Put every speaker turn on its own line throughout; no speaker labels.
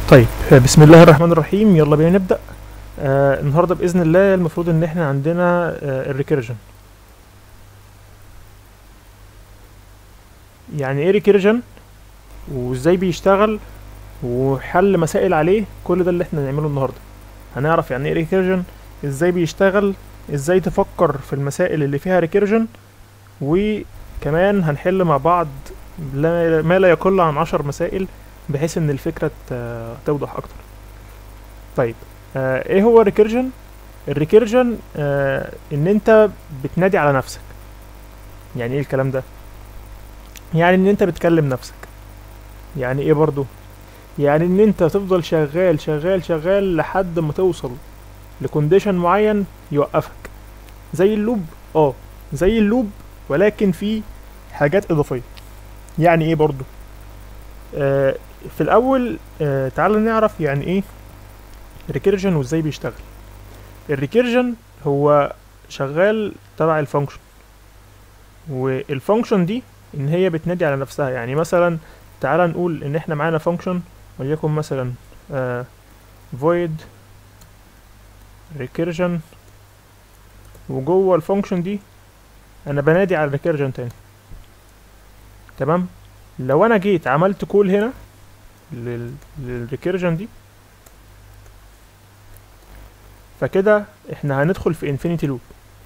طيب بسم الله الرحمن الرحيم يلا بينا نبدأ آه النهارده بإذن الله المفروض إن احنا عندنا آه الريكيرجن يعني ايه ريكيرجن وازاي بيشتغل وحل مسائل عليه كل ده اللي احنا هنعمله النهارده هنعرف يعني ايه ريكيرجن ازاي بيشتغل ازاي تفكر في المسائل اللي فيها ريكيرجن وكمان هنحل مع بعض لا- ما لا يقل عن عشر مسائل بحيث ان الفكرة ت- توضح اكتر طيب آه ايه هو الريكيرجن الريكيرجن آه ان انت بتنادي على نفسك يعني ايه الكلام ده يعني ان انت بتكلم نفسك يعني ايه برضو يعني ان انت تفضل شغال شغال شغال لحد ما توصل لكونديشن معين يوقفك زي اللوب اه زي اللوب ولكن في حاجات اضافيه يعني ايه برضو آه في الاول آه تعال نعرف يعني ايه ريكيرجن وازاي بيشتغل الريكيرجن هو شغال تبع الفانكشن والفانكشن دي ان هي بتنادي على نفسها يعني مثلا تعال نقول ان احنا معانا فانكشن وليكن مثلا آه void recursion وجوه الفانكشن دي انا بنادي على الريكيرجن تاني تمام لو انا جيت عملت كول هنا لل- للريكيرجن دي فكده احنا هندخل في انفينيتي لوب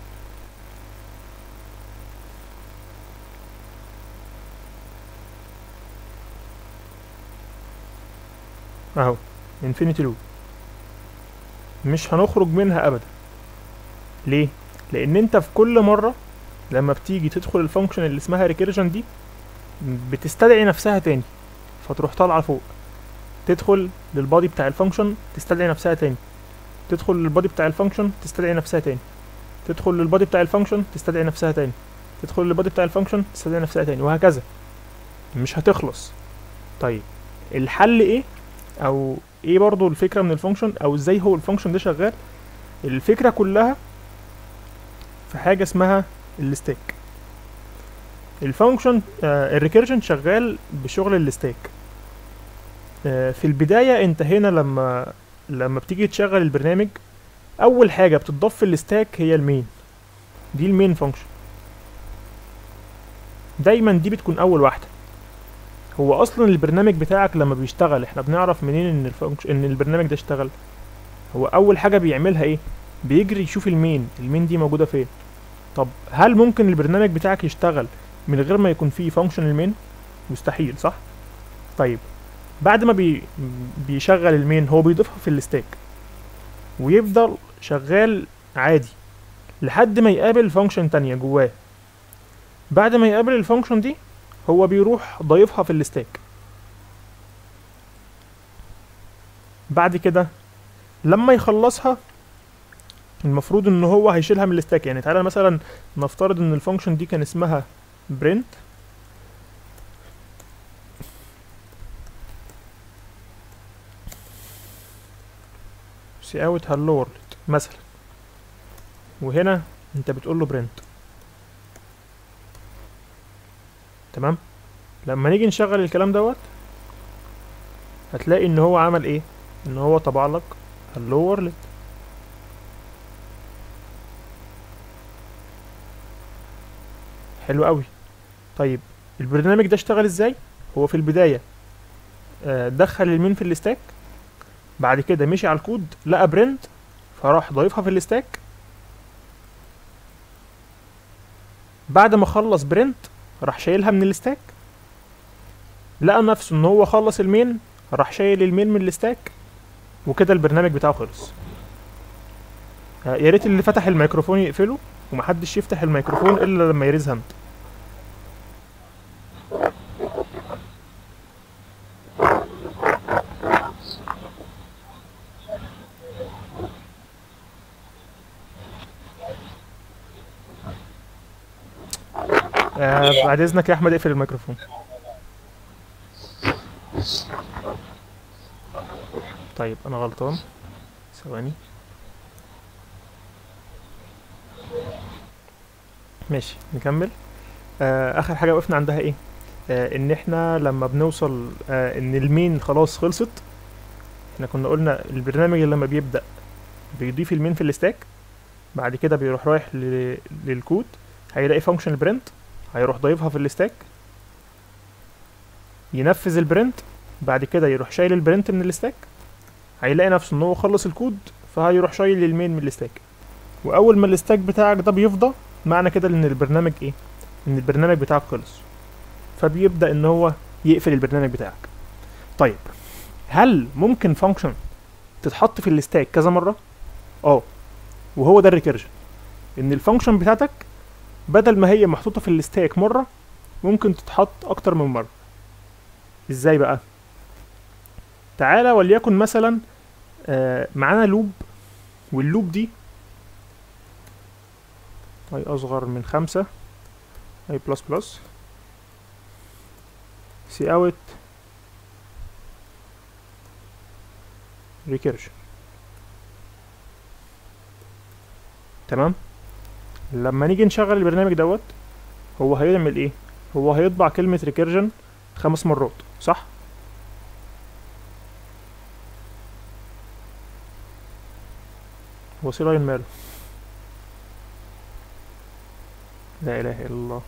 اهو انفينيتي لوب مش هنخرج منها ابدا ليه لان انت في كل مره لما بتيجي تدخل الفانكشن اللي اسمها ريكيرجن دي بتستدعي نفسها تاني فتروح طالعه فوق تدخل للبادي بتاع الفانكشن تستدعي نفسها تاني تدخل للبادي بتاع الفانكشن تستدعي نفسها تاني تدخل للبادي بتاع الفانكشن تستدعي نفسها تاني تدخل للبادي بتاع الفانكشن تستدعي نفسها تاني وهكذا مش هتخلص طيب الحل ايه او ايه برضو الفكره من الفانكشن او ازاي هو الفانكشن ده شغال الفكره كلها في حاجه اسمها الستاك الفانكشن آه الريكيرجن شغال بشغل الستاك آه في البدايه انت هنا لما لما بتيجي تشغل البرنامج اول حاجه بتضاف في الستاك هي المين دي المين فانكشن دايما دي بتكون اول واحده هو اصلا البرنامج بتاعك لما بيشتغل احنا بنعرف منين ان الفانكشن ان البرنامج ده اشتغل هو اول حاجه بيعملها ايه بيجري يشوف المين المين دي موجوده فين طب هل ممكن البرنامج بتاعك يشتغل من غير ما يكون فيه فانكشن المين مستحيل صح طيب بعد ما بي بيشغل المين هو بيضيفها في الستاك ويفضل شغال عادي لحد ما يقابل فانكشن تانية جواه بعد ما يقابل الفانكشن دي هو بيروح ضايفها في الستاك بعد كده لما يخلصها المفروض ان هو هيشيلها من الستاك يعني تعالى مثلا نفترض ان الفانكشن دي كان اسمها print سي اوت هالو وورلد مثلا وهنا انت بتقول له print تمام لما نيجي نشغل الكلام دوت هتلاقي ان هو عمل ايه ان هو طبع لك هالو وورلد حلو قوي طيب البرنامج ده اشتغل ازاي هو في البدايه آه، دخل المين في الستاك بعد كده مشي على الكود لقى برنت فراح ضايفها في الستاك بعد ما خلص برنت راح شايلها من الستاك لقى نفسه ان هو خلص المين راح شايل المين من الستاك وكده البرنامج بتاعه خلص آه، يا ريت اللي فتح الميكروفون يقفله ومحدش يفتح الميكروفون الا لما يريز هاند آه بعد اذنك يا احمد اقفل الميكروفون طيب انا غلطان ثواني ماشي نكمل آه اخر حاجه وقفنا عندها ايه آه ان احنا لما بنوصل آه ان المين خلاص خلصت احنا كنا قلنا البرنامج اللي لما بيبدأ بيضيف المين في الستاك بعد كده بيروح رايح ل- للكود هيلاقي فانكشن البرنت هيروح ضايفها في الستاك ينفذ البرنت بعد كده يروح شايل البرنت من الستاك هيلاقي نفسه ان هو خلص الكود فهيروح شايل المين من الستاك واول ما الستاك بتاعك ده بيفضى معنى كده ان البرنامج ايه ان البرنامج بتاعك خلص فبيبدا ان هو يقفل البرنامج بتاعك طيب هل ممكن فانكشن تتحط في الستاك كذا مره اه وهو ده الريكيرجن ان الفانكشن بتاعتك بدل ما هي محطوطه في الستاك مره ممكن تتحط اكتر من مره ازاي بقى تعالى وليكن مثلا آه معانا لوب واللوب دي اي اصغر من خمسة اي بلس بلس سي اوت ريكيرجن تمام لما نيجي نشغل البرنامج دوت هو هيعمل ايه هو هيطبع كلمة ريكيرجن خمس مرات صح هو سي لاين ماله لا اله الا الله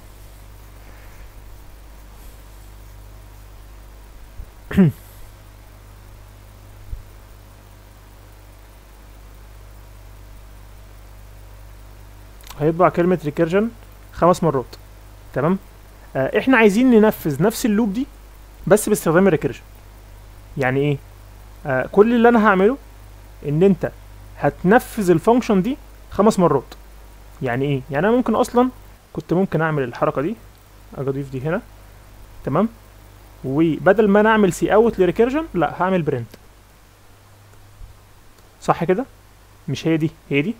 هيطبع كلمة ريكيرجن خمس مرات تمام آه احنا عايزين ننفذ نفس اللوب دي بس باستخدام الريكيرجن يعني ايه آه كل اللي انا هعمله ان انت هتنفذ الفانكشن دي خمس مرات يعني ايه يعني انا ممكن اصلا كنت ممكن اعمل الحركه دي اجي اضيف دي هنا تمام وبدل ما انا اعمل سي اوت لريكيرجن لا هعمل برنت صح كده مش هي دي هي دي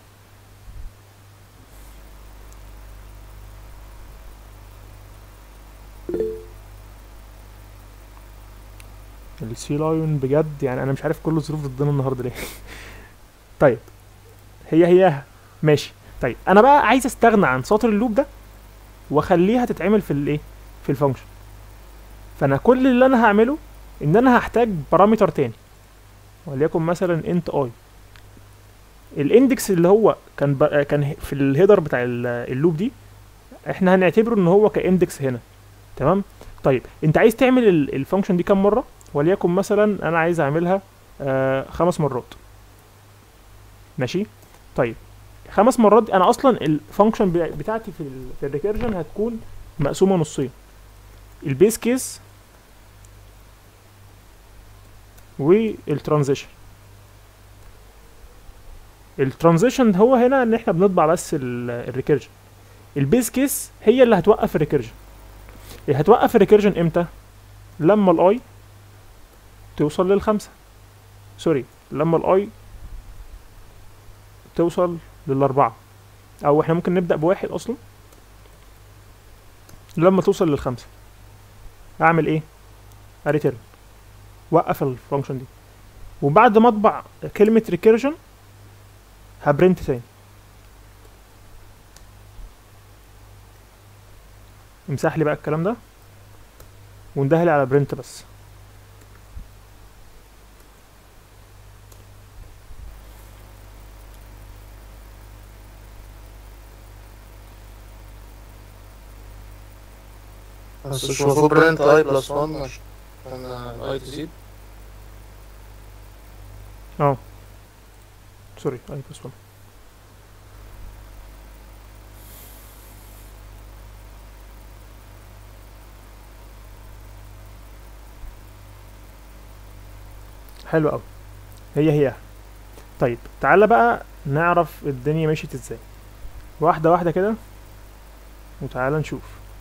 السي لايون بجد يعني انا مش عارف كل الظروف ضدنا النهارده ليه طيب هي هي ماشي طيب انا بقى عايز استغنى عن سطر اللوب ده واخليها تتعمل في الايه في الفانكشن فانا كل اللي انا هعمله ان انا هحتاج بارامتر تاني وليكن مثلا انت اي الاندكس اللي هو كان ب... كان في الهيدر بتاع ال- اللوب دي احنا هنعتبره ان هو كاندكس هنا تمام طيب انت عايز تعمل ال- الفانكشن دي كام مره وليكن مثلا انا عايز اعملها آه خمس مرات ماشي طيب خمس مرات دي انا اصلا الفانكشن بتاعتي في ال في الريكيرجن هتكون مقسومه نصين البيس كيس والترانزيشن الترانزيشن هو هنا ان احنا بنطبع بس الريكيرجن البيس كيس هي اللي هتوقف الريكيرجن هتوقف الريكيرجن امتى لما الاي توصل للخمسة سوري لما الاي توصل للأربعة أو احنا ممكن نبدأ بواحد أصلا لما توصل للخمسة أعمل إيه؟ أريتيرن وقف الفانكشن دي وبعد ما أطبع كلمة ريكيرجن هبرنت تاني امسح لي بقى الكلام ده وانده لي على برنت بس
بس مش المفروض برنت اي بلس 1 عشان الاي تزيد
سوري اي بلس 1 حلو قوي هي هي طيب تعالى بقى نعرف الدنيا مشيت ازاي واحده واحده كده وتعالى نشوف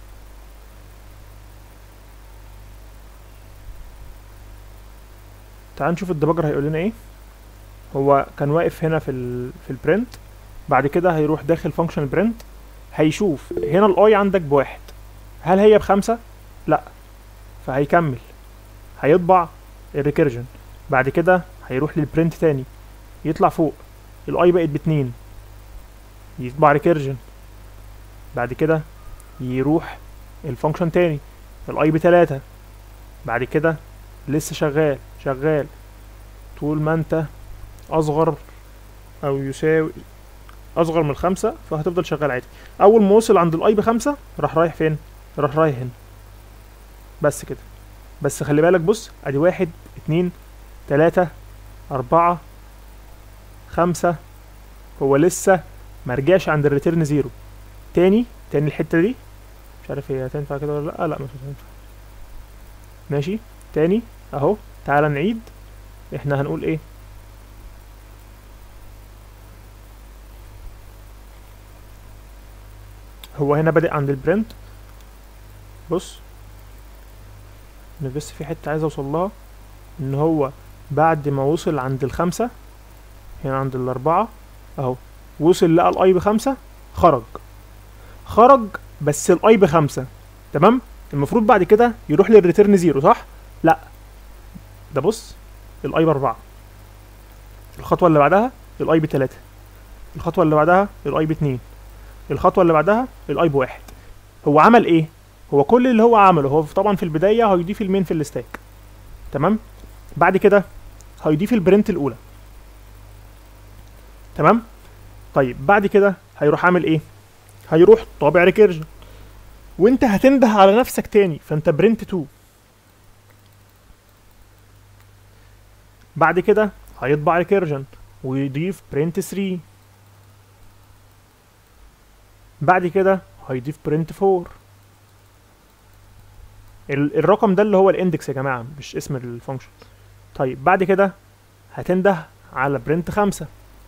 تعال نشوف الديباجر هيقول لنا ايه هو كان واقف هنا في ال في البرنت بعد كده هيروح داخل فانكشن البرنت هيشوف هنا الاي عندك بواحد هل هي بخمسة لا فهيكمل هيطبع الريكيرجن بعد كده هيروح للبرنت تاني يطلع فوق الاي بقت باتنين يطبع ريكيرجن بعد كده يروح الفانكشن تاني الاي بتلاتة بعد كده لسه شغال شغال طول ما انت اصغر او يساوي اصغر من خمسة فهتفضل شغال عادي اول ما وصل عند الاي بخمسة راح رايح فين راح رايح هنا بس كده بس خلي بالك بص ادي واحد اتنين تلاتة اربعة خمسة هو لسه مرجعش عند الريتيرن زيرو تاني تاني الحتة دي مش عارف هي هتنفع كده ولا لا لا مش هتنفع ماشي تاني اهو تعالى نعيد احنا هنقول ايه هو هنا بادئ عند البرنت بص انا بس في حتة عايز اوصل لها ان هو بعد ما وصل عند الخمسة هنا عند الاربعة اهو وصل لقى الاي بخمسة خرج خرج بس الاي بخمسة تمام المفروض بعد كده يروح للريتيرن زيرو صح لا ده بص الاي باربعة الخطوة اللي بعدها الاي بتلاتة الخطوة اللي بعدها الاي باتنين الخطوة اللي بعدها الاي بواحد هو عمل ايه هو كل اللي هو عمله هو طبعا في البداية هيضيف المين في الستاك تمام بعد كده هيضيف البرنت الاولى تمام طيب بعد كده هيروح عامل ايه هيروح طابع ريكيرجن وانت هتنده على نفسك تاني فانت برنت 2 بعد كده هيطبع ريكيرجن ويضيف برنت 3 بعد كده هيضيف برنت 4 ال- الرقم ده اللي هو الاندكس يا جماعه مش اسم الفانكشن طيب بعد كده هتنده على برنت 5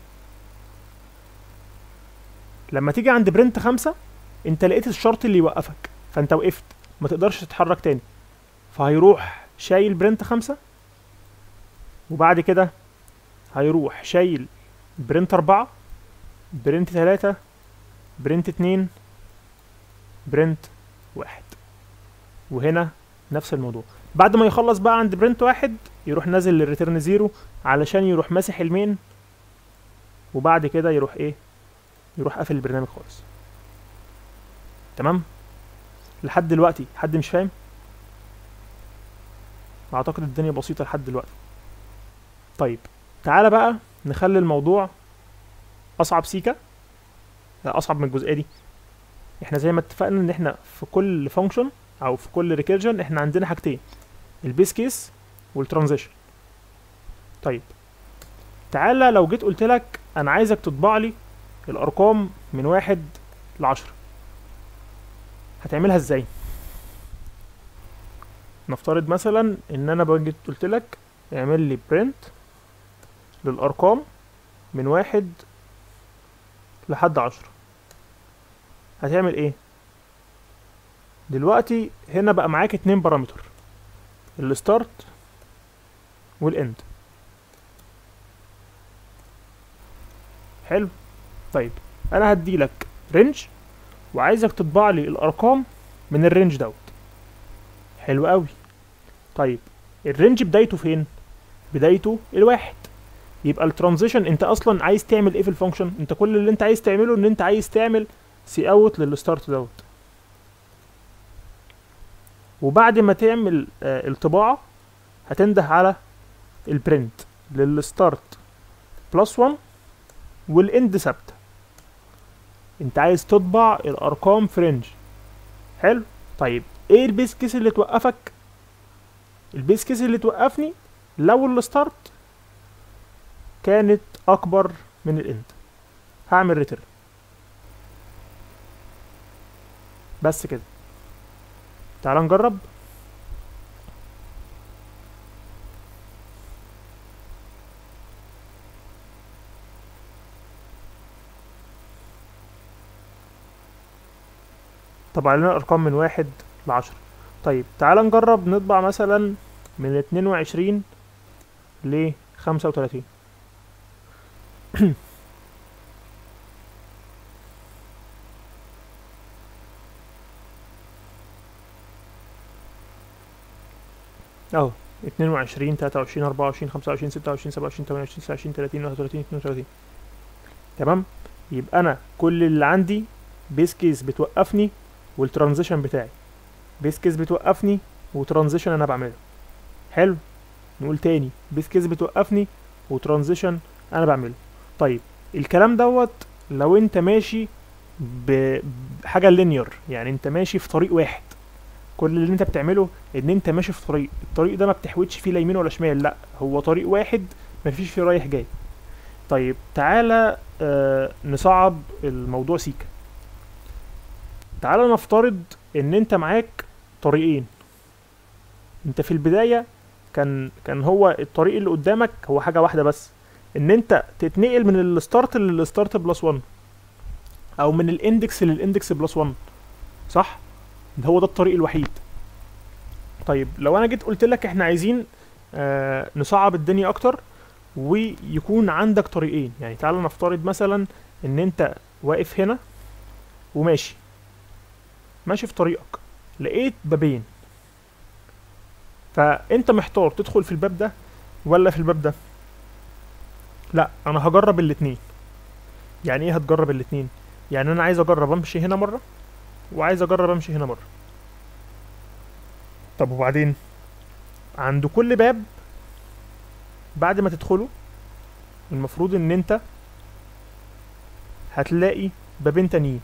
لما تيجي عند برنت 5 انت لقيت الشرط اللي يوقفك فانت وقفت ما تقدرش تتحرك تاني فهيروح شايل برنت 5 وبعد كده هيروح شايل برنت 4 برنت 3 برنت 2 برنت 1 وهنا نفس الموضوع بعد ما يخلص بقى عند برنت واحد يروح نازل للريتيرن زيرو علشان يروح ماسح المين وبعد كده يروح ايه يروح قافل البرنامج خالص تمام لحد دلوقتي حد مش فاهم اعتقد الدنيا بسيطه لحد دلوقتي طيب تعالى بقى نخلي الموضوع اصعب سيكا لا، اصعب من الجزئيه دي احنا زي ما اتفقنا ان احنا في كل فانكشن او في كل ريكيرجن احنا عندنا حاجتين البيس كيس والترانزيشن طيب تعالى لو جيت قلت لك انا عايزك تطبع لي الارقام من واحد لعشرة هتعملها ازاي نفترض مثلا ان انا باجي قلت لك اعمل لي برنت للارقام من واحد لحد عشرة هتعمل ايه دلوقتي هنا بقى معاك اتنين بارامتر الستارت والاند حلو طيب انا هديلك رينج وعايزك تطبع لي الارقام من الرينج دوت حلو قوي طيب الرينج بدايته فين بدايته الواحد يبقى الترانزيشن انت اصلا عايز تعمل ايه في الفانكشن انت كل اللي انت عايز تعمله ان انت عايز تعمل سي اوت للستارت دوت وبعد ما تعمل آه الطباعة هتنده على البرنت للستارت بلس 1 والاند ثابتة انت عايز تطبع الارقام في رينج حلو طيب ايه البيس كيس اللي توقفك البيس كيس اللي توقفني لو الستارت كانت اكبر من الاند هعمل ريتيرن بس كده تعال نجرب طبع لنا الارقام من واحد لعشرة طيب تعال نجرب نطبع مثلا من اتنين وعشرين لخمسة وتلاتين اهو اتنين وعشرين تلاتة وعشرين أربعة وعشرين خمسة وعشرين ستة وعشرين سبعة وعشرين تمانية وعشرين تسعة وعشرين تلاتين واحد وتلاتين اتنين وتلاتين تمام يبقى أنا كل اللي عندي بيس كيس بتوقفني والترانزيشن بتاعي بيس كيس بتوقفني وترانزيشن أنا بعمله حلو نقول تاني بيس كيس بتوقفني وترانزيشن انا بعمله طيب الكلام دوت لو انت ماشي ب- بحاجه لينير يعني انت ماشي في طريق واحد كل اللي انت بتعمله ان انت ماشي في طريق الطريق ده ما بتحوتش فيه لا يمين ولا شمال لا هو طريق واحد مفيش فيه رايح جاي طيب تعالى آه نصعب الموضوع سيكا تعالى نفترض ان انت معاك طريقين انت في البداية كان كان هو الطريق اللي قدامك هو حاجة واحدة بس ان انت تتنقل من الستارت للستارت بلس 1 او من الاندكس للاندكس بلس 1 صح ده هو ده الطريق الوحيد طيب لو انا جيت قلت لك احنا عايزين آه نصعب الدنيا اكتر ويكون عندك طريقين يعني تعال نفترض مثلا ان انت واقف هنا وماشي ماشي في طريقك لقيت بابين فانت محتار تدخل في الباب ده ولا في الباب ده لا انا هجرب الاتنين يعني ايه هتجرب الاتنين يعني انا عايز اجرب امشي هنا مره وعايز اجرب امشي هنا مره طب وبعدين عند كل باب بعد ما تدخله المفروض ان انت هتلاقي بابين تانيين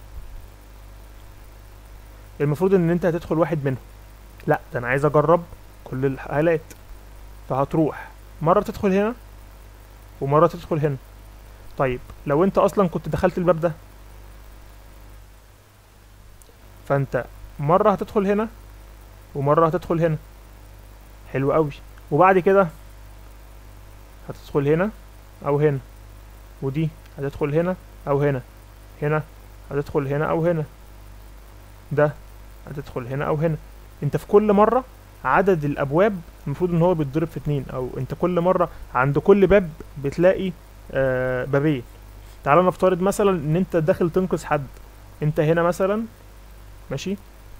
المفروض ان انت هتدخل واحد منهم لا ده انا عايز اجرب كل الحالات فهتروح مرة تدخل هنا ومرة تدخل هنا طيب لو انت اصلا كنت دخلت الباب ده فانت مرة هتدخل هنا ومرة هتدخل هنا حلو قوي وبعد كده هتدخل هنا او هنا ودي هتدخل هنا او هنا هنا هتدخل هنا او هنا ده هتدخل هنا او هنا انت في كل مرة عدد الابواب المفروض ان هو بيتضرب في اتنين او انت كل مرة عند كل باب بتلاقي آه بابين تعال نفترض مثلا ان انت داخل تنقذ حد انت هنا مثلا ماشي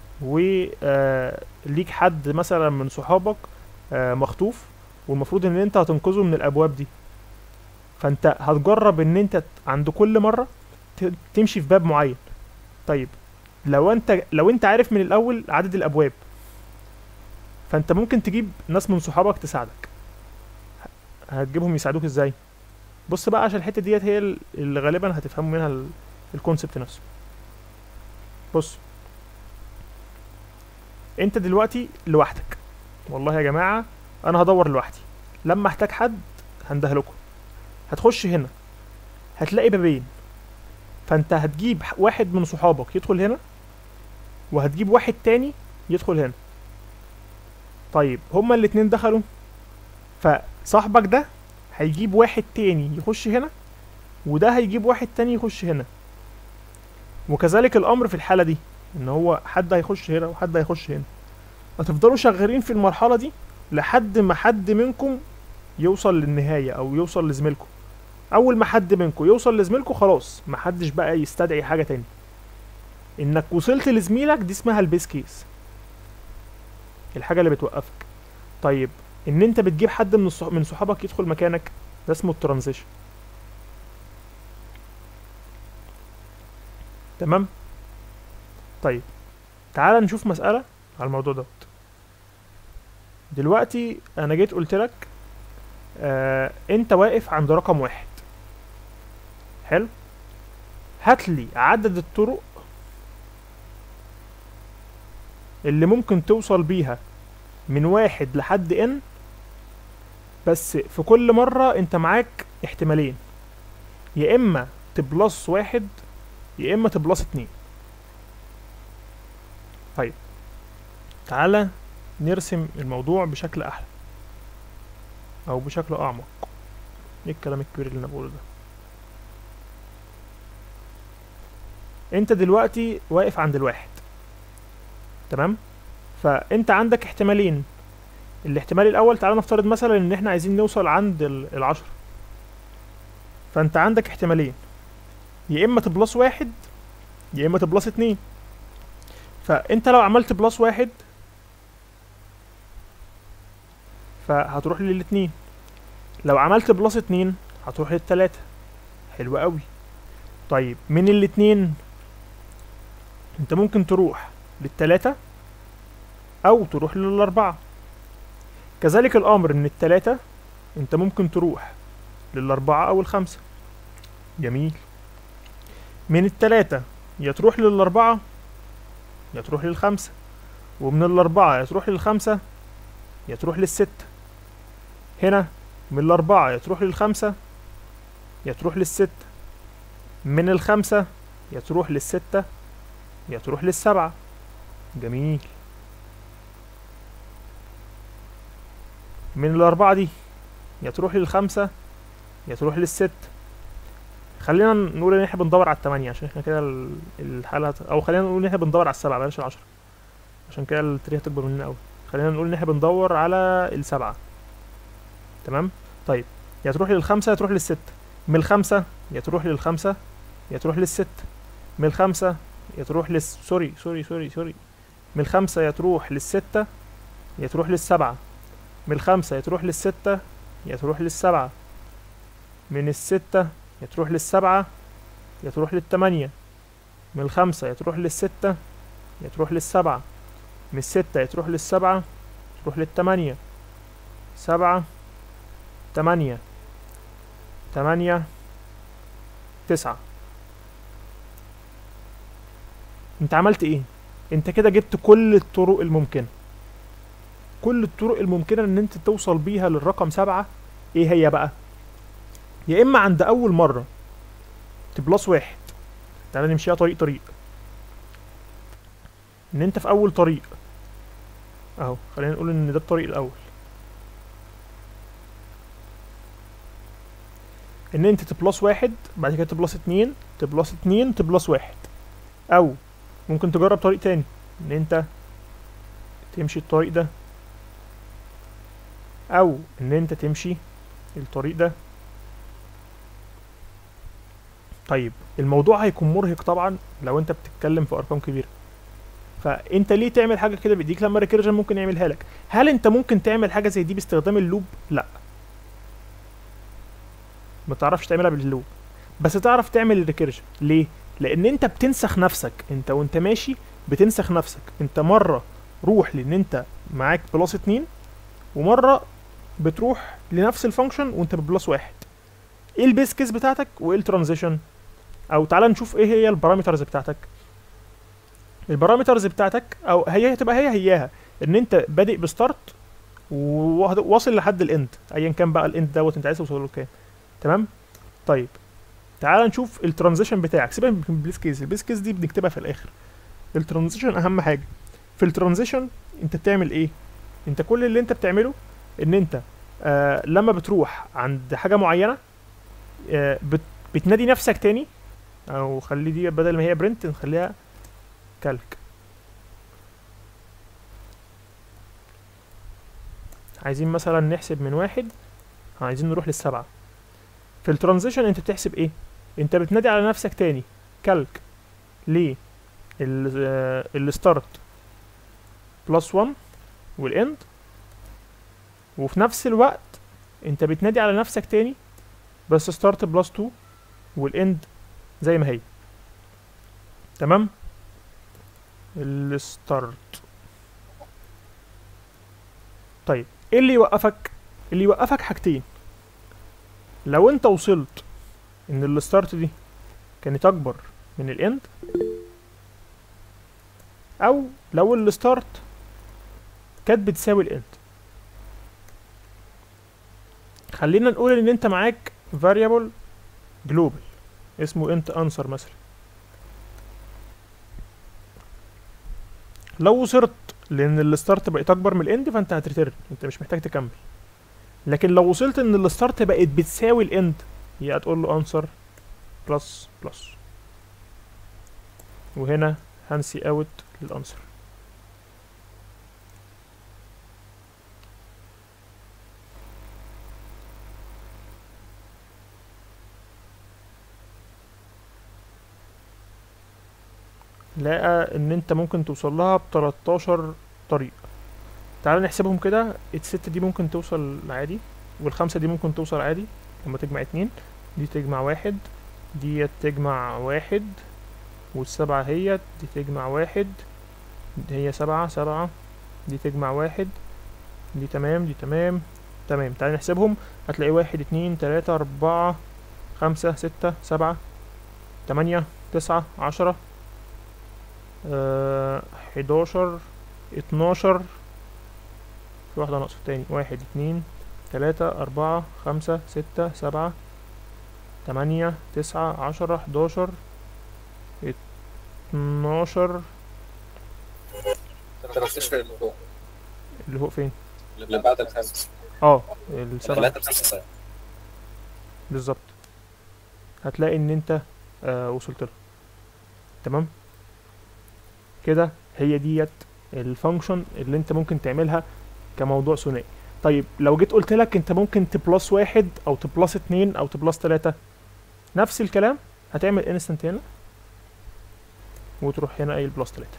وليك حد مثلا من صحابك آه مخطوف والمفروض ان انت هتنقذه من الابواب دي فانت هتجرب ان انت ت- عند كل مرة ت- تمشي في باب معين طيب لو انت لو انت عارف من الاول عدد الابواب فانت ممكن تجيب ناس من صحابك تساعدك ه- هتجيبهم يساعدوك ازاي بص بقى عشان الحته ديت هي ال- اللي غالبا هتفهموا منها ال- الكونسبت نفسه بص انت دلوقتي لوحدك والله يا جماعه انا هدور لوحدي لما احتاج حد هندهلكوا هتخش هنا هتلاقي بابين فانت هتجيب ح- واحد من صحابك يدخل هنا وهتجيب واحد تاني يدخل هنا طيب هما الاتنين دخلوا فصاحبك ده هيجيب واحد تاني يخش هنا وده هيجيب واحد تاني يخش هنا وكذلك الامر في الحالة دي ان هو حد هيخش هنا وحد هيخش هنا هتفضلوا شغالين في المرحلة دي لحد ما حد منكم يوصل للنهاية او يوصل لزميلكم اول ما حد منكم يوصل لزميلكم خلاص محدش بقى يستدعي حاجة تاني انك وصلت لزميلك دي اسمها البيس كيس الحاجة اللي بتوقفك طيب ان انت بتجيب حد من الصح... من صحابك يدخل مكانك ده اسمه الترانزيشن تمام طيب تعال نشوف مسألة على الموضوع دوت دلوقتي انا جيت قلت لك آه انت واقف عند رقم واحد حلو هات لي عدد الطرق اللي ممكن توصل بيها من واحد لحد ان بس في كل مرة انت معاك احتمالين يا اما تبلس واحد يا اما تبلس اتنين طيب تعالى نرسم الموضوع بشكل احلى او بشكل اعمق ايه الكلام الكبير اللي انا بقوله ده انت دلوقتي واقف عند الواحد تمام فانت عندك احتمالين الاحتمال الاول تعالى نفترض مثلا ان احنا عايزين نوصل عند ال- العشرة فانت عندك احتمالين يا اما تبلس واحد يا اما تبلس اتنين فانت لو عملت بلس واحد فهتروح للاتنين لو عملت بلس اتنين هتروح للتلاتة حلو قوي طيب من الاتنين انت ممكن تروح للتلاتة او تروح للاربعة كذلك الامر ان التلاتة انت ممكن تروح للأربعة أو الخمسة جميل من التلاتة يا تروح للأربعة يا تروح للخمسة ومن الأربعة يا تروح للخمسة يا تروح للستة هنا من الأربعة يا تروح للخمسة يا تروح للستة من الخمسة يا تروح للستة يا تروح للسبعة جميل من الأربعة دي يا تروح للخمسة يا تروح للست خلينا نقول ان احنا بندور على التمانية عشان احنا كده ال- الحالة هت- او خلينا نقول ان احنا بندور على السبعة بلاش العشرة عشان كده التريه هتكبر مننا اوي خلينا نقول ان احنا بندور على السبعة تمام طيب يا تروح للخمسة يا تروح للست من الخمسة يا تروح للخمسة يا تروح للست من الخمسة يا تروح للس سوري سوري سوري سوري من الخمسة يا تروح للستة يا تروح للسبعة من الخمسة يا تروح للستة يا تروح للسبعة من الستة يا تروح للسبعة يا تروح للتمانية من الخمسة يا تروح للستة يا تروح للسبعة من الستة يا تروح للسبعة تروح للتمانية سبعة تمانية تمانية تسعة انت عملت ايه انت كده جبت كل الطرق الممكنة كل الطرق الممكنة ان انت توصل بيها للرقم سبعة ايه هي بقى يا اما عند اول مرة تبلس واحد تعالى نمشيها طريق طريق ان انت في اول طريق اهو خلينا نقول ان ده الطريق الاول ان انت تبلس واحد بعد كده تبلس اتنين تبلس اتنين تبلس واحد او ممكن تجرب طريق تاني ان انت تمشي الطريق ده او ان انت تمشي الطريق ده طيب الموضوع هيكون مرهق طبعا لو انت بتتكلم في ارقام كبيره فانت ليه تعمل حاجه كده بايديك لما ريكيرجن ممكن يعملها لك هل انت ممكن تعمل حاجه زي دي باستخدام اللوب لا ما تعرفش تعملها باللوب بس تعرف تعمل الريكيرجن ليه لان انت بتنسخ نفسك انت وانت ماشي بتنسخ نفسك انت مره روح لان انت معاك بلس اتنين ومره بتروح لنفس الفانكشن وانت ببلس واحد ايه البيس كيس بتاعتك وايه الترانزيشن او تعالى نشوف ايه هي البارامترز بتاعتك البارامترز بتاعتك او هي هتبقى هي هياها ان انت بادئ بستارت وواصل لحد الاند ايا كان بقى الاند دوت انت عايز توصل له كام تمام طيب تعال نشوف الترانزيشن بتاعك سيبك من البيس كيس البيس كيس دي بنكتبها في الاخر الترانزيشن اهم حاجه في الترانزيشن انت بتعمل ايه انت كل اللي انت بتعمله ان انت آه لما بتروح عند حاجه معينه آه بت بتنادي نفسك تاني او خلي دي بدل ما هي برنت نخليها كالك عايزين مثلا نحسب من واحد عايزين نروح للسبعة في الترانزيشن انت بتحسب ايه انت بتنادي على نفسك تاني كالك ليه الستارت بلس 1 والاند وفي نفس الوقت انت بتنادي على نفسك تاني بس ستارت بلس 2 والاند زي ما هي تمام الستارت طيب ايه اللي يوقفك اللي يوقفك حاجتين لو انت وصلت ان الستارت دي كانت اكبر من الاند او لو الستارت كانت بتساوي الاند خلينا نقول ان انت معاك variable global اسمه انت answer مثلا لو وصلت لان الستارت بقت اكبر من الاند فانت هتريتيرن انت مش محتاج تكمل لكن لو وصلت ان الستارت بقت بتساوي الاند هي هتقول له answer بلس بلس وهنا هنسي اوت للانسر لقى ان انت ممكن توصل لها ب 13 طريق تعال نحسبهم كده الستة دي ممكن توصل عادي والخمسة دي ممكن توصل عادي لما تجمع اتنين دي تجمع واحد دي تجمع واحد والسبعة هي دي تجمع واحد دي هي سبعة سبعة دي تجمع واحد دي تمام دي تمام تمام تعالى نحسبهم هتلاقي واحد اتنين تلاتة أربعة خمسة ستة سبعة تمانية تسعة عشرة آه، حداشر اتناشر في واحدة ناقصة تاني واحد اتنين تلاتة أربعة خمسة ستة سبعة تمانية تسعة عشرة حداشر اتناشر
انت بس تشفي اللي فوق
اللي فوق فين؟
اللي بعد الخمسة
اه السبعة
ثلاثة بخمسة سنة
بالظبط هتلاقي ان انت آه وصلت له تمام كده هي ديت الفانكشن اللي انت ممكن تعملها كموضوع ثنائي طيب لو جيت قلت لك انت ممكن تبلس واحد او تبلس اتنين او تبلس تلاتة نفس الكلام هتعمل انستنت هنا وتروح هنا قايل بلس تلاتة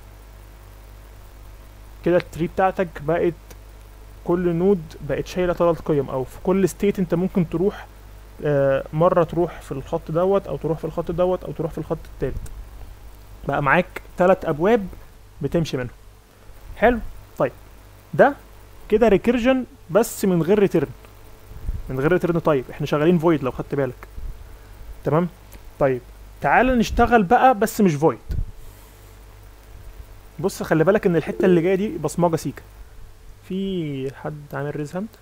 كده التري بتاعتك بقت كل نود بقت شايله تلات قيم او في كل ستيت انت ممكن تروح آه، مرة تروح في الخط دوت أو تروح في الخط دوت أو تروح في الخط التالت بقى معاك تلات أبواب بتمشي منهم حلو طيب ده كده ريكيرجن بس من غير ريتيرن من غير ريتيرن طيب احنا شغالين فويد لو خدت بالك تمام طيب تعال نشتغل بقى بس مش فويد بص خلي بالك ان الحته اللي جايه دي بصمجه سيكا في حد عامل ريز هاند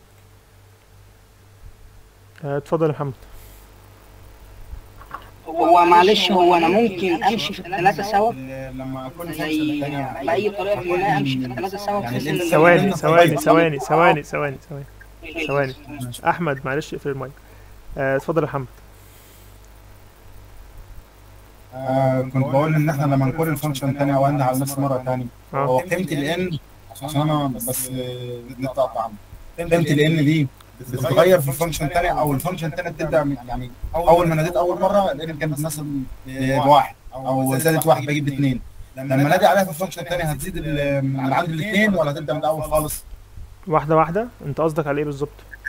آه، اتفضل يا محمد
هو معلش هو انا ممكن امشي في الثلاثه سوا
لما اكون
زي باي طريقه ما امشي في الثلاثه سوا بحيث ان
ثواني ثواني ثواني ثواني ثواني ثواني ثواني احمد معلش اقفل المايك آه، اتفضل يا محمد
آه كنت بقول ان احنا لما نكون الفانكشن تاني او عندي على نفس مره تاني
اه
هو قيمه الان عشان انا بس آه، نتقطع قيمه الان دي بتتغير في الفانكشن تاني او الفانكشن تاني بتبدا من- يعني اول ما ناديت اول مره الان كانت مثلا آه، بواحد او زادت واحد بجيب اثنين لما نادي عليها في الفانكشن التاني هتزيد ال- من عند الاثنين ولا هتبدا من الاول خالص
واحده واحده انت قصدك على ايه بالظبط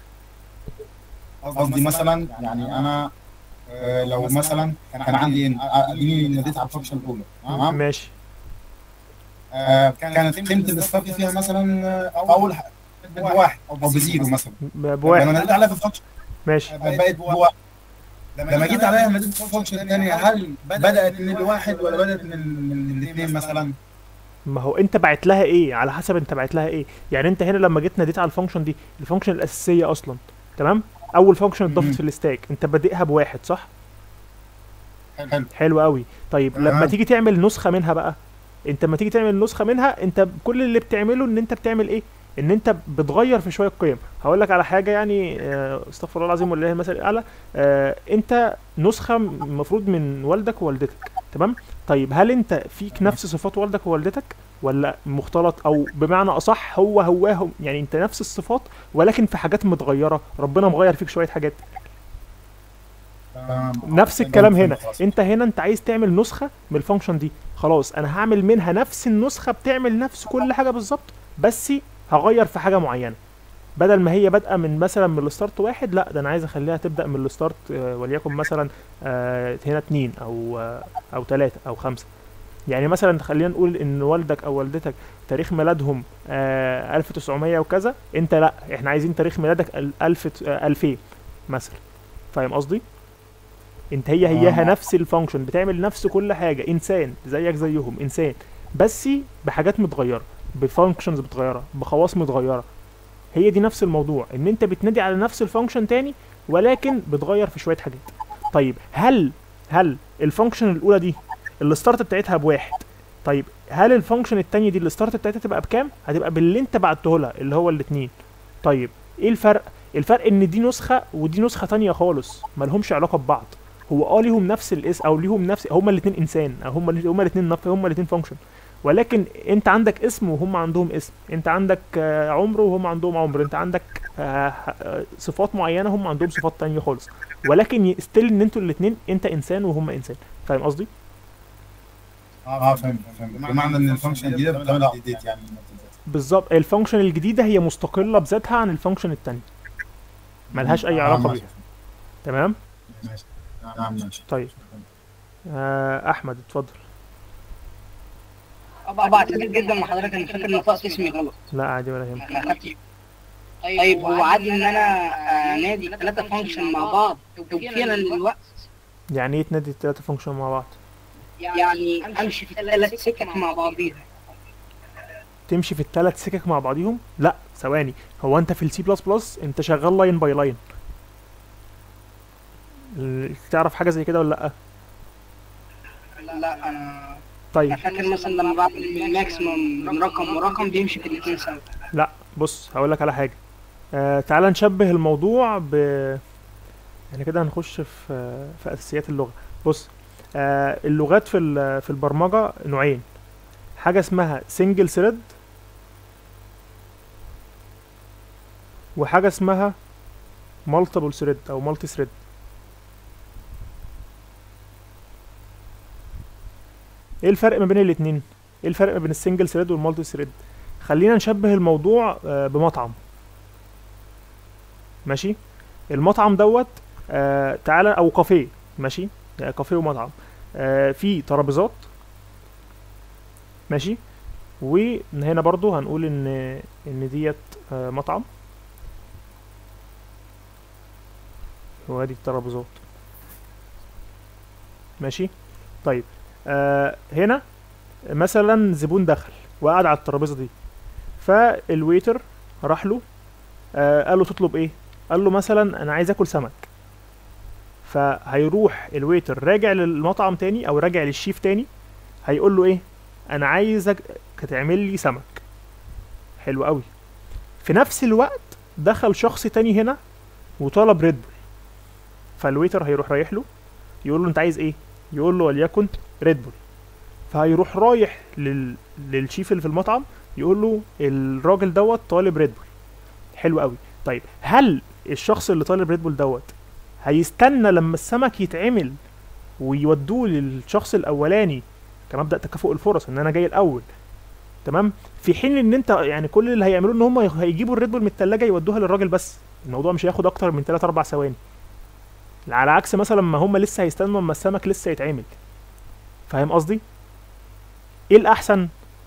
قصدي مثلا يعني انا آه، لو مثلا كان عندي ان آه، اديني ناديت على الفانكشن الاولى تمام
ماشي
آه، كانت قيمه الستارت فيها مثلا آه، اول ح- بواحد او بزيرو مثلا
ب-
لما
بواحد
ناديت عليها في الفانكشن
ماشي
بقت بواحد لما جيت عليها ناديت في الفانكشن الثانيه هل بدات من الواحد ولا بدات من من الاثنين مثلا؟
ما هو انت بعت لها ايه على حسب انت بعت لها ايه يعني انت هنا لما جيت ناديت على الفانكشن دي الفانكشن الاساسيه اصلا تمام اول فانكشن اتضافت
مم.
في الستاك انت بادئها بواحد صح
حلو
حلو قوي طيب لما
تمام.
تيجي تعمل نسخه منها بقى انت لما تيجي تعمل نسخه منها انت كل اللي بتعمله ان انت بتعمل ايه ان انت بتغير في شويه قيم هقول لك على حاجه يعني آه، استغفر الله العظيم والله المثل الاعلى آه، انت نسخه المفروض من والدك ووالدتك تمام طيب هل انت فيك نفس صفات والدك ووالدتك ولا مختلط او بمعنى اصح هو هواهم يعني انت نفس الصفات ولكن في حاجات متغيره ربنا مغير فيك شويه حاجات
تمام.
نفس الكلام هنا
خلاص.
انت هنا انت عايز تعمل نسخه من الفانكشن دي خلاص انا هعمل منها نفس النسخه بتعمل نفس كل حاجه بالظبط بس هغير في حاجه معينه بدل ما هي بادئه من مثلا من الستارت واحد لا ده انا عايز اخليها تبدا من الستارت آه، وليكن مثلا آه، هنا اتنين او آه، او تلاته او خمسه يعني مثلا خلينا نقول ان والدك او والدتك تاريخ ميلادهم آه 1900 وكذا انت لا احنا عايزين تاريخ ميلادك ال- 1000 آه، 2000 مثلا فاهم قصدي انت هي هياها
آه.
نفس الفانكشن بتعمل نفس كل حاجه انسان زيك زيهم انسان بس بحاجات متغيره بفانكشنز متغيره بخواص متغيره هي دي نفس الموضوع ان انت بتنادي على نفس الفانكشن تاني ولكن بتغير في شويه حاجات طيب هل هل الفانكشن الاولى دي الستارت بتاعتها بواحد طيب هل الفانكشن التانية دي الستارت بتاعتها تبقى بكام هتبقى باللي انت بعته لها اللي هو الاتنين طيب ايه الفرق الفرق ان دي نسخه ودي نسخه تانية خالص مالهمش علاقه ببعض هو اه ليهم نفس الاس او ليهم نفس هما الاثنين انسان او هما هما الاثنين نف هما الاثنين فانكشن ولكن انت عندك اسم وهم عندهم اسم انت عندك آه، عمر وهم عندهم عمر انت عندك آه، آه، صفات معينه هم عندهم صفات تانية خالص ولكن ستيل ان انتوا الاثنين انت انسان وهم انسان فاهم قصدي
اه فهمت فهمت بمعنى ان الفانكشن الجديده بتعمل ابديت يعني
بالظبط الفانكشن الجديده هي مستقله بذاتها عن الفانكشن التانية ملهاش اي
آه،
علاقه
ماشي.
بيها تمام
ماشي نعم ماشي
طيب آه احمد اتفضل
بعتذر جدا من حضرتك انا فاكر ان نطقت اسمي غلط
لا عادي ولا يهمك
انا خدت طيب هو عادي ان انا آه، انادي ثلاثة فانكشن مع بعض توفيرا للوقت
يعني ايه تنادي التلاتة فانكشن مع بعض
يعني امشي في الثلاث سكك مع بعضيها
تمشي في التلات سكك مع بعضيهم لا ثواني هو انت في السي بلس بلس انت شغال لاين باي لاين تعرف حاجه زي كده ولا لا
لا انا
طيب
انا فاكر مثلا لما بعمل من ماكسيموم من رقم ورقم بيمشي في الاثنين سوا
لا بص هقول لك على حاجه آه تعال نشبه الموضوع ب يعني كده هنخش في في اساسيات اللغه بص آه اللغات في ال- في البرمجه نوعين حاجه اسمها سنجل ثريد وحاجه اسمها مالتيبل ثريد او مالتي ثريد ايه الفرق ما بين الاتنين ايه الفرق ما بين السنجل ثريد والمالتي ثريد خلينا نشبه الموضوع آه، بمطعم ماشي المطعم دوت آه تعالى او كافيه ماشي آه، كافيه ومطعم آه في ترابيزات ماشي وهنا برضو هنقول ان ان ديت آه مطعم وادي الترابيزات ماشي طيب آه هنا مثلا زبون دخل وقعد على الترابيزه دي فالويتر راح له آه قال له تطلب ايه قال له مثلا انا عايز اكل سمك فهيروح الويتر راجع للمطعم تاني او راجع للشيف تاني هيقول له ايه انا عايزك تعمل لي سمك حلو قوي في نفس الوقت دخل شخص تاني هنا وطلب ريد بول فالويتر هيروح رايح له يقول له انت عايز ايه يقول له وليكن ريد بول فهيروح رايح لل... للشيف اللي في المطعم يقول له الراجل دوت طالب ريد بول حلو قوي طيب هل الشخص اللي طالب ريد بول دوت هيستنى لما السمك يتعمل ويودوه للشخص الاولاني كمبدا تكافؤ الفرص ان انا جاي الاول تمام في حين ان انت يعني كل اللي هيعملوه ان هم هيجيبوا الريد بول من الثلاجه يودوها للراجل بس الموضوع مش هياخد اكتر من 3 4 ثواني على عكس مثلا ما هم لسه هيستنوا اما السمك لسه يتعمل فاهم قصدي ايه الاحسن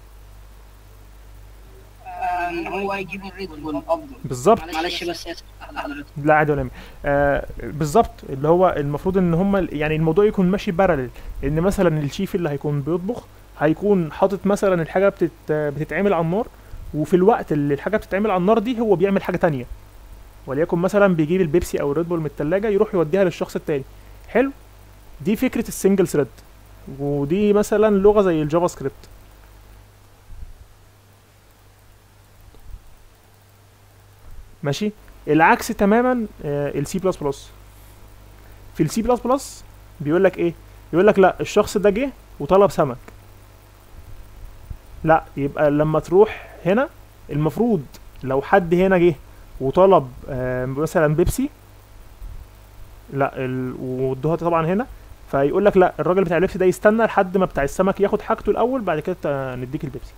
آه، ان هو يجيب الريد بول افضل
بالظبط
معلش بس اسف على حضرتك
لا عادي ولا يهمك. آه بالظبط اللي هو المفروض ان هم يعني الموضوع يكون ماشي بارلل ان مثلا الشيف اللي هيكون بيطبخ هيكون حاطط مثلا الحاجه بتت بتتعمل على النار وفي الوقت اللي الحاجه بتتعمل على النار دي هو بيعمل حاجه تانية وليكن مثلا بيجيب البيبسي او الريد بول من التلاجة يروح يوديها للشخص التاني حلو دي فكره السنجل ثريد ودي مثلا لغه زي الجافا سكريبت ماشي العكس تماما السي بلس بلس في السي بلس بلس بيقول لك ايه يقول لك لا الشخص ده جه وطلب سمك لا يبقى لما تروح هنا المفروض لو حد هنا جه وطلب آه، مثلا بيبسي لا ال... وادوها طبعا هنا فيقول لك لا الراجل بتاع البيبسي ده يستنى لحد ما بتاع السمك ياخد حاجته الاول بعد كده ت- نديك البيبسي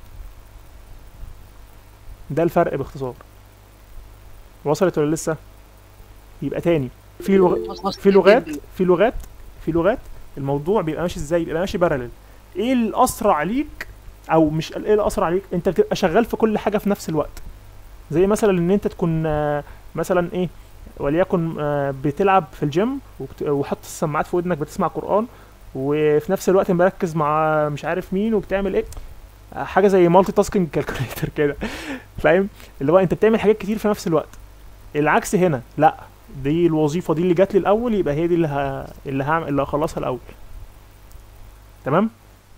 ده الفرق باختصار وصلت ولا لسه يبقى تاني في لغ... في لغات في لغات في لغات الموضوع بيبقى ماشي ازاي بيبقى ماشي بارلل ايه الاسرع ليك او مش ايه الاسرع ليك انت بتبقى شغال في كل حاجه في نفس الوقت زي مثلا ان انت تكون آه، مثلا ايه وليكن آه، بتلعب في الجيم وبت- وحط السماعات في ودنك بتسمع قران وفي نفس الوقت مركز مع مش عارف مين وبتعمل ايه آه، حاجه زي مالتي تاسكينج كالكوليتر كده فاهم اللي هو انت بتعمل حاجات كتير في نفس الوقت العكس هنا لا دي الوظيفه دي اللي جات لي الاول يبقى هي دي اللي ه... اللي هعمل اللي هخلصها الاول تمام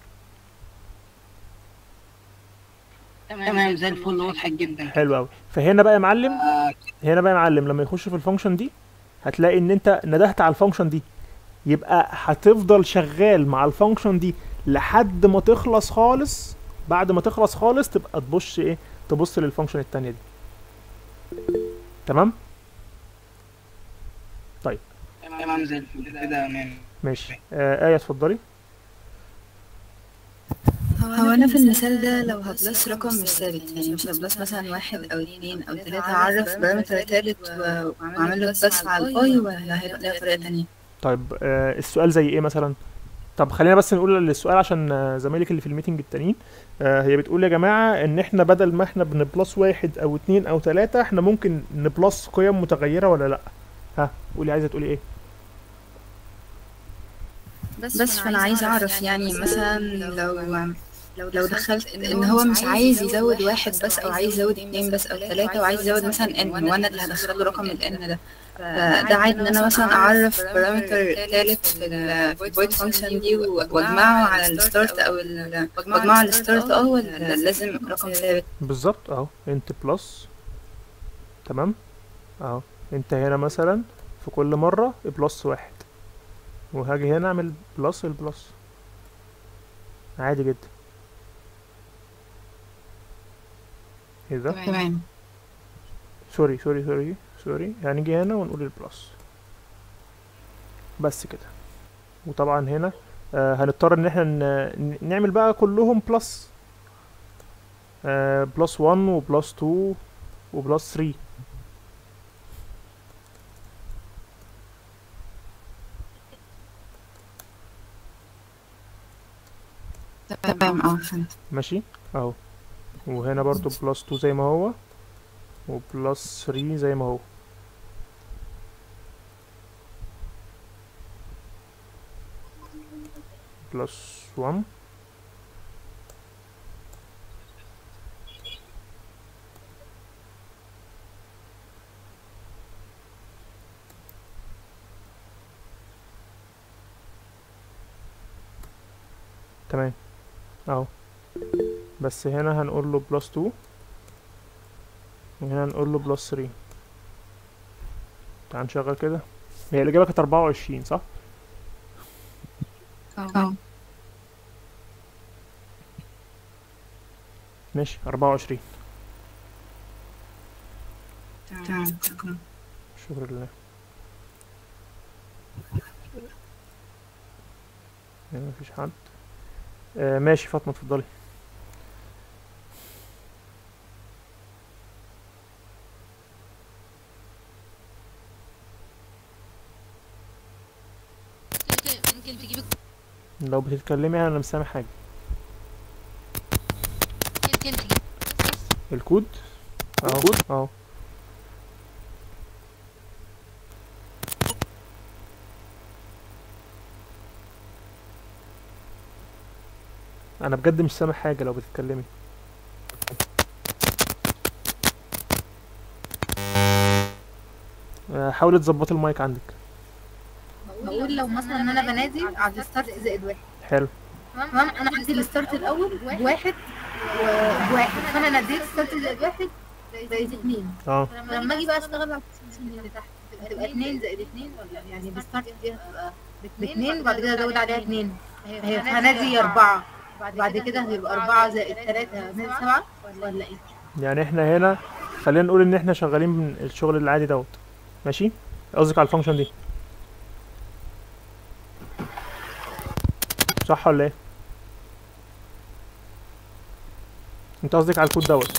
تمام زي الفل وضحت جدا
حلو قوي فهنا بقى يا معلم
آه،
هنا بقى يا معلم لما يخش في الفانكشن دي هتلاقي ان انت ندهت على الفانكشن دي يبقى هتفضل شغال مع الفانكشن دي لحد ما تخلص خالص بعد ما تخلص خالص تبقى تبص ايه تبص للفانكشن التانية دي تمام
تمام زي الفل كده تمام
ماشي آه آية اتفضلي
هو انا في المثال ده لو هبلس رقم مش ثابت يعني مش هبلس مثلا واحد او اتنين او تلاتة اعرف بارامتر تالت و- واعمل له بس على الاي ولا هيبقى لها طريقة تانية
طيب آه السؤال زي ايه مثلا طب خلينا بس نقول السؤال عشان آه، زمايلك اللي في الميتنج التانيين آه، هي بتقول يا جماعة ان احنا بدل ما احنا بنبلس واحد او اتنين او تلاتة احنا ممكن نبلس قيم متغيرة ولا لا ها قولي عايزة تقولي ايه
بس فانا عايزه اعرف يعني مثلا لو لو دخلت ان هو مش عايز يزود واحد بس او عايز يزود اتنين بس او ثلاثة وعايز يزود مثلا ان وانا اللي هدخل له رقم الان ده فده عادي ان انا مثلا اعرف بارامتر ثالث في ال في الفويد فانكشن دي واجمعه على الستارت او ال- واجمعه على الستارت اه ولا لازم رقم ثابت
بالظبط اهو انت بلس تمام اهو انت هنا مثلا في كل مرة بلس واحد وهاجي هنا اعمل بلس البلس عادي جدا ايه ده
تمام
سوري سوري سوري سوري هنيجي هنا ونقول البلس بس كده وطبعا هنا آه هنضطر ان احنا ن- نعمل بقى كلهم بلس آه بلس 1 وبلس 2 وبلس 3
تمام اه فهمت
ماشي اهو وهنا برضو بلس 2 زي ما هو وبلس 3 زي ما هو بلس 1 تمام اهو بس هنا هنقول له بلس 2 وهنا هنقول له بلس 3 تعال نشغل كده هي الإجابة كانت 24 صح؟
اه
ماشي 24
تمام شكرا
شكرا لله هنا مفيش حد آه ماشي فاطمة اتفضلي
ممكن تجيب
لو بتتكلمي انا مش سامع حاجة
ممكن تجيب
الكود اهو اهو انا بجد مش سامع حاجة لو بتتكلمي آه، حاولي تظبطي المايك عندك
بقول لو مثلا ان انا بنادي على الستارت زائد واحد
حلو
تمام انا عندي الستارت الاول بواحد وبواحد فانا ناديت ستارت زائد واحد زائد اتنين
اه
فلما اجي بقى اشتغل على السكشن اللي تحت هتبقى اتنين زائد اتنين ولا يعني الستارت دي هتبقى باتنين وبعد كده ازود عليها اتنين هي هنادي اربعة بعد كده هيبقى اربعة زائد تلاتة هنادي سبعة ولا ايه؟
يعني احنا هنا خلينا نقول ان احنا شغالين من الشغل العادي دوت ماشي قصدك على الفانكشن دي صح ولا ايه انت قصدك على الكود دوت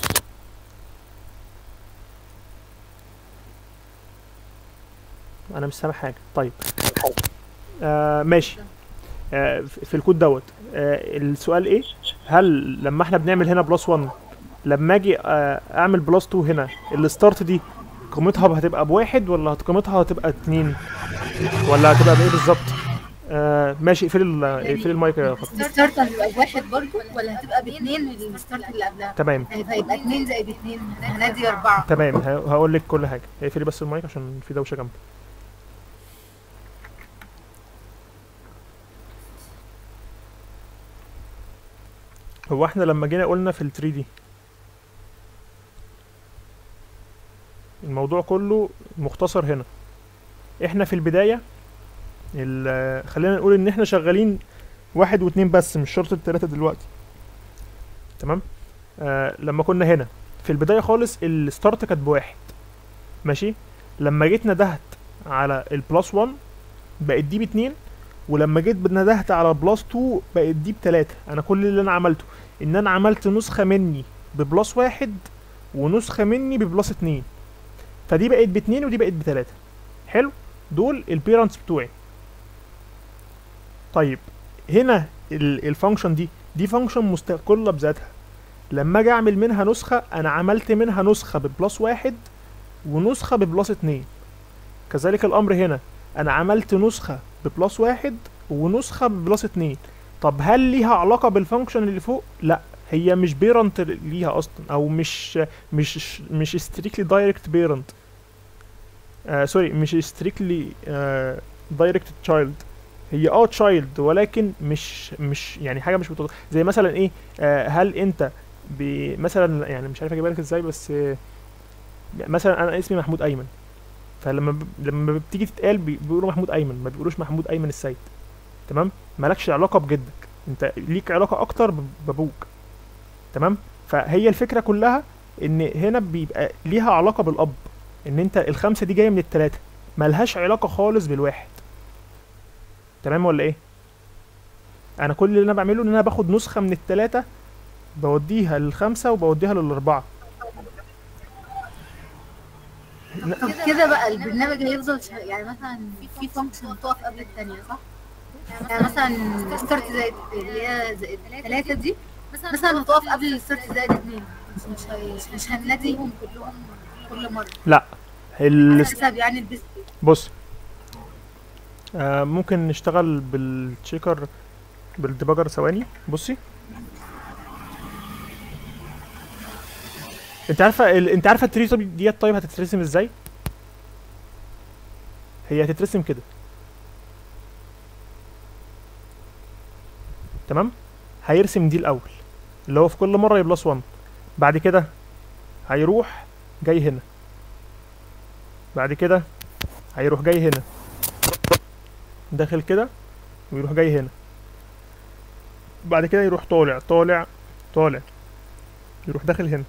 انا مش سامع حاجه طيب آه ماشي آه في في الكود دوت آه السؤال ايه هل لما احنا بنعمل هنا بلس 1 لما اجي آه، اعمل بلس 2 هنا الستارت دي قيمتها هتبقى بواحد ولا قيمتها هتبقى اتنين ولا هتبقى بايه بالظبط آه ماشي اقفلي ال- اقفلي المايك يا فاطمه
الستارت هتبقى بواحد برضه ولا هتبقى باتنين الستارت اللي قبلها؟
تمام
هيبقى اتنين زائد اتنين هنادي اربعة
تمام ه- هقول لك كل حاجه اقفلي بس المايك عشان في دوشه جنبي هو احنا لما جينا قلنا في ال 3 دي الموضوع كله مختصر هنا احنا في البدايه ال- خلينا نقول ان احنا شغالين واحد واتنين بس مش شرط التلاته دلوقتي تمام آه لما كنا هنا في البدايه خالص الستارت كانت بواحد ماشي لما جيت ندهت على البلس 1 بقت دي باتنين ولما جيت ندهت على البلس 2 بقت دي بتلاتة انا كل اللي انا عملته ان انا عملت نسخة مني ببلس واحد ونسخة مني ببلس اتنين فدي بقت باتنين ودي بقت بتلاتة حلو دول البيرنتس بتوعي طيب هنا الفانكشن دي دي فانكشن مستقله بذاتها لما اجي اعمل منها نسخه انا عملت منها نسخه ببلس واحد ونسخه ببلس اتنين كذلك الامر هنا انا عملت نسخه ببلس واحد ونسخه ببلس اتنين طب هل ليها علاقه بالفانكشن اللي فوق لا هي مش بيرنت ليها اصلا او مش مش مش ستريكلي دايركت بيرنت آه سوري مش ستريكلي دايركت تشايلد هي اه تشايلد ولكن مش مش يعني حاجه مش بتوضح زي مثلا ايه آه هل انت ب- مثلا يعني مش عارف اجيبها لك ازاي بس آه مثلا انا اسمي محمود ايمن فلما ب... لما بتيجي تتقال بي- بيقولوا محمود ايمن ما بيقولوش محمود ايمن السيد تمام مالكش علاقه بجدك انت ليك علاقه اكتر ب- بابوك تمام فهي الفكره كلها ان هنا بيبقى ليها علاقه بالاب ان انت الخمسه دي جايه من التلاته ملهاش علاقه خالص بالواحد تمام ولا ايه انا كل اللي انا بعمله ان انا باخد نسخه من التلاته بوديها للخمسه وبوديها للاربعه
طب كده بقى البرنامج هيفضل شغال يعني مثلا في فانكشن تقف قبل الثانيه صح؟ يعني مثلا ستارت زائد اللي هي زائد ثلاثة دي مثلا هتقف قبل الستارت زائد اثنين مش مش هي- مش هنناديهم كلهم كل مرة
لا
على
ال...
حسب يعني البيست
بص آه ممكن نشتغل بالتشيكر بالديباجر ثواني بصي انت عارفه ال... انت عارفه التري طب- ديت طيب هتترسم ازاي هي هتترسم كده تمام هيرسم دي الاول اللي هو في كل مره يبلس 1 بعد كده هيروح جاي هنا بعد كده هيروح جاي هنا داخل كده ويروح جاي هنا بعد كده يروح طالع طالع طالع يروح داخل هنا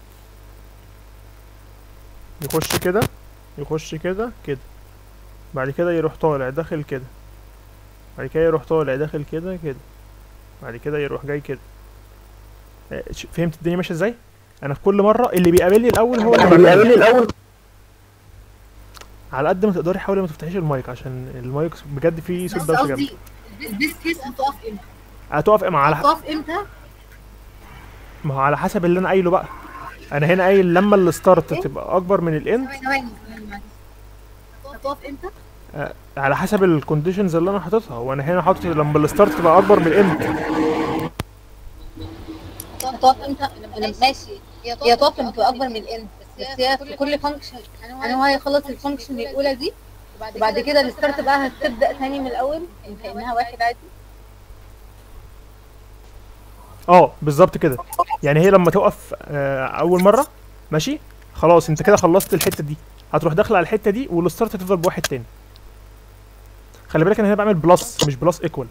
يخش كده يخش كده كده بعد كده يروح طالع داخل كده بعد كده يروح طالع داخل كده كده بعد كده يروح جاي كده آه، ش- فهمت الدنيا ماشيه ازاي انا في كل مره اللي بيقابلني الاول هو اللي بيقابلني
الاول
على قد ما تقدري حاولي ما تفتحيش المايك عشان المايك بجد فيه صوت
بس
دوشه جامد
قصدي البيست كيس هتقف امتى؟
هتقف مع على
هتقف امتى؟
ما هو على حسب اللي انا قايله بقى انا هنا قايل لما الستارت تبقى اكبر من الاند
ثواني ثواني معلش هتقف امتى؟
على حسب الكونديشنز اللي انا حاططها وانا هنا حاطط لما الستارت تبقى اكبر من الاند
هتقف امتى انا ماشي هي تقف لما تبقى اكبر من الاند بس هي في كل فانكشن يعني هو هيخلص الفانكشن الاولى دي وبعد كده الستارت بقى هتبدا تاني من الاول كانها واحد عادي
اه بالظبط كده يعني هي لما توقف آه اول مره ماشي خلاص انت كده خلصت الحته دي هتروح داخل على الحته دي والستارت هتفضل بواحد تاني خلي بالك انا هنا بعمل بلس مش بلس ايكوال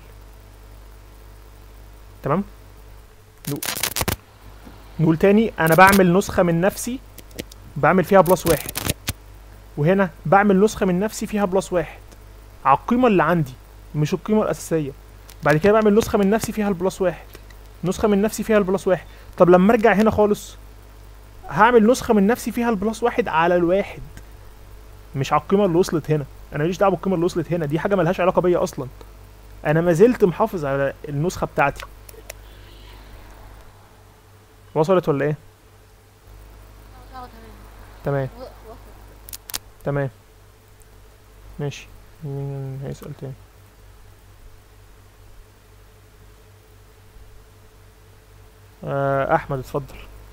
تمام نقول- نقول تاني انا بعمل نسخه من نفسي بعمل فيها بلس واحد وهنا بعمل نسخه من نفسي فيها بلس واحد على القيمه اللي عندي مش القيمه الاساسيه بعد كده بعمل نسخه من نفسي فيها البلس واحد نسخه من نفسي فيها البلس واحد طب لما ارجع هنا خالص هعمل نسخه من نفسي فيها البلس واحد على الواحد مش على القيمه اللي وصلت هنا انا ماليش دعوه بالقيمه اللي وصلت هنا دي حاجه ملهاش علاقه بيا اصلا انا ما زلت محافظ على النسخه بتاعتي وصلت ولا ايه
اه تمام
تمام
و- وصل.
تمام ماشي مين هيسأل تاني آه احمد اتفضل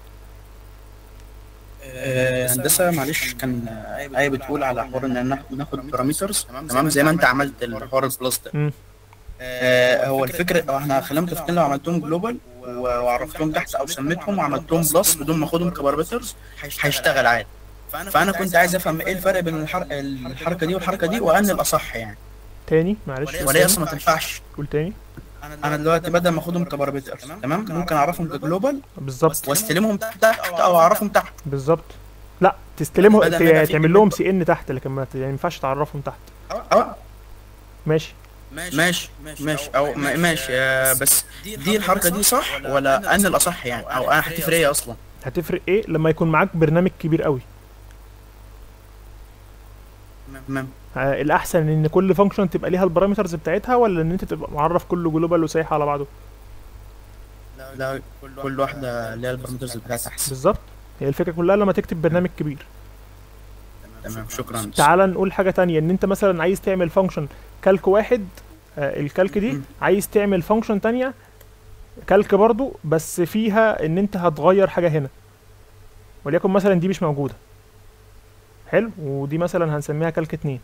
آه، هندسه معلش كان آه، آية بتقول على حوار ان ناخد ناخد بارامترز تمام زي ما انت عملت الحوار البلس ده
مم.
آه، هو الفكره هو احنا خلينا متفقين لو عملتهم جلوبال وعرفتهم تحت او سميتهم وعملتهم بلس بدون ما اخدهم كبارامترز هيشتغل عادي فانا كنت عايز افهم ايه الفرق بين الحر... الحركه دي والحركه دي وان الاصح يعني
تاني معلش
ولا هي اصلا ما تنفعش
قول تاني
انا دلوقتي بدل ما اخدهم كبارامترز تمام ممكن اعرفهم كجلوبال
بالظبط
واستلمهم تحت او اعرفهم تحت
بالظبط لا تستلمه
بدل ما يبقى
ت-
في
تعمل لهم سي ان تحت لكن ما ت- يعني ما ينفعش تعرفهم تحت
اه
ماشي
ماشي ماشي او م- ماشي آه، بس دي الحركه دي صح ولا ان الاصح يعني او انا هتفرق ايه اصلا
هتفرق ايه لما يكون معاك برنامج كبير قوي
تمام
آه الاحسن ان كل فانكشن تبقى ليها البارامترز بتاعتها ولا ان انت تبقى معرف كله جلوبال وسايح على بعضه
لا كل واحده ليها البارامترز بتاعتها احسن
بالظبط هي الفكره كلها لما تكتب برنامج كبير
تمام شكرا
تعال نقول حاجه تانية ان انت مثلا عايز تعمل فانكشن كالك واحد آه الكالك دي
مم.
عايز تعمل فانكشن تانية كالك برضو بس فيها ان انت هتغير حاجه هنا وليكن مثلا دي مش موجوده حلو ودي مثلا هنسميها كالك اتنين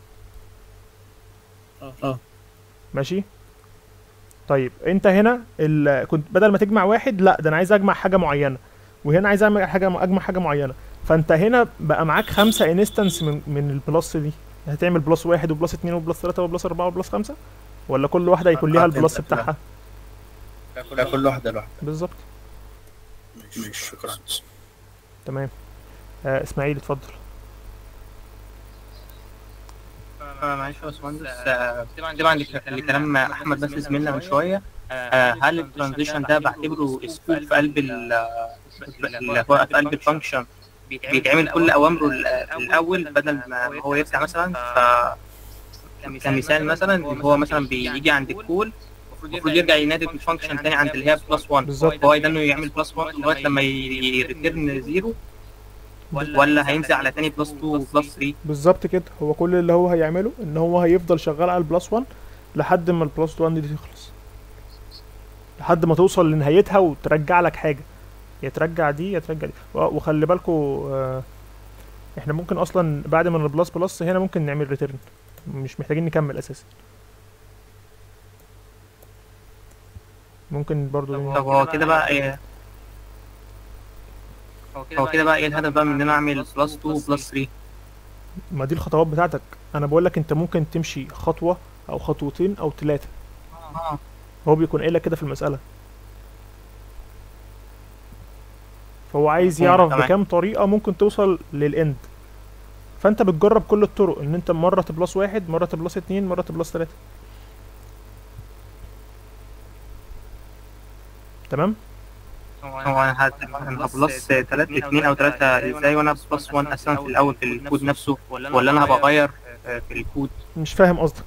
اه
ماشي طيب انت هنا ال... كنت بدل ما تجمع واحد لا ده انا عايز اجمع حاجه معينه وهنا عايز اعمل حاجه اجمع حاجه معينه فانت هنا بقى معاك خمسة انستنس من من البلس دي هتعمل بلس واحد وبلس اتنين وبلس تلاتة وبلس أربعة وبلس خمسة ولا كل واحدة يكون ليها
آه،
البلس
فهمتك، لا.
بتاعها
لا كل واحده لوحدها
بالظبط
ماشي شكرا
تمام آه اسماعيل اتفضل
آه، معلش يا باشمهندس آه، طبعا لك- لكلام احمد بس زميلنا من شويه آه، هل الترانزيشن ده بعتبره سكوب في قلب ال اللي هو في قلب الفانكشن بيتعمل كل اوامره ال- الاول بدل ما هو يفتح مثلا ف كمثال مثلا اللي هو مثلا بيجي عند الكول المفروض يرجع ينادي في الفانكشن تاني عند اللي هي بلس 1
بالظبط.
هو ده انه يعمل بلس 1 لغايه لما يريتيرن زيرو ولا هينزل على تاني بلس 2 وبلس 3
بالظبط كده هو كل اللي هو هيعمله ان هو هيفضل شغال على البلس 1 لحد ما البلس 1 دي تخلص لحد ما توصل لنهايتها وترجع لك حاجه يا ترجع دي يا ترجع دي و- وخلي بالكوا آه احنا ممكن اصلا بعد ما البلس بلس هنا ممكن نعمل ريتيرن مش محتاجين نكمل اساسا ممكن برضو دي-
طب هو كده بقى ايه هو كده بقى ايه الهدف بقى من ان انا اعمل بلس 2 وبلس 3
ما دي الخطوات بتاعتك انا بقول لك انت ممكن تمشي خطوه او خطوتين او ثلاثه
اه
هو بيكون قايل لك كده في المساله فهو عايز
مفهوم،
يعرف
تمام.
بكام طريقه ممكن توصل للاند فانت بتجرب كل الطرق ان انت مره تبلس واحد مره تبلس اتنين مره تبلس تلاته تمام
هو انا هت- أنا هبلس 3 2 او 3 ازاي وانا بلس 1 اساسا في الاول في الكود نفسه ولا انا هبقى اغير آه، في الكود
مش فاهم قصدك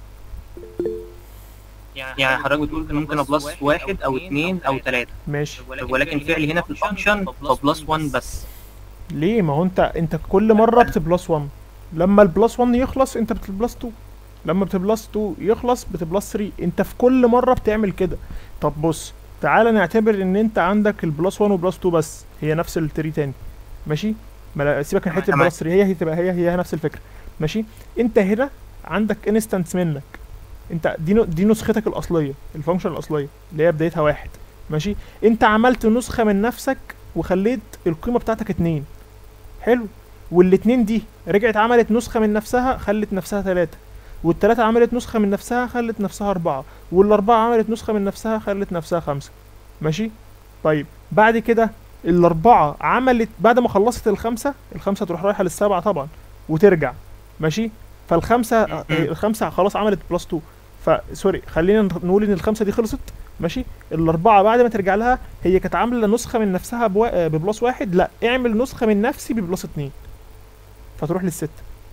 يعني حضرتك بتقول إن ممكن ابلس واحد او اثنين او ثلاثة
ماشي
ولكن فعلي هنا في الفانكشن بلس 1 بس
ليه ما هو انت انت كل مره بتبلس 1 لما البلس 1 يخلص انت بتبلس 2 لما بتبلس 2 يخلص بتبلس 3 انت في كل مره بتعمل كده طب بص تعالى نعتبر ان انت عندك البلس 1 وبلس 2 بس هي نفس التري تاني ماشي ما لا- سيبك من حته
تمام.
البلس 3 هي هي تبقى هي هي نفس الفكره ماشي انت هنا عندك انستنس منك انت دي نو- دي نسختك الاصليه الفانكشن الاصليه اللي هي بدايتها واحد ماشي انت عملت نسخه من نفسك وخليت القيمه بتاعتك اتنين حلو والاتنين دي رجعت عملت نسخة من نفسها خلت نفسها تلاتة والتلاتة عملت نسخة من نفسها خلت نفسها أربعة والأربعة عملت نسخة من نفسها خلت نفسها خمسة ماشي طيب بعد كده الأربعة عملت بعد ما خلصت الخمسة الخمسة تروح رايحة للسبعة طبعا وترجع ماشي فالخمسة آه، الخمسة خلاص عملت بلس 2 فسوري خلينا نقول ان الخمسة دي خلصت ماشي الأربعة بعد ما ترجع لها هي كانت عاملة نسخة من نفسها بوا... ببلس واحد لا اعمل نسخة من نفسي ببلس اتنين فتروح للستة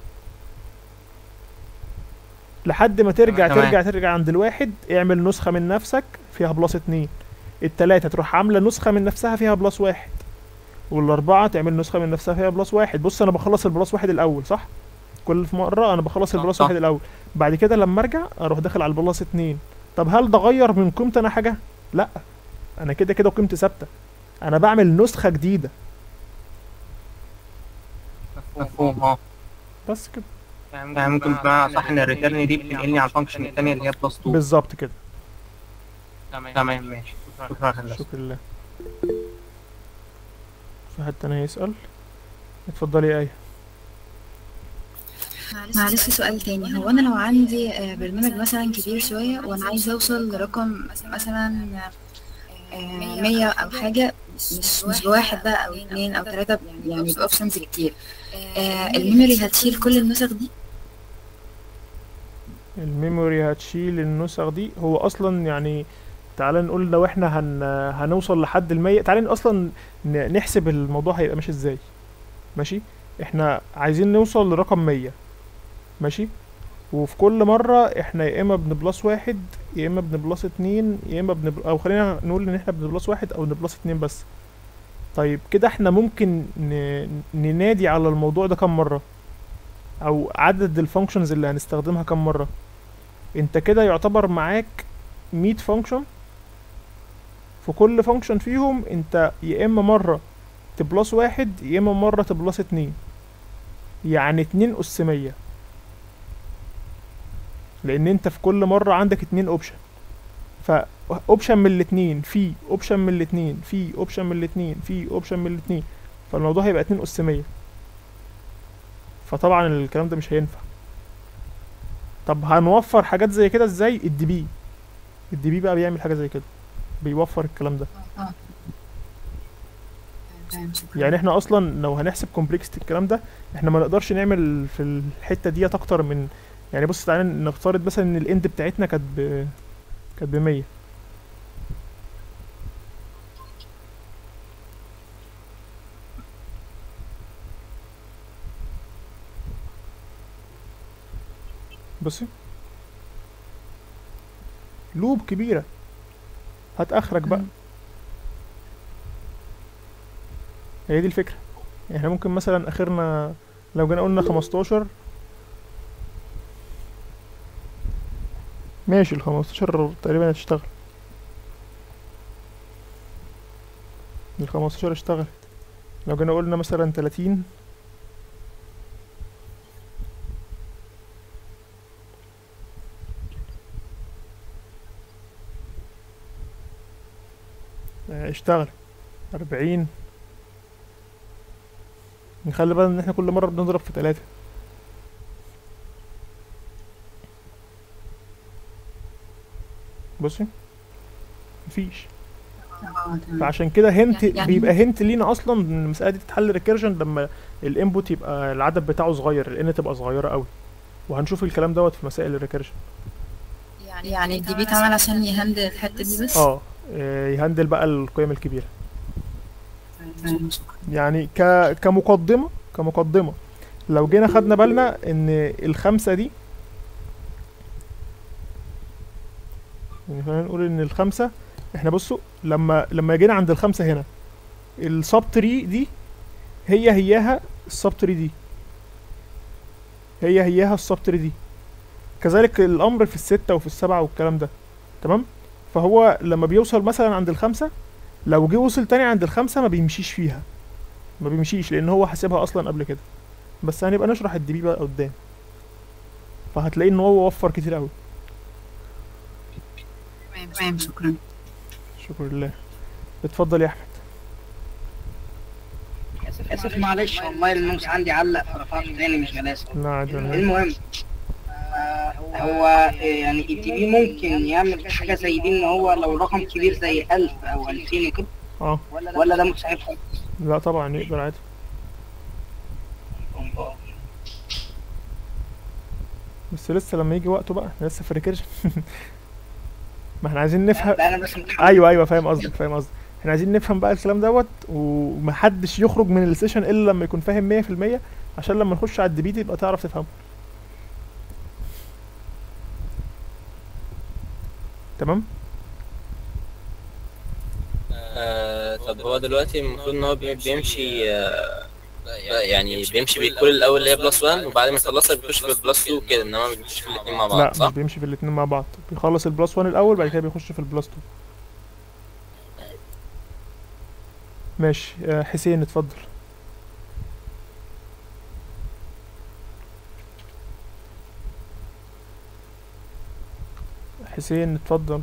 لحد ما ترجع
تمام.
ترجع ترجع عند الواحد اعمل نسخة من نفسك فيها بلس اتنين التلاتة تروح عاملة نسخة من نفسها فيها بلس واحد والأربعة تعمل نسخة من نفسها فيها بلس واحد بص أنا بخلص البلس واحد الأول صح؟ كل في مرة أنا بخلص
صح،
البلس
صح.
واحد الأول بعد كده لما أرجع أروح داخل على البلس اتنين طب هل ده غير من قيمتي أنا حاجة؟ لأ أنا كده كده قيمتي ثابتة أنا بعمل نسخة جديدة
مفهوم اه
بس كده
يعني ممكن بمعنى صح ان الريتيرن دي بتنقلني على الفانكشن الثانيه اللي هي بلس 2
بالظبط كده
تمام ماشي شكرا هندسة.
شكرا لله في حد تاني هيسأل اتفضلي يا آية
معلش سؤال تاني هو انا لو عندي آه، برنامج مثلا كبير شوية وانا عايزة اوصل لرقم مثلا آه، مية او حاجة مش مش بواحد بقى او اتنين او تلاتة يعني باوبشنز كتير آه، الميموري هتشيل كل النسخ دي
الميموري هتشيل النسخ دي هو اصلا يعني تعالى نقول لو احنا هن هنوصل لحد المية تعالى اصلا ن- نحسب الموضوع هيبقى ماشي ازاي ماشي احنا عايزين نوصل لرقم مية ماشي وفي كل مرة احنا يا اما بنبلس واحد يا اما بنبلس اتنين يا اما بنب... او خلينا نقول ان احنا بنبلس واحد او نبلس اتنين بس طيب كده احنا ممكن ن... ننادي على الموضوع ده كم مرة او عدد الفانكشنز اللي هنستخدمها كم مرة انت كده يعتبر معاك 100 فانكشن في كل فانكشن فيهم انت يا اما مرة تبلس واحد يا اما مرة تبلس اتنين يعني اتنين اس مية لان انت في كل مرة عندك اتنين اوبشن ف اوبشن من الاتنين في اوبشن من الاتنين في اوبشن من الاتنين في اوبشن من الاتنين فالموضوع هيبقى اتنين اس مية فطبعا الكلام ده مش هينفع طب هنوفر حاجات زي كده ازاي الدي بي الدي بي بقى بيعمل حاجة زي كده بيوفر الكلام ده
اه تمام شكرا
يعني احنا اصلا لو هنحسب كومبلكسيتي الكلام ده احنا ما نقدرش نعمل في الحته ديت اكتر من يعني بص تعالى نفترض مثلا ان الاند بتاعتنا كانت ب كانت ب 100 بصي لوب كبيره هات اخرك بقى
مم.
هي دي الفكرة يعني احنا ممكن مثلا اخرنا لو جينا قلنا خمستاشر ماشي الخمستاشر تقريبا هتشتغل الخمستاشر اشتغلت لو جينا قلنا مثلا تلاتين آه، اشتغل أربعين نخلي بالنا ان احنا كل مرة بنضرب في تلاتة بصي مفيش
اه تمام
فعشان كده هنت
يعني-
بيبقى هنت لينا اصلا ان المسألة دي تتحل ريكيرجن لما الانبوت يبقى العدد بتاعه صغير الان تبقى صغيرة قوي وهنشوف الكلام دوت في مسائل الريكيرجن
يعني الدي بي اتعمل عشان يهندل الحتة دي بس
اه آه، يهندل بقى القيم الكبيرة
تمام شكرا
يعني ك... كمقدمة كمقدمة لو جينا خدنا بالنا ان الخمسة دي يعني خلينا نقول ان الخمسة احنا بصوا لما لما جينا عند الخمسة هنا السب تري دي هي هياها السب تري دي هي هياها السب تري دي كذلك الامر في الستة وفي السبعة والكلام ده تمام فهو لما بيوصل مثلا عند الخمسة لو جه وصل تاني عند الخمسة ما بيمشيش فيها ما بيمشيش لان هو حاسبها اصلا قبل كده بس هنبقى نشرح الدي بي بقى قدام فهتلاقي ان هو وفر كتير قوي
تمام تمام شكرا
شكرا لله اتفضل يا احمد
اسف اسف معلش والله الماوس عندي علق فرفعت تاني مش غلاسه
لا عادي ولا حاجة.
المهم آه، هو آه، يعني الدي بي ممكن يعمل حاجه زي دي ان هو لو رقم كبير زي 1000 او 2000 وكده
اه
ولا ده مستحيل خالص
لا طبعا يقدر عادي بس لسه لما يجي وقته بقى احنا لسه في ريكيرجن ما احنا عايزين نفهم
لا انا بس متحمس
ايوه ايوه فاهم قصدك فاهم قصدك احنا عايزين نفهم بقى الكلام دوت ومحدش يخرج من السيشن الا لما يكون فاهم 100% عشان لما نخش على الديبيت يبقى تعرف تفهمه تمام
آه طب هو دلوقتي المفروض ان هو بي- بيمشي آه يعني بيمشي بالكل الاول اللي هي بلس 1 وبعد ما يخلصها بيخش في البلس 2 كده انما ما بيمشيش في الاثنين مع
لا
بعض
مش
صح؟
بيمشي في الاتنين مع بعض بيخلص البلس 1 الاول بعد كده بيخش في البلس 2 ماشي آه، حسين اتفضل حسين اتفضل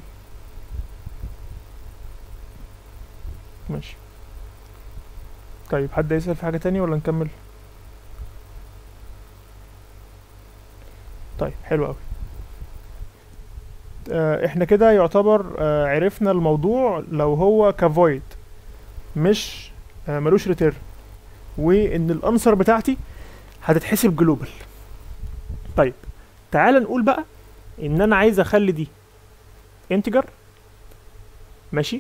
ماشي طيب حد يسأل في حاجة تانية ولا نكمل طيب حلو قوي آه، احنا كده يعتبر آه، عرفنا الموضوع لو هو كفويد مش آه، ملوش ريتيرن وان الانسر بتاعتي هتتحسب جلوبال طيب تعال نقول بقى ان انا عايز اخلي دي انتجر ماشي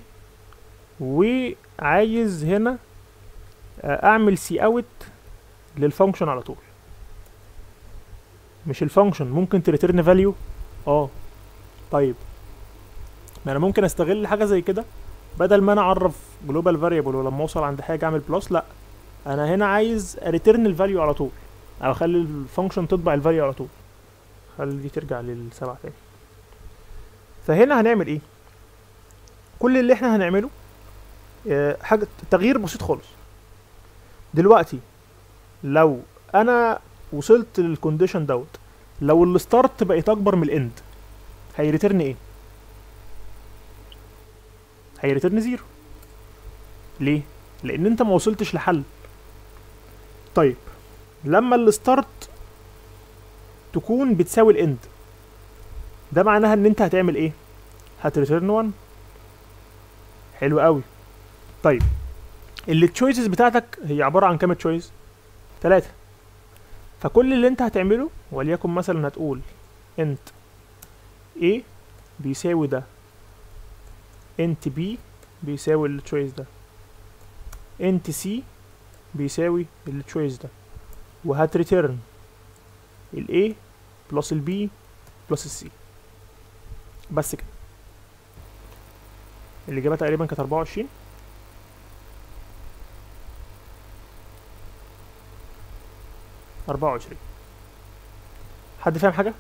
وعايز هنا آه، اعمل سي اوت للفانكشن على طول مش الفانكشن ممكن تريتيرن فاليو اه طيب ما انا ممكن استغل حاجه زي كده بدل ما انا اعرف جلوبال فاريبل ولما اوصل عند حاجه اعمل بلس لا انا هنا عايز ريتيرن الفاليو على طول او اخلي الفانكشن تطبع الفاليو على طول خلي دي ترجع للسبعة تاني فهنا هنعمل ايه كل اللي احنا هنعمله آه، حاجه تغيير بسيط خالص دلوقتي لو انا وصلت للكونديشن دوت لو الستارت بقت اكبر من الاند هيريترن ايه هيريترن زيرو ليه لان انت ما وصلتش لحل طيب لما الستارت تكون بتساوي الاند ده معناها ان انت هتعمل ايه هتريترن 1 حلو قوي طيب التشويسز بتاعتك هي عباره عن كام تشويس ثلاثة فكل اللي انت هتعمله وليكن مثلا هتقول انت A بيساوي ده انت B بيساوي التشويس ده انت C بيساوي التشويس ده وهتريتيرن ال A بلس ال B بلس ال C بس كده الإجابة تقريبا كانت 24 24 حد فاهم حاجة؟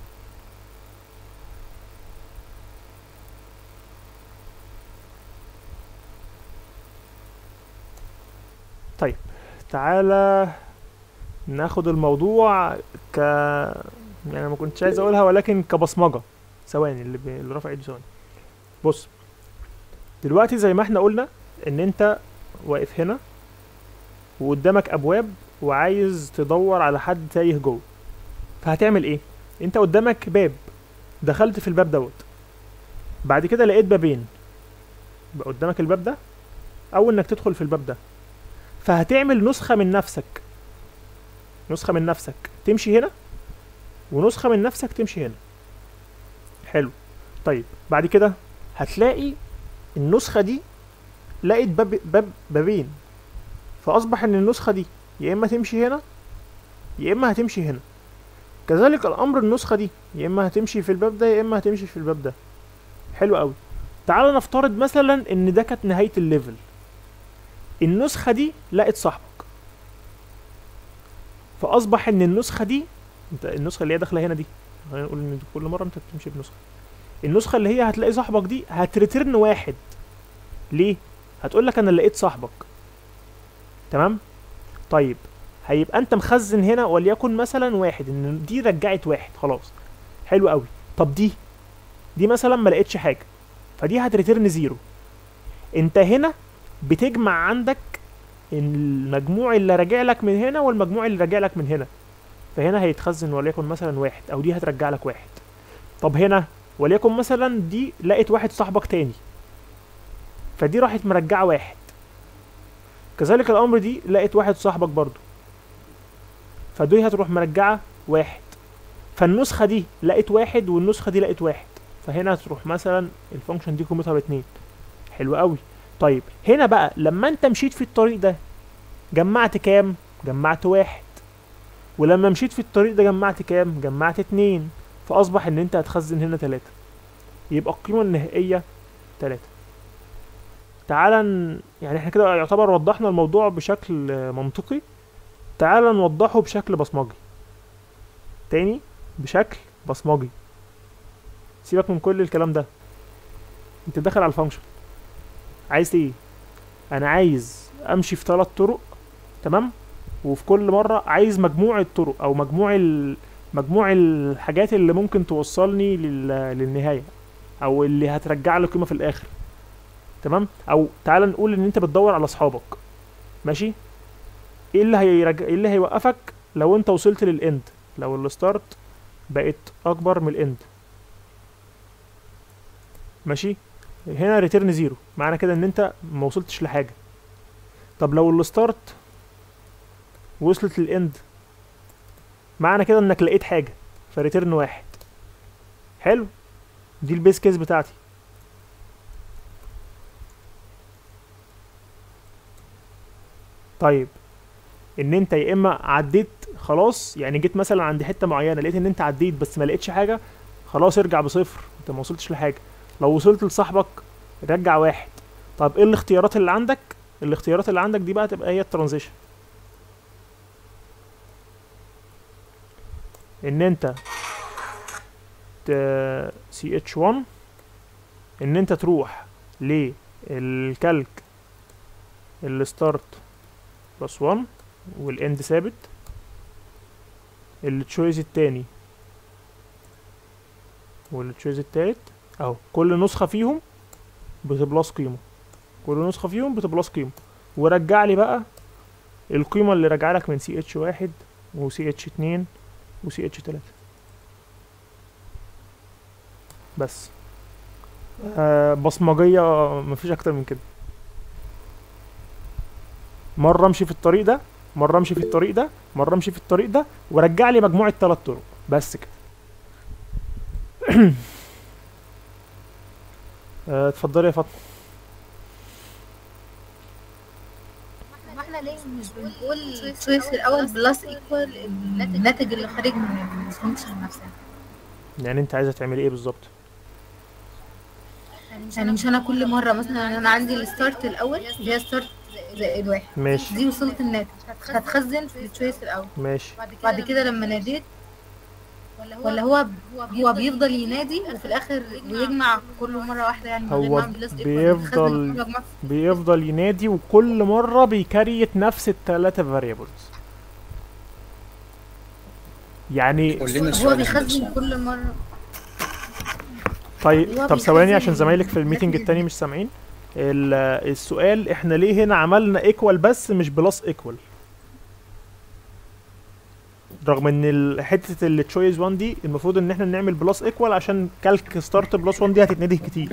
طيب تعالى ناخد الموضوع ك يعني ما كنتش عايز اقولها ولكن كبصمجة ثواني اللي, بي... اللي رافع ايده ثواني بص دلوقتي زي ما احنا قلنا ان انت واقف هنا وقدامك ابواب وعايز تدور على حد تايه جوه فهتعمل ايه انت قدامك باب دخلت في الباب دوت بعد كده لقيت بابين يبقى قدامك الباب ده او انك تدخل في الباب ده فهتعمل نسخة من نفسك نسخة من نفسك تمشي هنا ونسخة من نفسك تمشي هنا حلو طيب بعد كده هتلاقي النسخة دي لقيت باب باب بابين فأصبح إن النسخة دي يا إما تمشي هنا يا إما هتمشي هنا كذلك الأمر النسخة دي يا إما هتمشي في الباب ده يا إما هتمشي في الباب ده حلو أوي تعال نفترض مثلا إن ده كانت نهاية الليفل النسخة دي لقت صاحبك فأصبح إن النسخة دي انت النسخة اللي هي داخلة هنا دي خلينا نقول إن كل مرة أنت بتمشي بنسخة النسخة اللي هي هتلاقي صاحبك دي هتريترن واحد ليه؟ هتقول لك أنا لقيت صاحبك تمام؟ طيب هيبقى أنت مخزن هنا وليكن مثلا واحد إن دي رجعت واحد خلاص حلو قوي طب دي دي مثلا ما لقيتش حاجة فدي هتريترن زيرو انت هنا بتجمع عندك المجموع اللي راجع لك من هنا والمجموع اللي راجع لك من هنا فهنا هيتخزن وليكن مثلا واحد او دي هترجع لك واحد طب هنا وليكن مثلا دي لقيت واحد صاحبك تاني فدي راحت مرجعه واحد كذلك الامر دي لقيت واحد صاحبك برضو فدي هتروح مرجعه واحد فالنسخه دي لقيت واحد والنسخه دي لقيت واحد فهنا هتروح مثلا الفانكشن دي قيمتها باتنين حلو قوي طيب هنا بقى لما انت مشيت في الطريق ده جمعت كام جمعت واحد ولما مشيت في الطريق ده جمعت كام جمعت اتنين فاصبح ان انت هتخزن هنا تلاتة يبقى القيمة النهائية تلاتة تعالى ن... يعني احنا كده يعتبر وضحنا الموضوع بشكل آه، منطقي تعالى نوضحه بشكل بصمجي تاني بشكل بصمجي سيبك من كل الكلام ده انت داخل على الفانكشن عايز ايه انا عايز امشي في ثلاث طرق تمام وفي كل مره عايز مجموع الطرق او مجموع ال... مجموع الحاجات اللي ممكن توصلني لل... للنهايه او اللي هترجع لي قيمه في الاخر تمام او تعال نقول ان انت بتدور على اصحابك ماشي ايه اللي هيرجع ايه اللي هيوقفك لو انت وصلت للاند لو الستارت بقت اكبر من الاند ماشي هنا ريتيرن زيرو معنى كده ان انت ما وصلتش لحاجه طب لو الستارت وصلت للاند معنى كده انك لقيت حاجه فريتيرن واحد حلو دي البيس كيس بتاعتي طيب ان انت يا اما عديت خلاص يعني جيت مثلا عند حته معينه لقيت ان انت عديت بس ما لقيتش حاجه خلاص ارجع بصفر انت ما وصلتش لحاجه لو وصلت لصاحبك رجع واحد طب ايه الاختيارات اللي عندك الاختيارات اللي عندك دي بقى تبقى هي الترانزيشن ان انت سي اتش 1 ان انت تروح للكالك الستارت بلس 1 والاند ثابت التشويز التاني والتشويز التالت اهو كل نسخة فيهم بتبلس قيمة كل نسخة فيهم بتبلس قيمة ورجع لي بقى القيمة اللي رجع لك من سي اتش واحد وسي اتش اتنين وسي اتش تلاتة بس آه بصمجية مفيش اكتر من كده مرة امشي في الطريق ده مرة امشي في الطريق ده مرة امشي في الطريق ده ورجع لي مجموعة تلات طرق بس كده آه، اتفضلي يا فاطمة
ما احنا ليه مش بنقول تشويس الاول بلس ايكوال الناتج اللي خارج من الفانكشن نفسها
يعني انت عايزة تعملي ايه بالظبط
يعني مش انا كل مره مثلا انا عندي الستارت الاول اللي هي ستارت زائد واحد
ماشي
دي وصلت الناتج هتخزن في التشويس الاول
ماشي
بعد كده لما ناديت ولا هو هو بيفضل ينادي وفي الاخر بيجمع كل مره واحده يعني من غير ما
هو
أعمل list equal. بيخزن كل
بيفضل
مجموعة
بيفضل ينادي وكل مرة بيكريت نفس التلاتة variables يعني
هو بيخزن كل مره
طيب
هو
طب ثواني
بيخزن
عشان زمايلك في الميتنج التاني مش سامعين ال- السؤال احنا ليه هنا عملنا ايكوال بس مش بلس ايكوال رغم ان ال- حته التشويز 1 دي المفروض ان احنا نعمل بلس ايكوال عشان كالك ستارت بلس 1 دي هتتنده كتير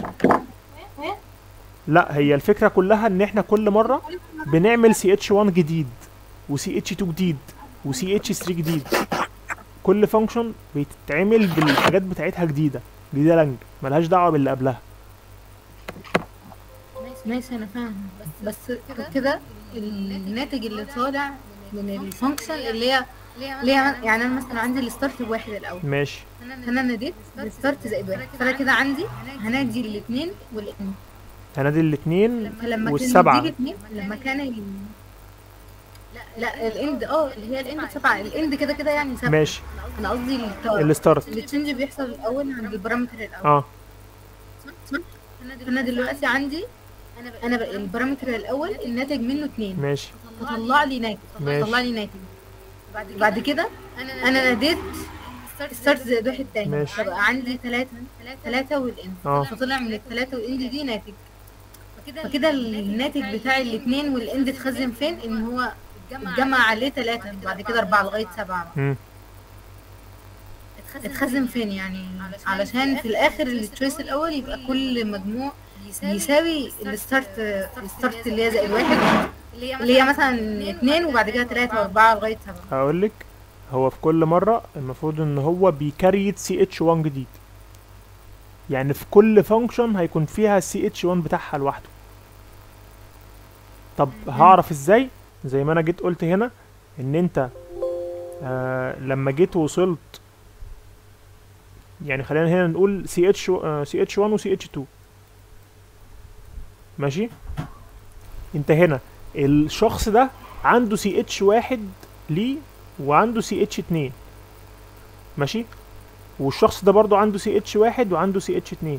لا هي الفكره كلها ان احنا كل مره بنعمل سي اتش 1 جديد وسي اتش 2 جديد وسي اتش 3 جديد كل فانكشن بيتعمل بالحاجات بتاعتها جديده جديده لانج ملهاش دعوه باللي قبلها
ماشي انا فاهم بس كده الناتج اللي طالع من الفانكشن اللي هي اللي هي يعني انا مثلا عندي الستارت بواحد الاول
ماشي
انا ناديت الستارت زائد واحد فانا كده عندي هنادي الاثنين والاثنين
هنادي الاثنين
فلما كان
والسبعه
دي الاثنين لما كان ال... لا الاند اه اللي هي الاند سبعه الاند كده كده يعني سبعه
ماشي
انا قصدي الت-
الستارت.
التشنج بيحصل الاول عند البارامتر الاول
اه
صح؟ انا دلوقتي عندي انا بقى البارامتر الاول الناتج منه اتنين
ماشي
فطلع لي ناتج
ماشي.
طلع لي ناتج بعد كده انا ناديت ستارت زائد واحد تاني
ماشي.
فبقى عندي ثلاثة ثلاثة والاند
اه.
فطلع من الثلاثة والاند دي ناتج فكده الناتج بتاع الاثنين والاند اتخزن فين ان هو اتجمع عليه ثلاثة بعد كده أربعة لغاية سبعة
مم.
اتخزن فين يعني علشان في الآخر التشويس الأول يبقى كل مجموع يساوي الستارت الستارت اللي هي زائد واحد اللي هي مثلا اتنين وبعد كده تلاتة وأربعة لغاية سبعة
هقول لك هو في كل مره المفروض ان هو بيكريت سي اتش 1 جديد يعني في كل فانكشن هيكون فيها سي اتش 1 بتاعها لوحده طب هعرف ازاي زي ما انا جيت قلت هنا ان انت آه لما جيت وصلت يعني خلينا هنا نقول سي اتش سي اتش 1 وسي اتش 2 ماشي انت هنا الشخص ده عنده سي اتش واحد ليه وعنده سي اتش اتنين ماشي والشخص ده برضو عنده سي اتش واحد وعنده سي اتش اتنين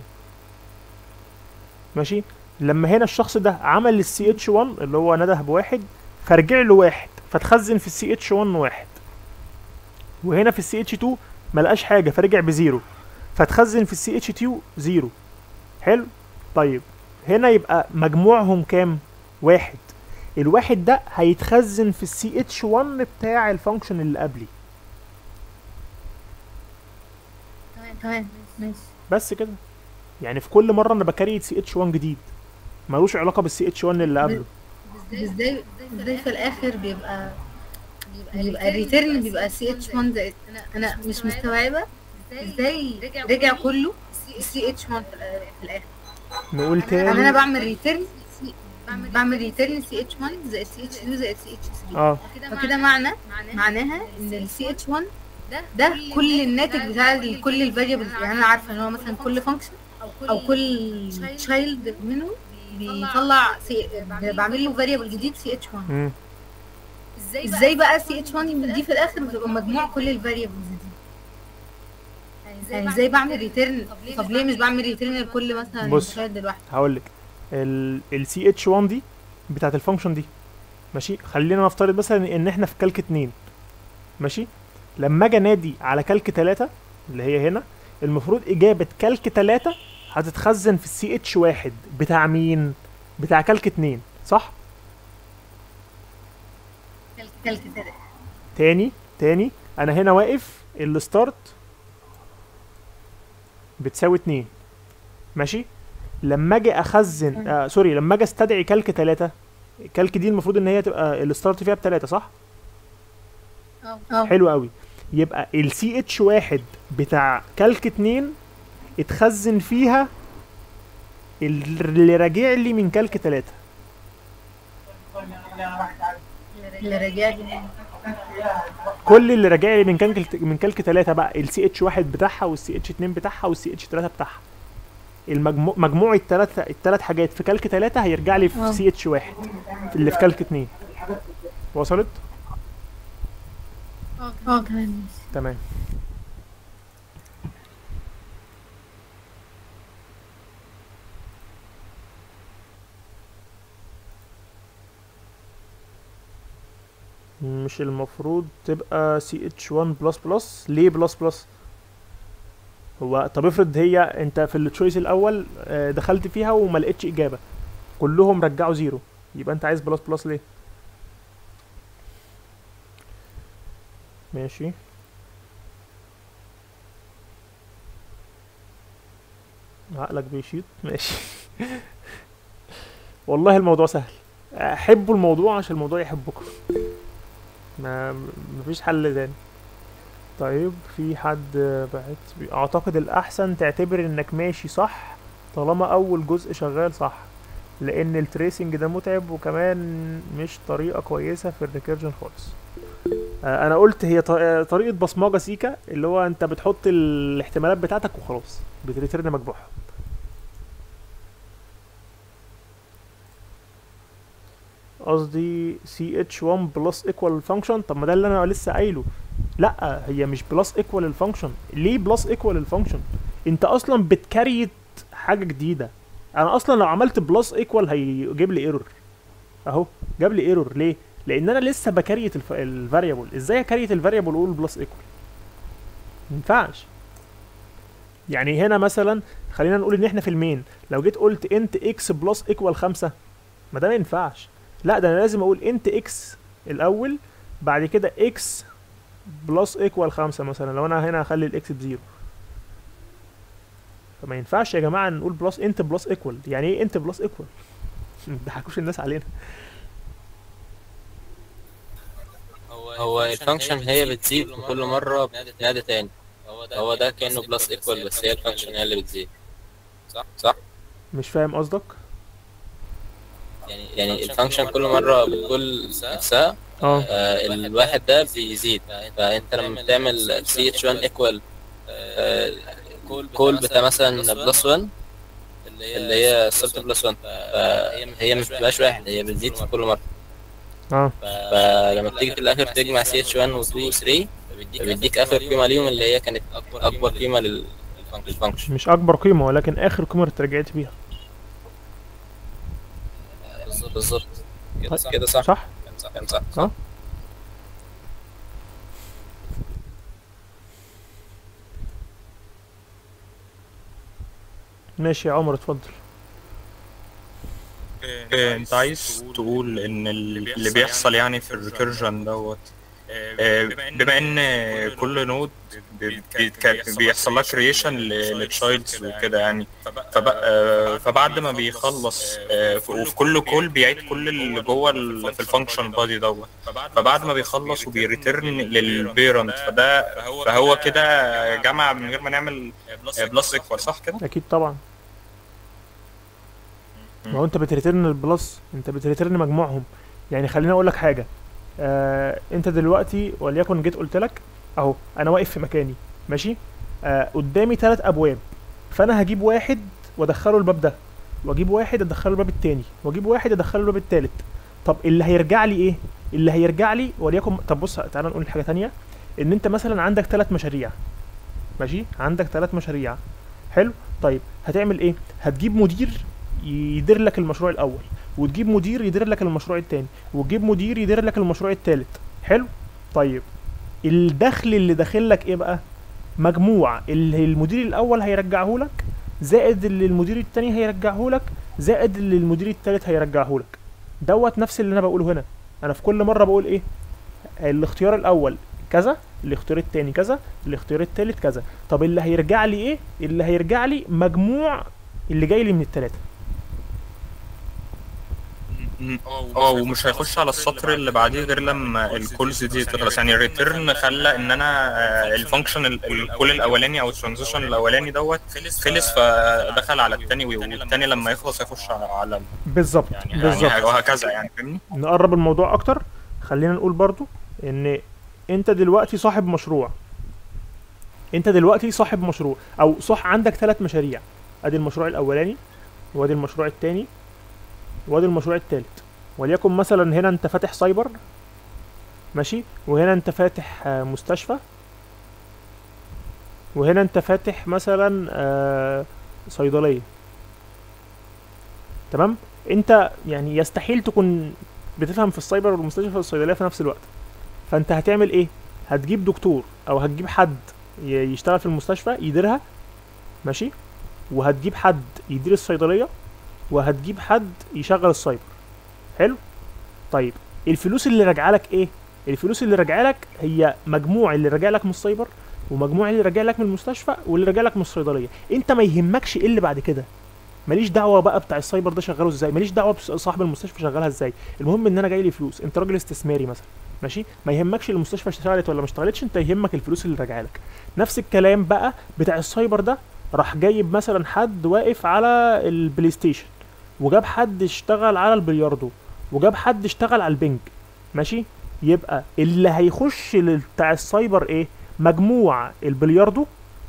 ماشي لما هنا الشخص ده عمل السي اتش 1 اللي هو نده بواحد فرجع له واحد فتخزن في السي اتش 1 واحد وهنا في السي اتش 2 ملقاش حاجه فرجع بزيرو فتخزن في السي اتش 2 زيرو حلو طيب هنا يبقى مجموعهم كام واحد الواحد ده هيتخزن في السي اتش 1 بتاع الفانكشن اللي قبلي
تمام ماشي
بس كده يعني في كل مره انا بكريت سي اتش 1 جديد ملوش علاقه بالسي اتش 1 اللي قبله
ازاي ازاي في الآخر بيبقى بيبقى الريتيرن بيبقى سي اتش 1 زائد انا مش مستوعبة ازاي رجع كله سي اتش 1 في الآخر
نقول
يعني انا
تاني
بعمل ريتيرن بعمل ريتيرن سي اتش 1 زائد سي اتش 2 زائد سي اتش 3
اه
فكده معنى معناها ان السي اتش 1 ده كل الناتج بتاع ال- كل الفاريبلز يعني انا عارفه ان هو مثلا كل فانكشن او كل تشايلد منه بيطلع سي بعمل له فاريبل جديد سي اتش 1
مم.
ازاي بقى سي اتش 1 دي في الاخر بتبقى مجموع كل الفاريبلز دي يعني ازاي بعمل ريتيرن طب ليه مش بعمل ريتيرن لكل مثلا
بص.
تشايلد لوحده
هقول لك ال سي اتش 1 دي بتاعت الفانكشن دي ماشي خلينا نفترض مثلا ان احنا في كالك 2 ماشي لما اجي انادي على كالك 3 اللي هي هنا المفروض اجابه كالك 3 هتتخزن في السي اتش 1 بتاع مين بتاع كالك 2 صح
كالك تلاتة.
تاني تاني انا هنا واقف الستارت بتساوي 2 ماشي لما اجي اخزن آه سوري لما اجي استدعي كالك 3 كالك دي المفروض ان هي تبقى الستارت فيها بتلاتة صح
اه
حلو قوي يبقى السي اتش واحد بتاع كالك 2 اتخزن فيها اللي راجع لي من كالك 3
اللي راجع لي
كل اللي راجع لي من كالك من كالك 3 بقى السي اتش واحد بتاعها والسي اتش 2 بتاعها والسي اتش 3 بتاعها المجموع مجموع الثلاث الثلاث حاجات في كالك 3 هيرجع لي
اه.
في سي اتش واحد اللي في كالك 2 وصلت
اه تمام ماشي
تمام مش المفروض تبقى سي اتش 1 بلس بلس ليه بلس بلس هو طب افرض هي انت في التشويس الاول آه، دخلت فيها وما لقيتش اجابه كلهم رجعوا زيرو يبقى انت عايز بلس بلس ليه ماشي عقلك بيشيط ماشي والله الموضوع سهل حبوا الموضوع عشان الموضوع يحبكم ما مفيش حل تاني طيب في حد بعت بي- اعتقد الاحسن تعتبر انك ماشي صح طالما اول جزء شغال صح لان التريسنج ده متعب وكمان مش طريقة كويسة في الريكيرجن خالص آه، انا قلت هي ط- آه، طريقة بصمجة سيكا اللي هو انت بتحط الاحتمالات بتاعتك وخلاص بتريترن مكبوحة قصدي سي اتش 1 بلس ايكوال الفانكشن طب ما ده اللي انا لسه قايله لا هي مش بلس ايكوال الفانكشن ليه بلس ايكوال الفانكشن انت اصلا بتكريت حاجه جديده انا اصلا لو عملت بلس ايكوال هيجيب لي ايرور اهو جاب لي ايرور ليه لان انا لسه بكريت الفاريبل ازاي اكريت الفاريبل واقول بلس ايكوال ينفعش يعني هنا مثلا خلينا نقول ان احنا في المين لو جيت قلت انت اكس بلس ايكوال 5 ما ده ما ينفعش لا ده انا لازم اقول انت اكس الاول بعد كده اكس بلس ايكوال 5 مثلا لو انا هنا هخلي الاكس بزيرو فما ينفعش يا جماعه نقول بلس انت بلس ايكوال يعني ايه انت بلس ايكوال ما تضحكوش الناس علينا
هو الفانكشن هي بتزيد كل مرة بنادي تاني هو ده كأنه بلس ايكوال بس هي الفانكشن هي اللي بتزيد صح صح
مش فاهم قصدك
يعني يعني الفانكشن كل مرة بتقول ساعة
اه
آه الواحد ده بيزيد فانت لما بتعمل سي اتش 1 ايكوال كول بتاع مثلا بلس 1 اللي هي سلت بلس 1 فهي مش بتبقاش واحد هي بتزيد في كل مرة
اه
فلما بتيجي في الاخر تجمع سي اتش 1 و 2 و 3 فبيديك اخر قيمة ليهم اللي هي كانت اكبر قيمة لل- للفانكشن
مش اكبر قيمه ولكن اخر قيمه رجعت بيها
بالظبط كده
طيب،
كده صح
صح
كان صح
اه ماشي يا عمر اتفضل
آه، انت عايز تقول ان ال- اللي بيحصل يعني في الريكيرجن دوت آه، بما ان كل نود بيحصل لها كرييشن للتشايلدز وكده يعني فب- آه، فبعد ما بيخلص آه، ف- وفي كل كول بيعيد كل اللي جوه ال- في الفانكشن بادي دوت فبعد ما بيخلص وبيريترن للبيرنت فده فهو كده جمع من غير ما نعمل بلس ايكوال صح كده؟
اكيد طبعا ما هو انت بتريترن البلس انت بتريترن مجموعهم يعني خليني اقول لك حاجه آه انت دلوقتي وليكن جيت قلت لك اهو انا واقف في مكاني ماشي آه قدامي ثلاث ابواب فانا هجيب واحد وادخله الباب ده واجيب واحد ادخله الباب التاني واجيب واحد ادخله الباب التالت طب اللي هيرجع لي ايه اللي هيرجع لي وليكن طب بص تعالى نقول حاجه تانية ان انت مثلا عندك ثلاث مشاريع ماشي عندك ثلاث مشاريع حلو طيب هتعمل ايه هتجيب مدير يدير لك المشروع الاول وتجيب مدير يدير لك المشروع التاني وتجيب مدير يدير لك المشروع التالت حلو طيب الدخل اللي داخل لك ايه بقى مجموع اللي المدير الاول هيرجعه لك زائد اللي المدير التاني هيرجعه لك زائد اللي المدير التالت هيرجعه لك دوت نفس اللي انا بقوله هنا انا في كل مره بقول ايه الاختيار الاول كذا الاختيار التاني كذا الاختيار التالت كذا طب اللي هيرجع لي ايه اللي هيرجع لي مجموع اللي جاي لي من التلاته
م- اه ومش هيخش على السطر اللي بعديه غير لما الكولز دي تخلص يعني ريتيرن خلى ان انا آه، الفانكشن ال- الكول الاولاني او الترانزيشن الاولاني دوت خلص فدخل على التاني والتاني لما يخلص هيخش على ال-
بالظبط
يعني
بالظبط
يعني وهكذا يعني فاهمني
نقرب الموضوع اكتر خلينا نقول برضو ان انت دلوقتي صاحب مشروع انت دلوقتي صاحب مشروع او صح عندك ثلاث مشاريع ادي المشروع الاولاني وادي المشروع الثاني وادي المشروع الثالث وليكن مثلا هنا انت فاتح سايبر ماشي وهنا انت فاتح آه، مستشفى وهنا انت فاتح مثلا آه، صيدليه تمام انت يعني يستحيل تكون بتفهم في السايبر والمستشفى والصيدليه في نفس الوقت فانت هتعمل ايه هتجيب دكتور او هتجيب حد ي- يشتغل في المستشفى يديرها ماشي وهتجيب حد يدير الصيدليه وهتجيب حد يشغل السايبر حلو طيب الفلوس اللي راجعه لك ايه الفلوس اللي راجعه لك هي مجموع اللي راجع لك من السايبر ومجموع اللي راجع لك من المستشفى واللي راجع لك من الصيدليه انت ما يهمكش ايه اللي بعد كده ماليش دعوه بقى بتاع السايبر ده شغاله ازاي ماليش دعوه بصاحب المستشفى شغالها ازاي المهم ان انا جاي لي فلوس انت راجل استثماري مثلا ماشي ما يهمكش المستشفى اشتغلت ولا ما اشتغلتش انت يهمك الفلوس اللي راجعه لك نفس الكلام بقى بتاع السايبر ده راح جايب مثلا حد واقف على البلاي ستيشن وجاب حد اشتغل على البلياردو وجاب حد اشتغل على البنج ماشي يبقى اللي هيخش لل- بتاع السايبر ايه مجموع البلياردو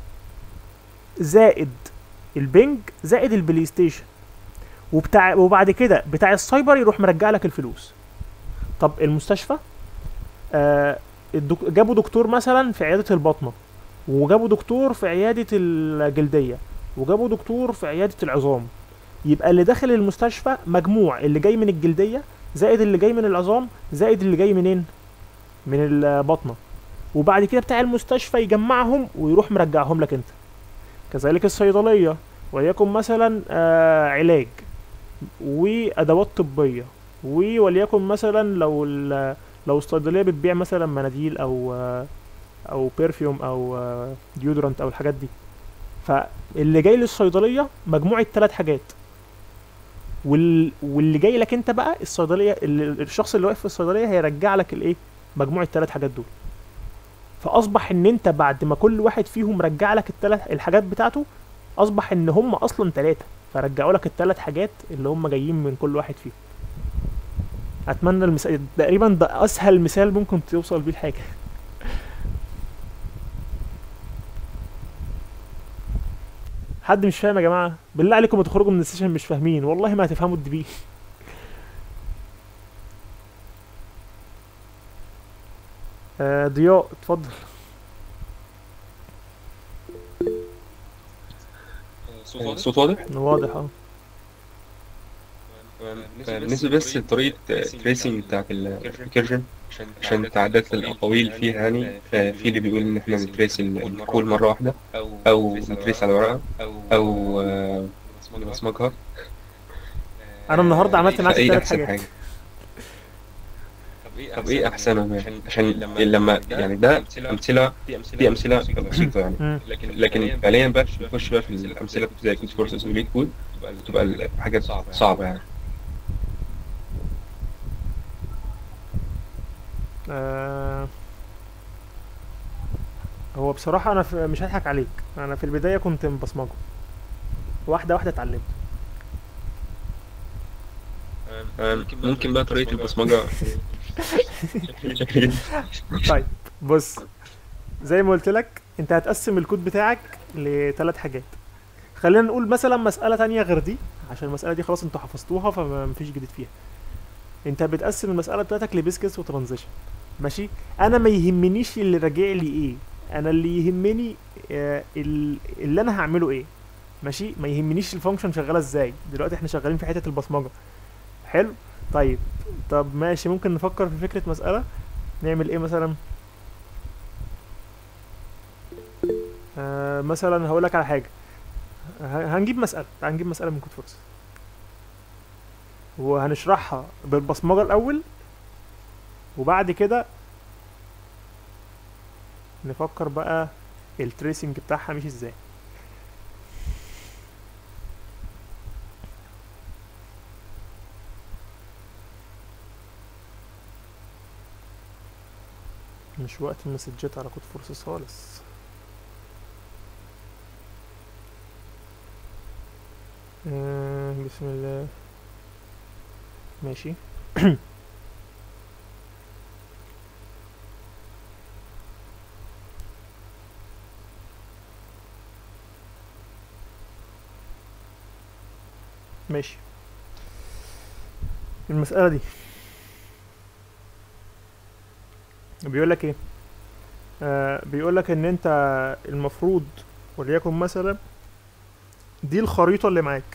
زائد البنج زائد البلاي ستيشن وبتاع وبعد كده بتاع السايبر يروح مرجع لك الفلوس طب المستشفى آه الدك... جابوا دكتور مثلا في عياده الباطنه وجابوا دكتور في عياده الجلديه وجابوا دكتور في عياده العظام يبقى اللي داخل المستشفى مجموع اللي جاي من الجلديه زائد اللي جاي من العظام زائد اللي جاي منين من الباطنه وبعد كده بتاع المستشفى يجمعهم ويروح مرجعهم لك انت كذلك الصيدليه وليكن مثلا آه علاج وادوات طبيه و- وليكن مثلا لو ال- لو الصيدليه بتبيع مثلا مناديل او آه، او بيرفيوم او ديودرنت او الحاجات دي فاللي جاي للصيدليه مجموعه ثلاث حاجات وال... واللي جاي لك انت بقى الصيدليه اللي الشخص اللي واقف في الصيدليه هيرجع لك الايه مجموع الثلاث حاجات دول فاصبح ان انت بعد ما كل واحد فيهم رجع لك الثلاث الحاجات بتاعته اصبح ان هم اصلا ثلاثه فرجعوا لك الثلاث حاجات اللي هم جايين من كل واحد فيهم اتمنى المثال تقريبا ده اسهل مثال ممكن توصل بيه الحاجه حد مش فاهم يا جماعه بالله عليكم ما تخرجوا من السيشن مش فاهمين والله ما هتفهموا الدبي آه ضياء اتفضل
الصوت واضح؟
واضح اه
بالنسبة بس لطريقة تريسنج بتاعت الريكيرجن عشان تعداد الأقاويل فيها يعني ففي اللي بيقول إن إحنا نتريس الكول مرة واحدة أو نتريس على ورقة أو آه، نبصمجها
انا النهارده عملت معاك
فإيه
ثلاث
أحسن
حاجات
حاجة؟ طب إيه أحسنهم يعني عشان لما يعني ده أمثلة دي أمثلة بسيطة يعني
مم.
لكن فعليا بقى نخش بقى في الأمثلة زي كود فورسز وليد كود تبقى الحاجات صعبة يعني
آه هو بصراحة أنا في مش هضحك عليك أنا في البداية كنت مبصمجه واحدة واحدة اتعلمت
آم، ممكن بقى طريقة البصمجة
طيب بص زي ما قلت لك انت هتقسم الكود بتاعك لثلاث حاجات خلينا نقول مثلا مسألة تانية غير دي عشان المسألة دي خلاص انتوا حفظتوها فمفيش جديد فيها انت بتقسم المسألة بتاعتك لبيسكس وترانزيشن ماشي انا ما يهمنيش اللي راجع لي ايه انا اللي يهمني آه، ال- اللي انا هعمله ايه ماشي ما يهمنيش الفانكشن شغاله ازاي دلوقتي احنا شغالين في حته البصمجه حلو طيب طب ماشي ممكن نفكر في فكره مساله نعمل ايه مثلا آه مثلا هقول لك على حاجه ه- هنجيب مساله تعال نجيب مساله من كود فورس وهنشرحها بالبصمجه الاول وبعد كده نفكر بقى التريسنج بتاعها مش ازاي مش وقت المسجات على كود فورسز خالص آه بسم الله ماشي ماشي المسألة دي بيقول لك ايه آه بيقول لك ان انت المفروض وليكن مثلا دي الخريطة اللي معاك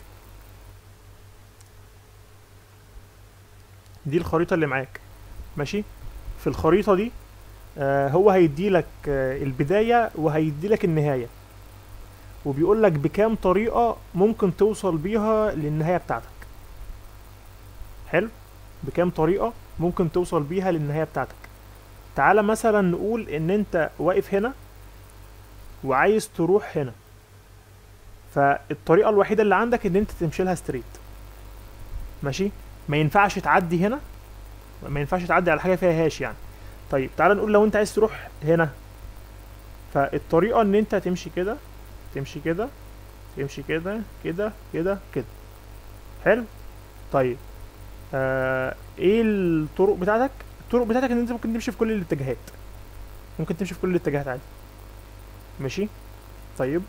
دي الخريطة اللي معاك ماشي في الخريطة دي آه هو هيديلك آه البداية وهيديلك النهاية وبيقول لك بكام طريقة ممكن توصل بيها للنهاية بتاعتك حلو بكام طريقة ممكن توصل بيها للنهاية بتاعتك تعالى مثلا نقول ان انت واقف هنا وعايز تروح هنا فالطريقة الوحيدة اللي عندك ان انت تمشي لها ستريت ماشي ما ينفعش تعدي هنا ما ينفعش تعدي على حاجة فيها هاش يعني طيب تعالى نقول لو انت عايز تروح هنا فالطريقة ان انت تمشي كده تمشي كده تمشي كده كده كده كده حلو طيب آه ايه الطرق بتاعتك الطرق بتاعتك ان انت ممكن تمشي في كل الاتجاهات ممكن تمشي في كل الاتجاهات عادي ماشي طيب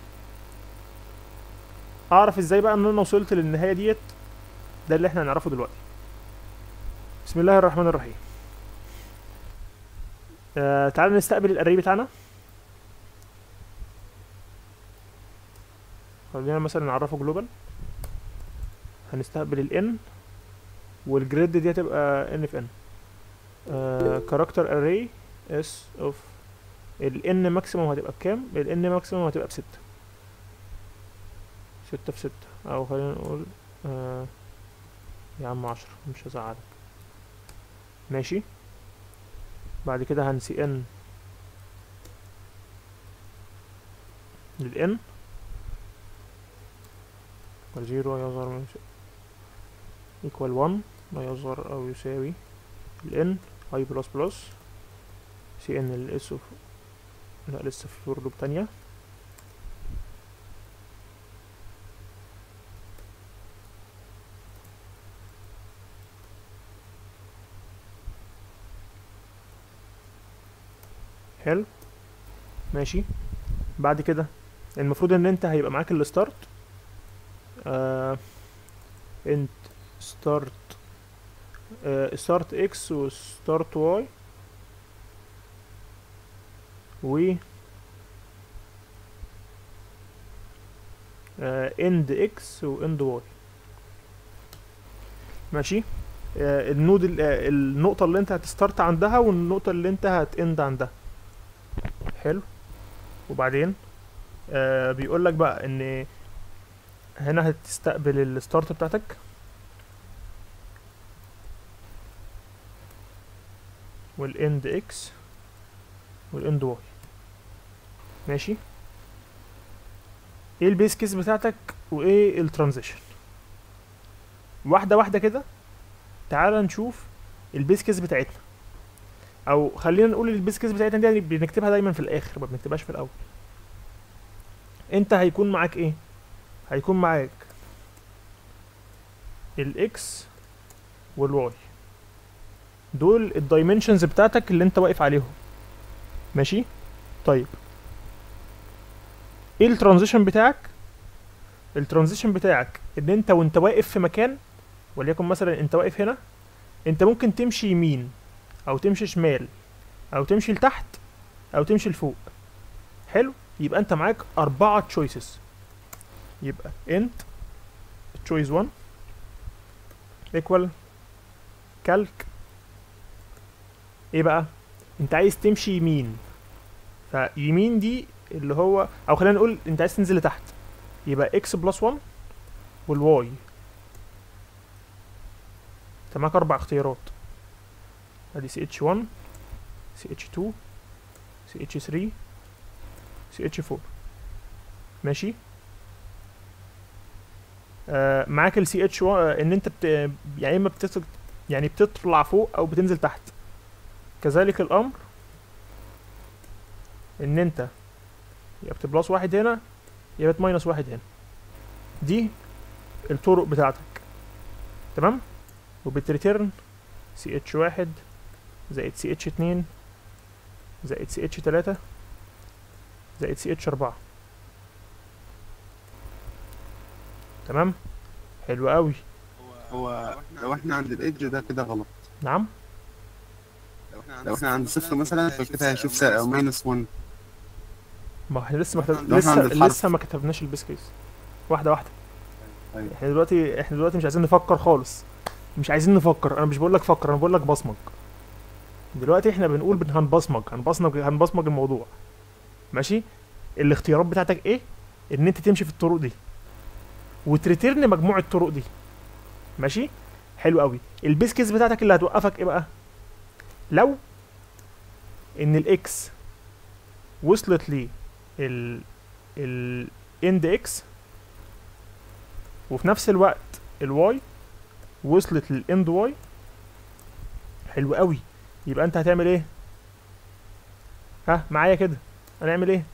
اعرف ازاي بقى ان انا وصلت للنهايه ديت ده اللي احنا هنعرفه دلوقتي بسم الله الرحمن الرحيم آه تعالى نستقبل الاري بتاعنا خلينا مثلا نعرفه جلوبال هنستقبل الان والجريد دي هتبقى ان في ان كاركتر اري اس اوف الان ماكسيموم هتبقى بكام الان ماكسيموم هتبقى بستة ستة في ستة او خلينا نقول آه يا عم عشرة مش هزعلك ماشي بعد كده هنسي ان للان وزيرو يظهر من equal 1 لا يصغر أو يساوي ال n i بلس بلس سي ان ال s of لا لسه في فور لوب تانية حلو ماشي بعد كده المفروض ان انت هيبقى معاك الستارت آه انت ستارت ستارت اكس وستارت واي و اند اكس واند واي ماشي آه النود ال- آه، النقطة اللي انت هتستارت عندها والنقطة اللي انت هتاند عندها حلو وبعدين آه بيقول لك بقى ان هنا هتستقبل الستارت بتاعتك والاند اكس والاند واي ماشي ايه البيس كيس بتاعتك وايه الترانزيشن واحده واحده كده تعال نشوف البيس كيس بتاعتنا او خلينا نقول البيس كيس بتاعتنا دي بنكتبها دايما في الاخر ما بنكتبهاش في الاول انت هيكون معاك ايه هيكون معاك الاكس والواي دول الدايمنشنز بتاعتك اللي انت واقف عليهم ماشي طيب ايه الترانزيشن بتاعك الترانزيشن بتاعك ان انت وانت واقف في مكان وليكن مثلا انت واقف هنا انت ممكن تمشي يمين او تمشي شمال او تمشي لتحت او تمشي لفوق حلو يبقى انت معاك اربعة تشويسز يبقى انت تشويس 1 equal كالك ايه بقى انت عايز تمشي يمين فيمين دي اللي هو او خلينا نقول انت عايز تنزل لتحت يبقى اكس بلس 1 والواي انت معاك اربع اختيارات ادي سي اتش 1 سي اتش 2 سي اتش 3 سي اتش 4 ماشي آه معاك السي اتش ان انت بت... يعني اما بتت... يعني بتطلع فوق او بتنزل تحت كذلك الامر ان انت يا بتبلس واحد هنا يا بتماينس واحد هنا دي الطرق بتاعتك تمام وبتريتيرن سي اتش واحد زائد سي اتش اتنين زائد سي اتش تلاتة زائد سي اتش اربعة تمام حلو قوي
هو لو احنا عند الايدج ده كده غلط
نعم
لو احنا عند صفر مثلا فكده هيشوف ماينس 1
ما احنا لسه ما كتب...
لو احنا عند
لسه
الحرف.
لسه ما كتبناش البيس كيس واحده واحده
أيوة.
احنا دلوقتي احنا دلوقتي مش عايزين نفكر خالص مش عايزين نفكر انا مش بقول لك فكر انا بقول لك بصمج دلوقتي احنا بنقول بن هنبصمج هنبصمج هنبصمج الموضوع ماشي الاختيارات بتاعتك ايه ان انت تمشي في الطرق دي وتريتيرن مجموع الطرق دي ماشي حلو قوي البيس كيس بتاعتك اللي هتوقفك ايه بقى لو ان الاكس وصلت لي ال ال اند اكس وفي نفس الوقت الواي وصلت للاند واي حلو قوي يبقى انت هتعمل ايه ها معايا كده هنعمل ايه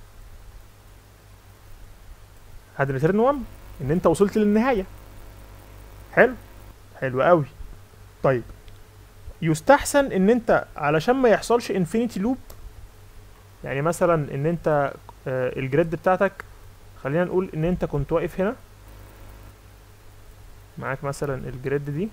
هتريتيرن 1 ان انت وصلت للنهايه حلو حلو قوي طيب يستحسن ان انت علشان ما يحصلش انفينيتي لوب يعني مثلا ان انت آه، الجريد بتاعتك خلينا نقول ان انت كنت واقف هنا معاك مثلا الجريد دي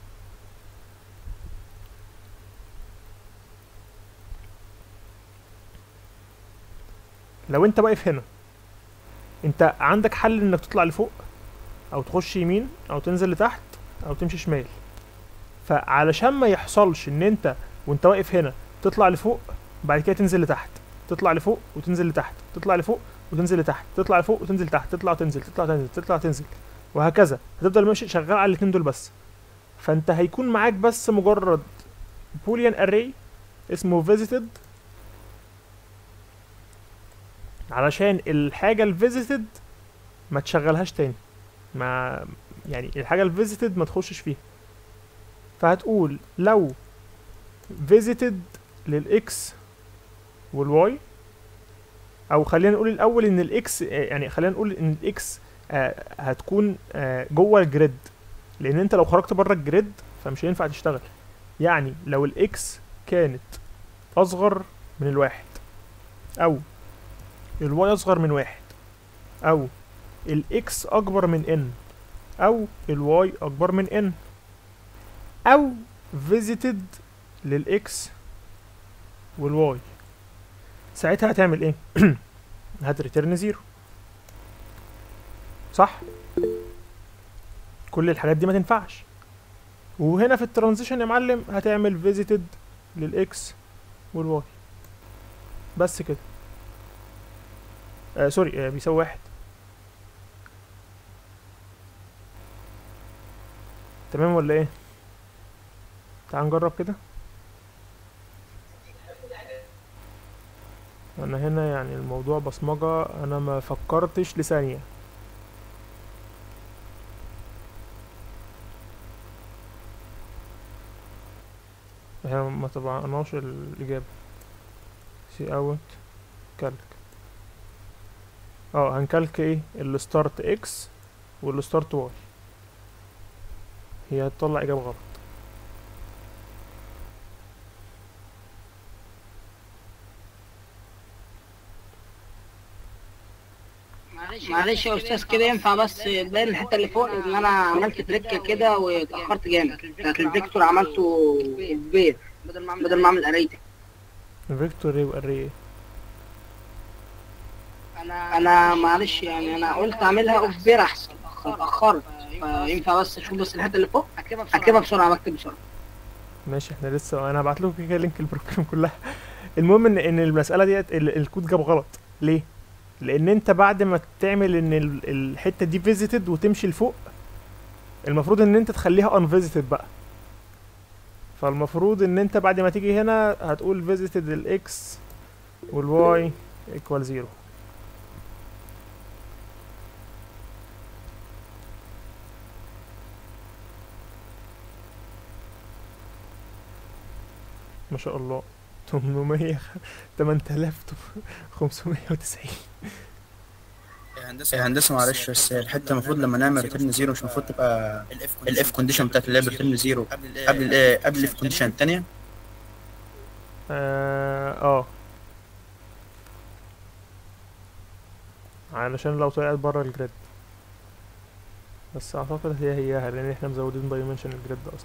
لو انت واقف هنا انت عندك حل انك تطلع لفوق او تخش يمين او تنزل لتحت او تمشي شمال فعلشان ما يحصلش ان انت وانت واقف هنا تطلع لفوق بعد كده تنزل لتحت تطلع لفوق وتنزل لتحت تطلع لفوق وتنزل لتحت تطلع لفوق وتنزل تحت تطلع وتنزل تطلع تنزل تطلع تنزل وهكذا هتفضل ماشي شغال على الاتنين دول بس فانت هيكون معاك بس مجرد بوليان اري اسمه visited علشان الحاجة الفيزيتد ما تشغلهاش تاني ما يعني الحاجة الفيزيتد ما تخشش فيها فهتقول لو visited للاكس والواي او خلينا نقول الاول ان الاكس يعني خلينا نقول ان الاكس آه، هتكون آه، جوه الجريد لان انت لو خرجت بره الجريد فمش هينفع تشتغل يعني لو الاكس كانت اصغر من الواحد او الواي اصغر من واحد او الاكس اكبر من ان او الواي اكبر من ان او visited للاكس والواي ساعتها هتعمل ايه هتريتيرن زيرو صح كل الحاجات دي ما تنفعش وهنا في الترانزيشن يا معلم هتعمل فيزيتد للاكس والواي بس كده آه سوري آه بيساوي واحد تمام ولا ايه تعال نجرب كده انا هنا يعني الموضوع بصمجة انا ما فكرتش لثانية احنا ما طبعناش الإجابة سي اوت كالك اه هنكالك ايه الستارت اكس والستارت واي هي هتطلع إجابة غلط
معلش يا استاذ كده ينفع بس تبين الحته اللي فوق ان انا عملت تريكه كده واتاخرت جامد بتاعت الفيكتور عملته كبير بدل ما بدل ما اعمل اريتك
فيكتور يبقى الري
انا انا معلش يعني انا قلت اعملها اوف بير احسن اتاخرت فينفع بس اشوف بس الحته اللي فوق اكتبها بسرعه بكتب بسرعه
ماشي احنا لسه انا هبعت لكم كده لينك البروجرام كلها المهم ان ان المساله ديت ال- الكود جاب غلط ليه لان انت بعد ما تعمل ان ال- الحته دي فيزيتد وتمشي لفوق المفروض ان انت تخليها ان فيزيتد بقى فالمفروض ان انت بعد ما تيجي هنا هتقول فيزيتد الاكس والواي ايكوال زيرو ما شاء الله 800 8590
هندسه هندسه معلش بس الحته المفروض لما نعمل ريتيرن زيرو مش المفروض تبقى الاف كونديشن بتاعت اللعبه ريتيرن زيرو قبل ال قبل الاف كونديشن الثانيه
اه آه. علشان لو طلعت بره الجريد بس اعتقد هي هياها لان احنا مزودين دايمنشن الجريد اصلا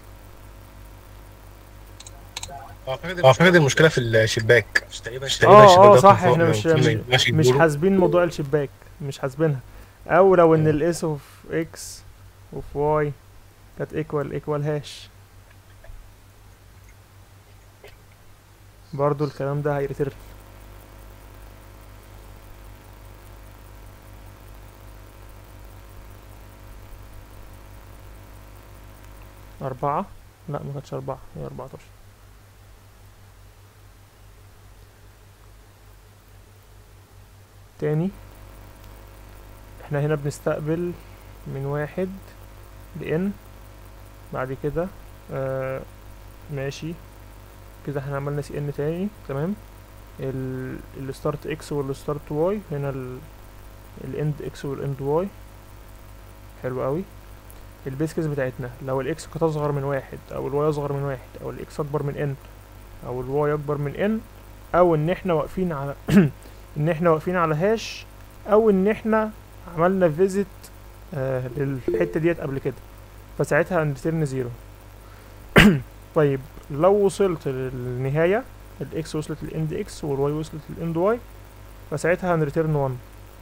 اعتقد المشكله في الشباك مش تقريبا مش تقريبا
اه اه
الشباك
صح
من فوق
احنا
ما
مش
ينفعش
مش,
ينفعش
مش
يجبروا.
حاسبين موضوع الشباك مش حاسبينها او لو ان الاس اوف اكس اوف واي كانت ايكوال ايكوال هاش برضو الكلام ده هيرتر أربعة لا ما كانتش أربعة هي أربعتاشر تاني احنا هنا بنستقبل من واحد لإن بعد كده آه ماشي كده احنا عملنا سي ان تاني تمام ال الستارت اكس والستارت واي هنا ال الاند اكس والاند واي حلو قوي البيس كيس بتاعتنا لو الاكس كانت اصغر من واحد او الواي اصغر من واحد او الاكس اكبر من ان او الواي اكبر من ان او ان احنا واقفين على ان احنا واقفين على هاش او ان احنا عملنا فيزيت آه للحته ديت قبل كده فساعتها هنريتيرن زيرو طيب لو وصلت للنهايه الاكس وصلت للاند اكس والواي وصلت للاند واي فساعتها هنريتيرن 1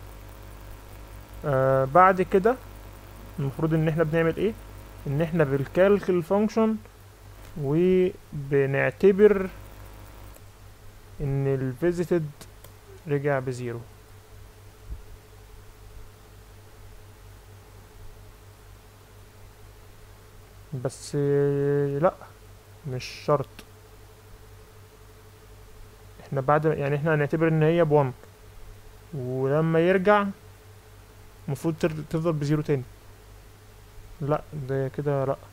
آه بعد كده المفروض ان احنا بنعمل ايه ان احنا بالكالك الفانكشن وبنعتبر ان الفيزيتد رجع بزيرو بس آه، لا مش شرط احنا بعد يعني احنا هنعتبر ان هي بوان ولما يرجع المفروض تر- تفضل بزيرو تاني لا ده كده لا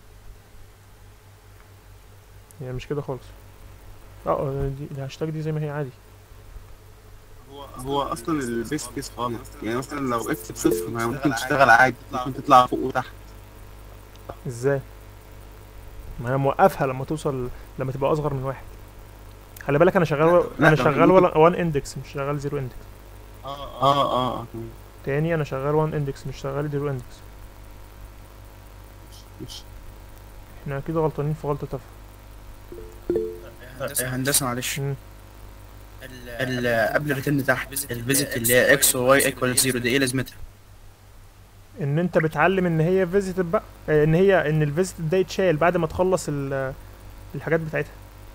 يعني مش كده خالص اه دي الهاشتاج دي زي ما هي عادي
هو اصلا البيس كيس خالص يعني مثلا لو اكس بصفر ما هي ممكن تشتغل عادي ممكن تطلع فوق وتحت
ازاي ما انا موقفها لما توصل لما تبقى اصغر من واحد خلي بالك انا شغال
لا،
انا
ده
شغال
ممكن-
ولا 1 اندكس مش شغال 0 اندكس
اه اه اه
تاني انا شغال 1 اندكس مش شغال 0 اندكس
مش
احنا اكيد غلطانين في غلطة تافهة
هندسه معلش ال- قبل الريتيرن تحت الفيزيت اللي هي اكس وواي ايكوال زيرو دي ايه لازمتها؟
ان انت بتعلم ان هي فيزيتد بقى آه، ان هي ان الفيزيتد ده يتشال بعد ما تخلص ال- الحاجات بتاعتها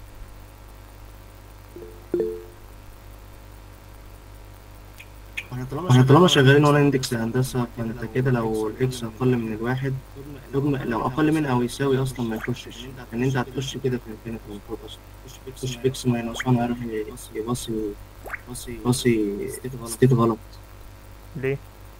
احنا طالما شغالين ولا اندكس يا هندسة فانت كده لو الاكس اقل من الواحد ثم لو اقل من او يساوي اصلا ما يخشش ان انت هتخش كده في الانفينيتي المفروض اصلا تخش بيكس ماينس 1 هيروح يبصي يبصي ستيت غلط
ليه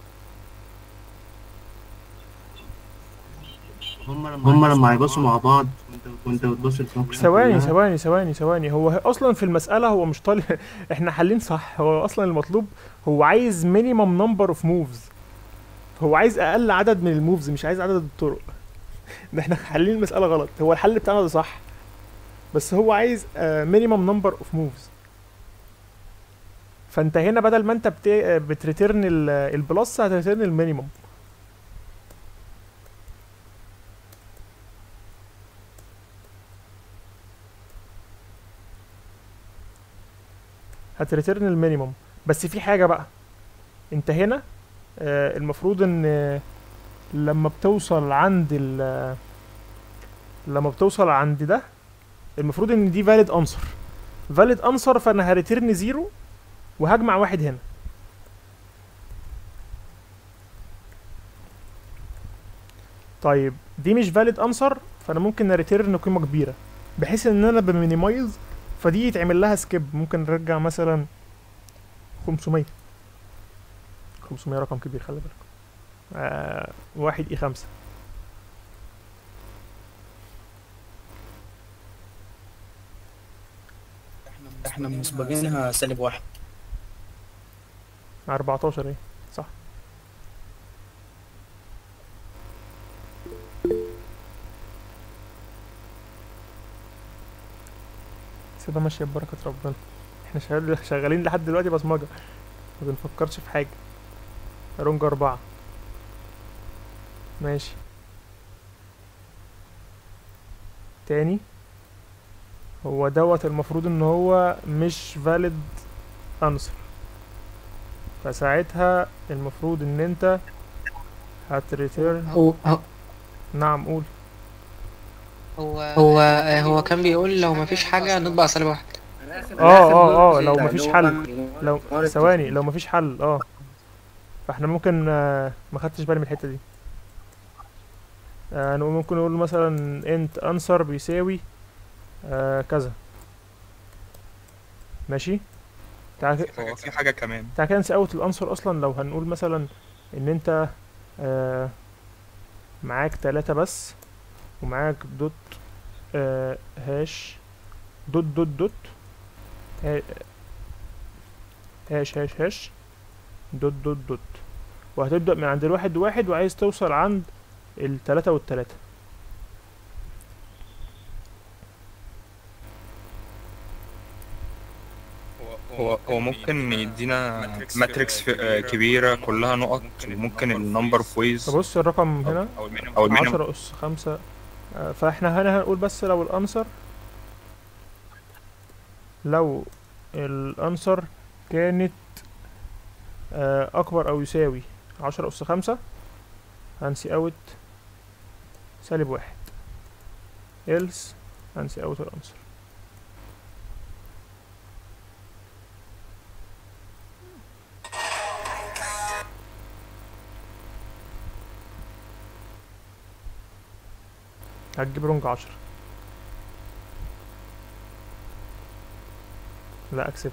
هما لما هيبصوا مع بعض وانت بتبص الفانكشن
ثواني
كلها،
ثواني ثواني ثواني هو اصلا في المسألة هو مش طالب احنا حالين صح هو اصلا المطلوب هو عايز مينيمم نمبر اوف موفز هو عايز اقل عدد من الموفز مش عايز عدد الطرق ده احنا حالين المسألة غلط هو الحل بتاعنا ده صح بس هو عايز مينيمم نمبر اوف موفز فانت هنا بدل ما انت بت... بتريتيرن ال- البلس هتريتيرن المينيموم هتريتيرن المينيموم بس في حاجة بقى انت هنا آه، المفروض ان آه، لما بتوصل عند ال لما بتوصل عند ده المفروض ان دي valid answer valid answer فانا هريتيرن زيرو وهجمع واحد هنا طيب دي مش valid answer فانا ممكن اريتيرن قيمة كبيرة بحيث ان انا بمينيمايز فدي يتعمل لها سكيب ممكن نرجع مثلا 500 500 رقم كبير خلي بالك آه واحد اي خمسة
احنا مسبقينها سالب واحد
14 ايه صح سيبها ماشية ببركة ربنا احنا شغال- شغالين لحد دلوقتي بصمجة ما بنفكرش في حاجة رونج أربعة ماشي تاني هو دوت المفروض ان هو مش valid answer فساعتها المفروض ان انت هتريتيرن
هو هو
نعم قول
هو هو, هو كان بيقول لو مفيش حاجة نطبع سالب واحد
اه اه اه لو مفيش حل لو ثواني لو مفيش حل اه فاحنا ممكن آه، ما خدتش بالي من الحته دي آه نقول- ممكن نقول مثلا انت انسر بيساوي آه كذا ماشي تعال ك-
هو في حاجة كمان
تعال كده نسي اوت الانسر اصلا لو هنقول مثلا ان انت آه معاك تلاتة بس ومعاك دوت آه هاش دوت دوت دوت ها- هاش هاش هاش دوت دوت دوت وهتبدأ من عند الواحد واحد وعايز توصل عند التلاتة والتلاتة
هو هو ممكن يدينا ماتريكس في- آه، كبيرة كلها نقط وممكن النمبر اوف ويز
فبص الرقم هنا
أو المينيمم أو المينيمم
عشرة أس خمسة آه، فاحنا هنا هنقول بس لو الأنسر لو الأنسر كانت آه، أكبر أو يساوي عشرة أس خمسة هنسي أوت سالب واحد else هنسي أوت الأنسر هتجيب رونج عشرة لا اكسبت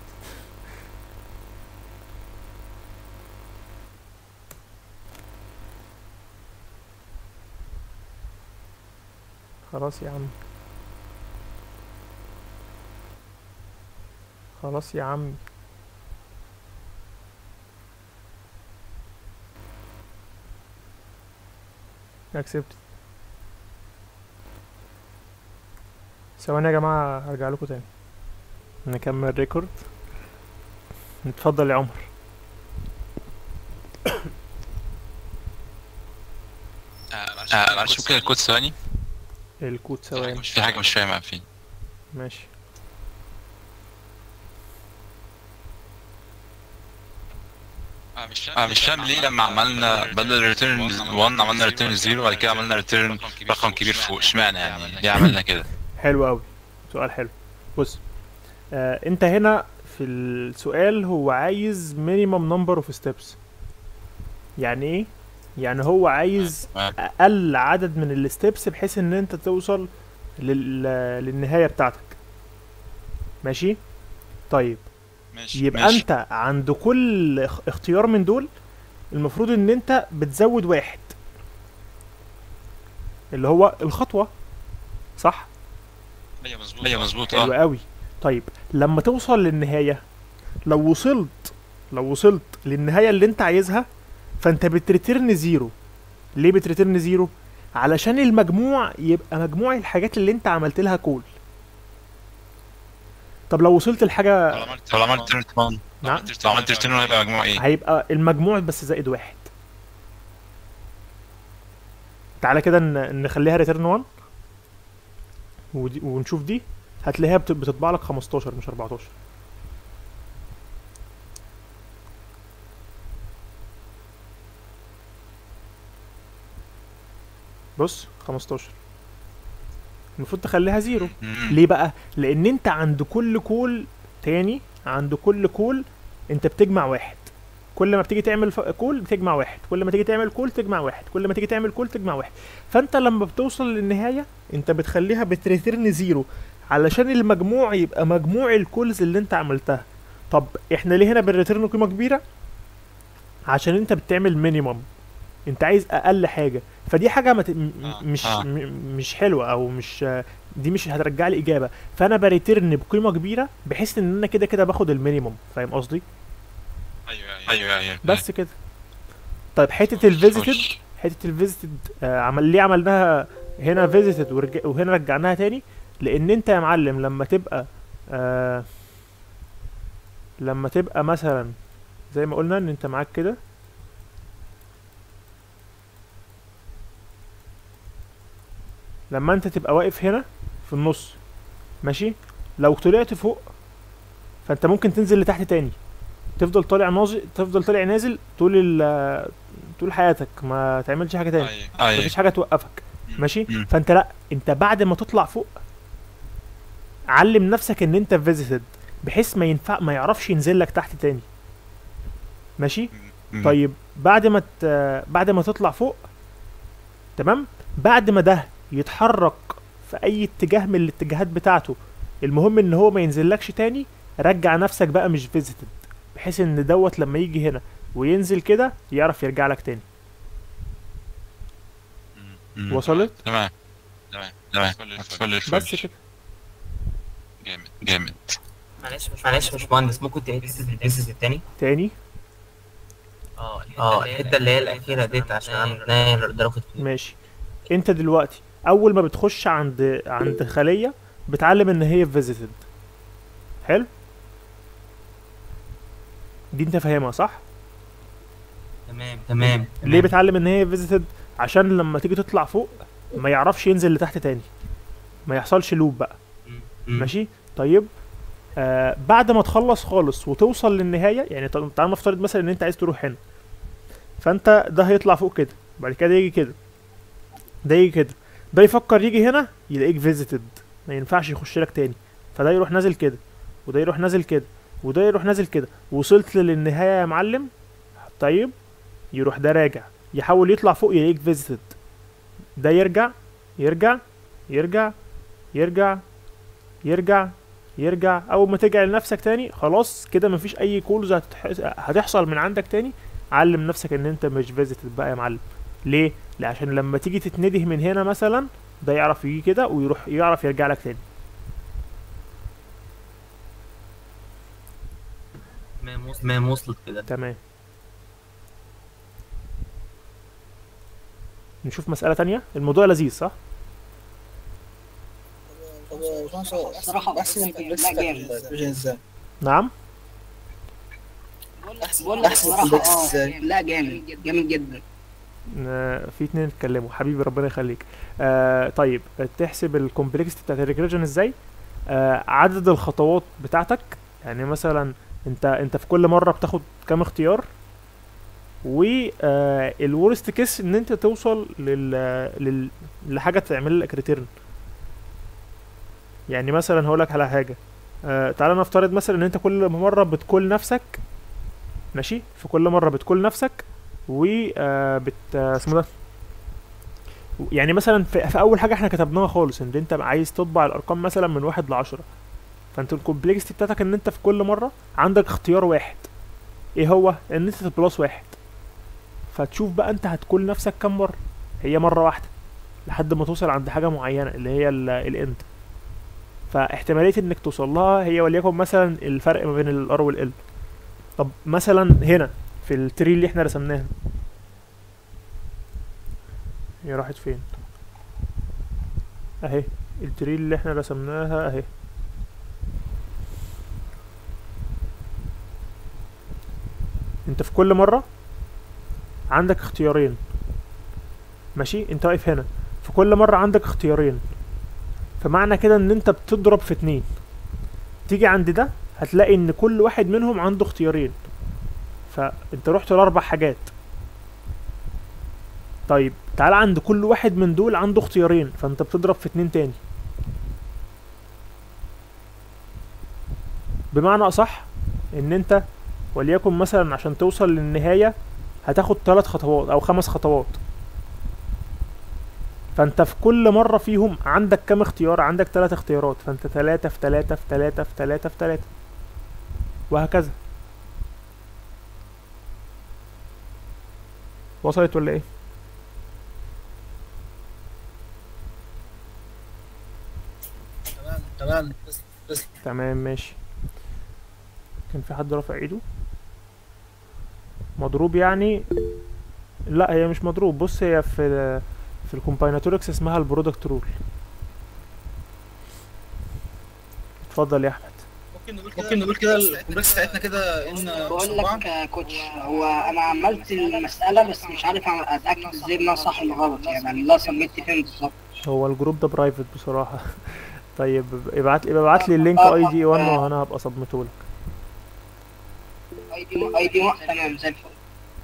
خلاص يا عم خلاص يا عم اكسبت ثواني يا جماعة هرجع لكم تاني نكمل ريكورد اتفضل يا عمر
آه معلش ممكن الكود ثواني
الكود ثواني
في حاجة مش فاهمها فيه
ماشي
اه مش فاهم ليه لما عملنا بدل ريتيرن 1 عملنا ريتيرن 0 وبعد كده عملنا ريتيرن رقم كبير فوق اشمعنى يعني ليه عملنا كده
حلو قوي سؤال حلو بص آه انت هنا في السؤال هو عايز minimum number of steps يعني ايه يعني هو عايز اقل عدد من الستبس بحيث ان انت توصل لل... للنهايه بتاعتك ماشي طيب
ماشي
يبقى
ماشي.
انت عند كل اخ- اختيار من دول المفروض ان انت بتزود واحد اللي هو الخطوه صح
ايوه مظبوط ايوه مظبوط
حلو
اه
قوي طيب لما توصل للنهايه لو وصلت لو وصلت للنهايه اللي انت عايزها فانت بتريتيرن زيرو ليه بتريتيرن زيرو علشان المجموع يبقى مجموع الحاجات اللي انت عملت لها كول طب لو وصلت لحاجه
طب عملت ريتيرن 1
نعم
لو عملت ريتيرن هيبقى مجموع ايه؟
هيبقى المجموع بس زائد واحد تعالى كده ن- نخليها ريتيرن 1 ودي ونشوف دي هتلاقيها بت- بتطبع لك 15 مش 14 بص 15 المفروض تخليها زيرو ليه بقى لان انت عند كل كول تاني عند كل كول انت بتجمع واحد كل ما بتيجي تعمل ف- كول بتجمع واحد كل ما تيجي تعمل كول تجمع واحد كل ما تيجي تعمل كول تجمع واحد فانت لما بتوصل للنهايه انت بتخليها بتريتيرن زيرو علشان المجموع يبقى مجموع الكولز اللي انت عملتها طب احنا ليه هنا بنريتيرن قيمه كبيره عشان انت بتعمل مينيمم انت عايز اقل حاجه فدي حاجه مت... م- مش
آه.
م... مش حلوه او مش دي مش هترجع لي اجابه فانا بريتيرن بقيمه كبيره بحيث ان انا كده كده باخد المينيمم فاهم قصدي
ايوه ايوه
بس كده طيب حته الفيزيتد حته الفيزيتد آه عمل ليه عملناها هنا فيزيتد ورج... وهنا رجعناها تاني لان انت يا معلم لما تبقى آه لما تبقى مثلا زي ما قلنا ان انت معاك كده لما انت تبقى واقف هنا في النص ماشي لو طلعت فوق فانت ممكن تنزل لتحت تاني تفضل طالع نازل تفضل طالع نازل طول ال طول حياتك ما تعملش حاجه تاني
أيوة.
مفيش حاجه توقفك ماشي
مم.
فانت لا انت بعد ما تطلع فوق علم نفسك ان انت فيزيتد بحيث ما ينفع ما يعرفش ينزل لك تحت تاني ماشي
مم.
طيب بعد ما ت... بعد ما تطلع فوق تمام بعد ما ده يتحرك في اي اتجاه من الاتجاهات بتاعته المهم ان هو ما ينزلكش تاني رجع نفسك بقى مش فيزيتد بحيث ان دوت لما يجي هنا وينزل كده يعرف يرجع لك تاني
مم.
وصلت
تمام تمام تمام كل الفل
بس كده
جامد جامد
معلش مش معلش مش مهندس ممكن تعيد حته الفيزيت التاني
تاني
اه اه الحته اللي هي الاخيره ديت عشان انا اقدر اخد
ماشي انت دلوقتي اول ما بتخش عند عند خليه بتعلم ان هي فيزيتد حلو دي انت فاهمها صح
تمام تمام
ليه بتعلم ان هي فيزيتد عشان لما تيجي تطلع فوق ما يعرفش ينزل لتحت تاني ما يحصلش لوب بقى ماشي طيب آه بعد ما تخلص خالص وتوصل للنهايه يعني ط- تعال نفترض مثلا ان انت عايز تروح هنا فانت ده هيطلع فوق كده بعد كده يجي كده ده يجي كده ده يفكر يجي هنا يلاقيك فيزيتد ما ينفعش يخش لك تاني فده يروح نازل كده وده يروح نازل كده وده يروح نازل كده وصلت للنهايه يا معلم طيب يروح ده راجع يحاول يطلع فوق يلاقيك فيزيتد ده يرجع يرجع يرجع يرجع يرجع يرجع اول ما ترجع لنفسك تاني خلاص كده مفيش اي كولز هتح... هتحصل من عندك تاني علم نفسك ان انت مش فيزيتد بقى يا معلم ليه لا عشان لما تيجي تتنده من هنا مثلا ده يعرف يجي كده ويروح يعرف يرجع لك تاني
تمام وصلت تمام وصلت كده
تمام نشوف مسألة تانية الموضوع لذيذ صح؟
الصراحة بحسب الكومبلكس جامد
ازاي
نعم
بقول لك الصراحة اه لا جامد جامد جدا
آه، في اتنين اتكلموا حبيبي ربنا يخليك آه طيب تحسب الكومبلكسيتي بتاعت الريجريشن ازاي آه عدد الخطوات بتاعتك يعني مثلا انت انت في كل مره بتاخد كام اختيار والورست كيس ان انت توصل لل, لل... لحاجه تعمل لك ريتيرن يعني مثلا هقول لك على حاجه آه تعالى نفترض مثلا ان انت كل مره بتكل نفسك ماشي في كل مره بتكل نفسك و آه بت آه اسمه ده يعني مثلا في, في اول حاجه احنا كتبناها خالص ان انت عايز تطبع الارقام مثلا من واحد لعشرة فانت الكومبلكسيتي بتاعتك ان انت في كل مره عندك اختيار واحد ايه هو ان انت تبلس واحد فتشوف بقى انت هتكل نفسك كام مره هي مره واحده لحد ما توصل عند حاجه معينه اللي هي الاند فاحتماليه انك توصل لها هي وليكن مثلا الفرق ما بين الار والال طب مثلا هنا في التري اللي احنا رسمناها هي راحت فين اهي التري اللي احنا رسمناها اهي انت في كل مره عندك اختيارين ماشي انت واقف هنا في كل مره عندك اختيارين فمعنى كده ان انت بتضرب في اتنين تيجي عند ده هتلاقي ان كل واحد منهم عنده اختيارين فانت رحت لاربع حاجات طيب تعال عند كل واحد من دول عنده اختيارين فانت بتضرب في اتنين تاني بمعنى اصح ان انت وليكن مثلا عشان توصل للنهاية هتاخد ثلاث خطوات او خمس خطوات فانت في كل مرة فيهم عندك كام اختيار عندك ثلاث اختيارات فانت ثلاثة في ثلاثة في ثلاثة في ثلاثة في ثلاثة وهكذا وصلت ولا ايه
تمام تمام بس بس
تمام ماشي كان في حد رافع ايده مضروب يعني لا هي مش مضروب بص هي في في الكومبايناتوركس اسمها البرودكت رول اتفضل يا احمد
ممكن نقول كده ممكن نقول كده الكومبلكس بتاعتنا كده ان
بقول لك يا كوتش هو انا عملت المسألة بس مش عارف اتأكد ازاي انها صح ولا غلط يعني اللي سميت فين بالظبط
هو الجروب ده برايفت بصراحة طيب ابعت لي ابعت لي اللينك اي دي 1 وانا هبقى صبمته لك
اي دي اي دي تمام زي الفل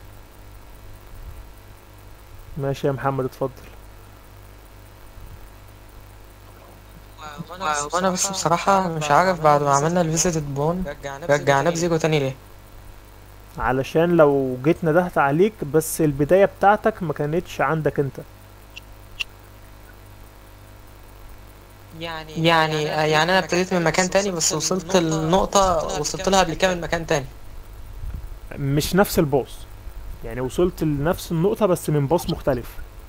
ماشي يا محمد اتفضل
وانا بس بصراحة مش عارف بعد ما عملنا الفيزيتد بون رجعناه بزيرو تاني ليه
علشان لو جيت ندهت عليك بس البداية بتاعتك ما كانتش عندك انت
يعني يعني يعني انا ابتديت من مكان تاني بس وصلت النقطة وصلت لها قبل كده من مكان تاني
مش نفس الباص يعني وصلت لنفس النقطة بس من باص مختلف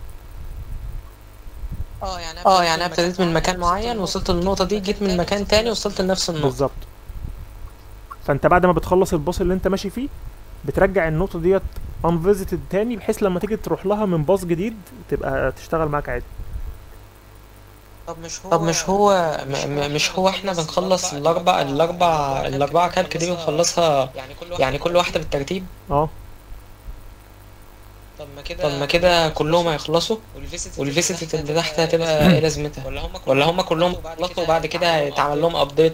اه يعني اه يعني انا ابتديت من مكان معين وصلت للنقطة دي جيت من مكان تاني وصلت لنفس النقطة
بالظبط فانت بعد ما بتخلص الباص اللي انت ماشي فيه بترجع النقطة ديت unvisited تاني بحيث لما تيجي تروح لها من باص جديد تبقى تشتغل معاك عادي
طب مش هو طب مش هو م م مش هو احنا بنخلص الاربع الاربع الاربعة كالك دي بنخلصها يعني كل واحدة بالترتيب
اه
طب ما كده طب ما كده كلهم هيخلصوا والفيزيت اللي تحت هتبقى ايه لازمتها ولا هم كلهم خلصوا وبعد كده هيتعمل لهم ابديت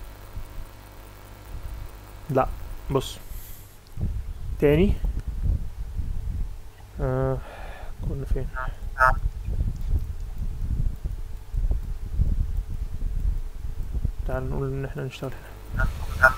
لا بص تاني آه كنا فين تعال نقول ان احنا نشتغل هنا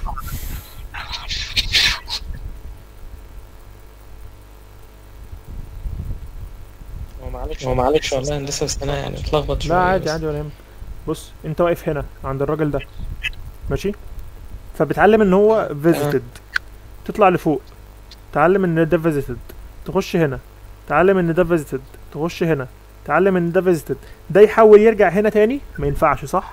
هو معلش هو معلش والله هندسة بس انا يعني اتلخبط شوية
لا عادي
بس.
عادي ولا يهمك بص انت واقف هنا عند الراجل ده ماشي فبتعلم ان هو فيزيتد تطلع لفوق تعلم ان ده فيزيتد تخش هنا تعلم ان ده فيزيتد تخش هنا تعلم ان ده فيزيتد ده يحاول يرجع هنا تاني ما ينفعش صح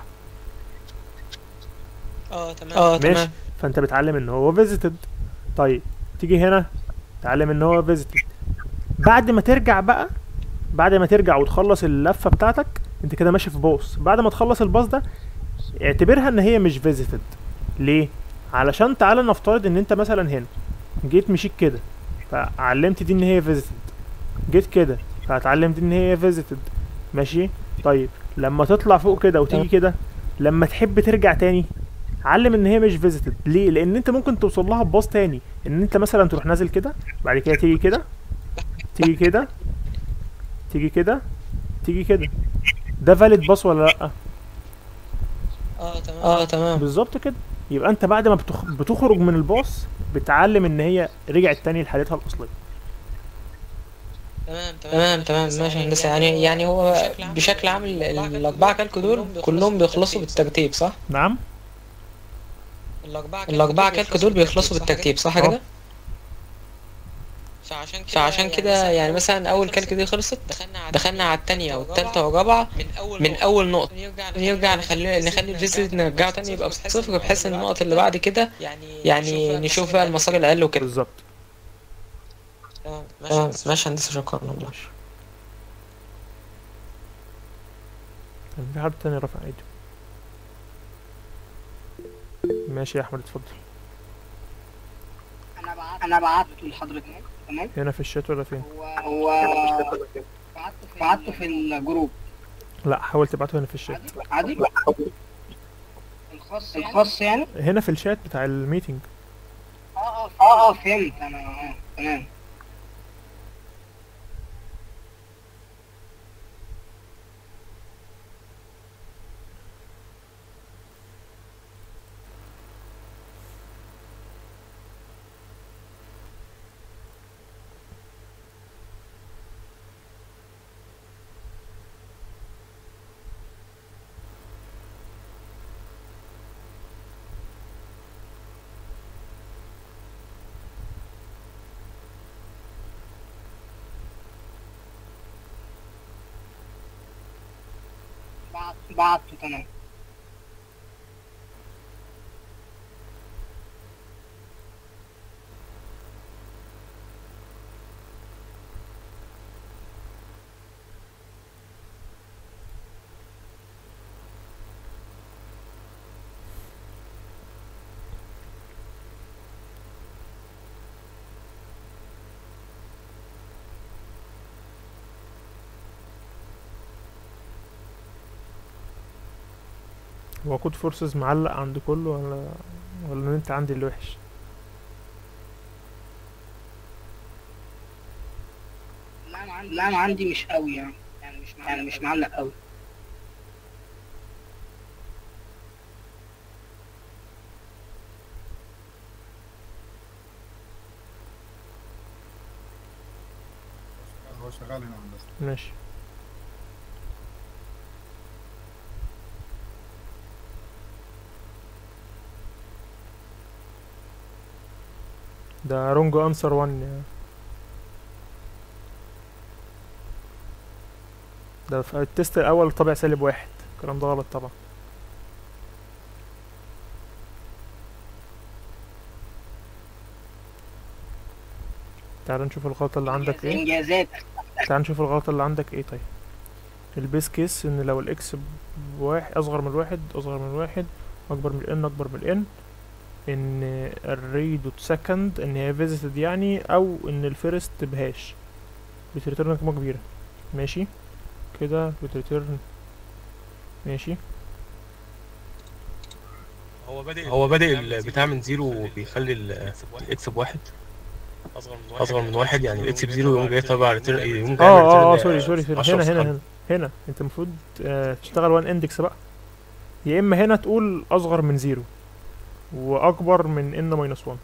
اه تمام اه
ماشي
تمام
فانت بتعلم ان هو فيزيتد طيب تيجي هنا تعلم ان هو فيزيتد بعد ما ترجع بقى بعد ما ترجع وتخلص اللفه بتاعتك انت كده ماشي في باص بعد ما تخلص الباص ده اعتبرها ان هي مش فيزيتد ليه علشان تعالى نفترض ان انت مثلا هنا جيت مشيت كده فعلمت دي ان هي فيزيتد جيت كده فهتعلم دي ان هي فيزيتد ماشي طيب لما تطلع فوق كده وتيجي كده لما تحب ترجع تاني علم ان هي مش فيزيتد ليه لان انت ممكن توصل لها بباص تاني ان انت مثلا تروح نازل كده بعد كده تيجي كده تيجي كده تيجي كده تيجي كده ده فاليد باص ولا لا
اه تمام اه تمام
بالظبط كده يبقى انت بعد ما بتخ... بتخرج من الباص بتعلم ان هي رجعت تاني لحالتها الاصليه
تمام تمام تمام ماشي هندسة يعني يعني هو بشكل عام ال- ال- الأربعة كالك دول كلهم بيخلصوا بالترتيب صح؟
نعم
الأربعة كالك دول بيخلصوا بالترتيب صح
اه.
كده؟ فعشان كده يعني مثلا أول كالك دي خلصت دخلنا على التانية والتالتة والرابعة من أول نقطة نرجع نخلي نخلي الفيزيت نرجعه تاني يبقى بصفر بحيث إن النقط اللي بعد كده يعني نشوف بقى المسار الأقل وكده
بالظبط
تمام ماشي ماشي هندسة شكرا والله
كان في حد تاني رفع ايده ماشي يا احمد اتفضل
انا بعته لحضرتك تمام
هنا في الشات ولا فين
هو بعته في الجروب
لا حاول تبعته هنا في الشات
عادي الخاص الخاص يعني
هنا في الشات بتاع الميتنج
اه اه اه فهمت انا اه تمام بعت- بعته تمام
هو كود فورسز معلق عند كله ولا ولا انت عندي اللي وحش
لا انا عندي لا انا عندي مش قوي يعني يعني مش يعني مش معلق قوي
هو شغال هنا هندسه
ماشي ده رونج انسر 1 ده في التست الاول طابع سالب واحد الكلام ده غلط طبعا تعال نشوف الغلطة اللي عندك ايه
انجازات
تعال نشوف الغلطة اللي عندك ايه طيب البيس كيس ان لو الاكس بواحد اصغر من الواحد اصغر من الواحد اكبر من الان اكبر من الان ان الري دوت سكند ان هي فيزيتد يعني او ان الفيرست بهاش بتريتيرن قيمة كبيرة ماشي كده بتريتيرن ماشي
هو بادئ هو بادئ البتاع من زيرو وبيخلي ال- الاكس بواحد اصغر من واحد يعني الاكس بزيرو يقوم جاي طابع ريتيرن يقوم جاي
اه اه اه
return
سوري سوري سوري
10
هنا
في
هنا
خمسة.
هنا هنا انت المفروض آه تشتغل وان اندكس بقى يا اما هنا تقول اصغر من زيرو واكبر من ان ماينس 1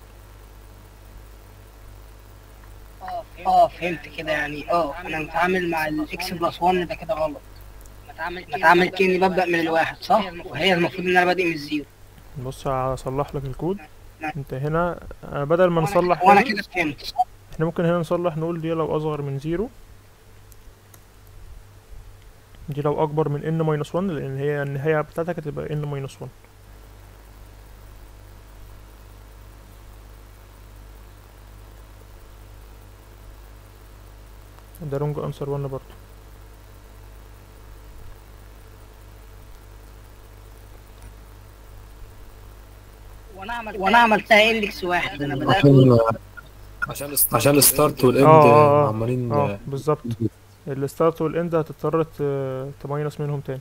اه فهمت كده يعني اه انا متعامل مع الاكس بلس 1 ده كده غلط بتعامل كاني ببدا من الواحد صح وهي المفروض ان انا بادئ من الزيرو
بص هصلح لك الكود انت هنا آه بدل ما نصلح
وانا
هنا،
كده فهمت
احنا ممكن هنا نصلح نقول دي لو اصغر من زيرو دي لو اكبر من ان ماينس 1 لان هي النهايه بتاعتك هتبقى ان ماينس 1 ده رونج انسر 1 برضه
وانا عملت وانا عملتها اندكس واحد انا بدات
عشان عشان عشان الستارت والاند
اه اه
عمالين
اه بالظبط الستارت والاند هتضطر ت- تماينس منهم تاني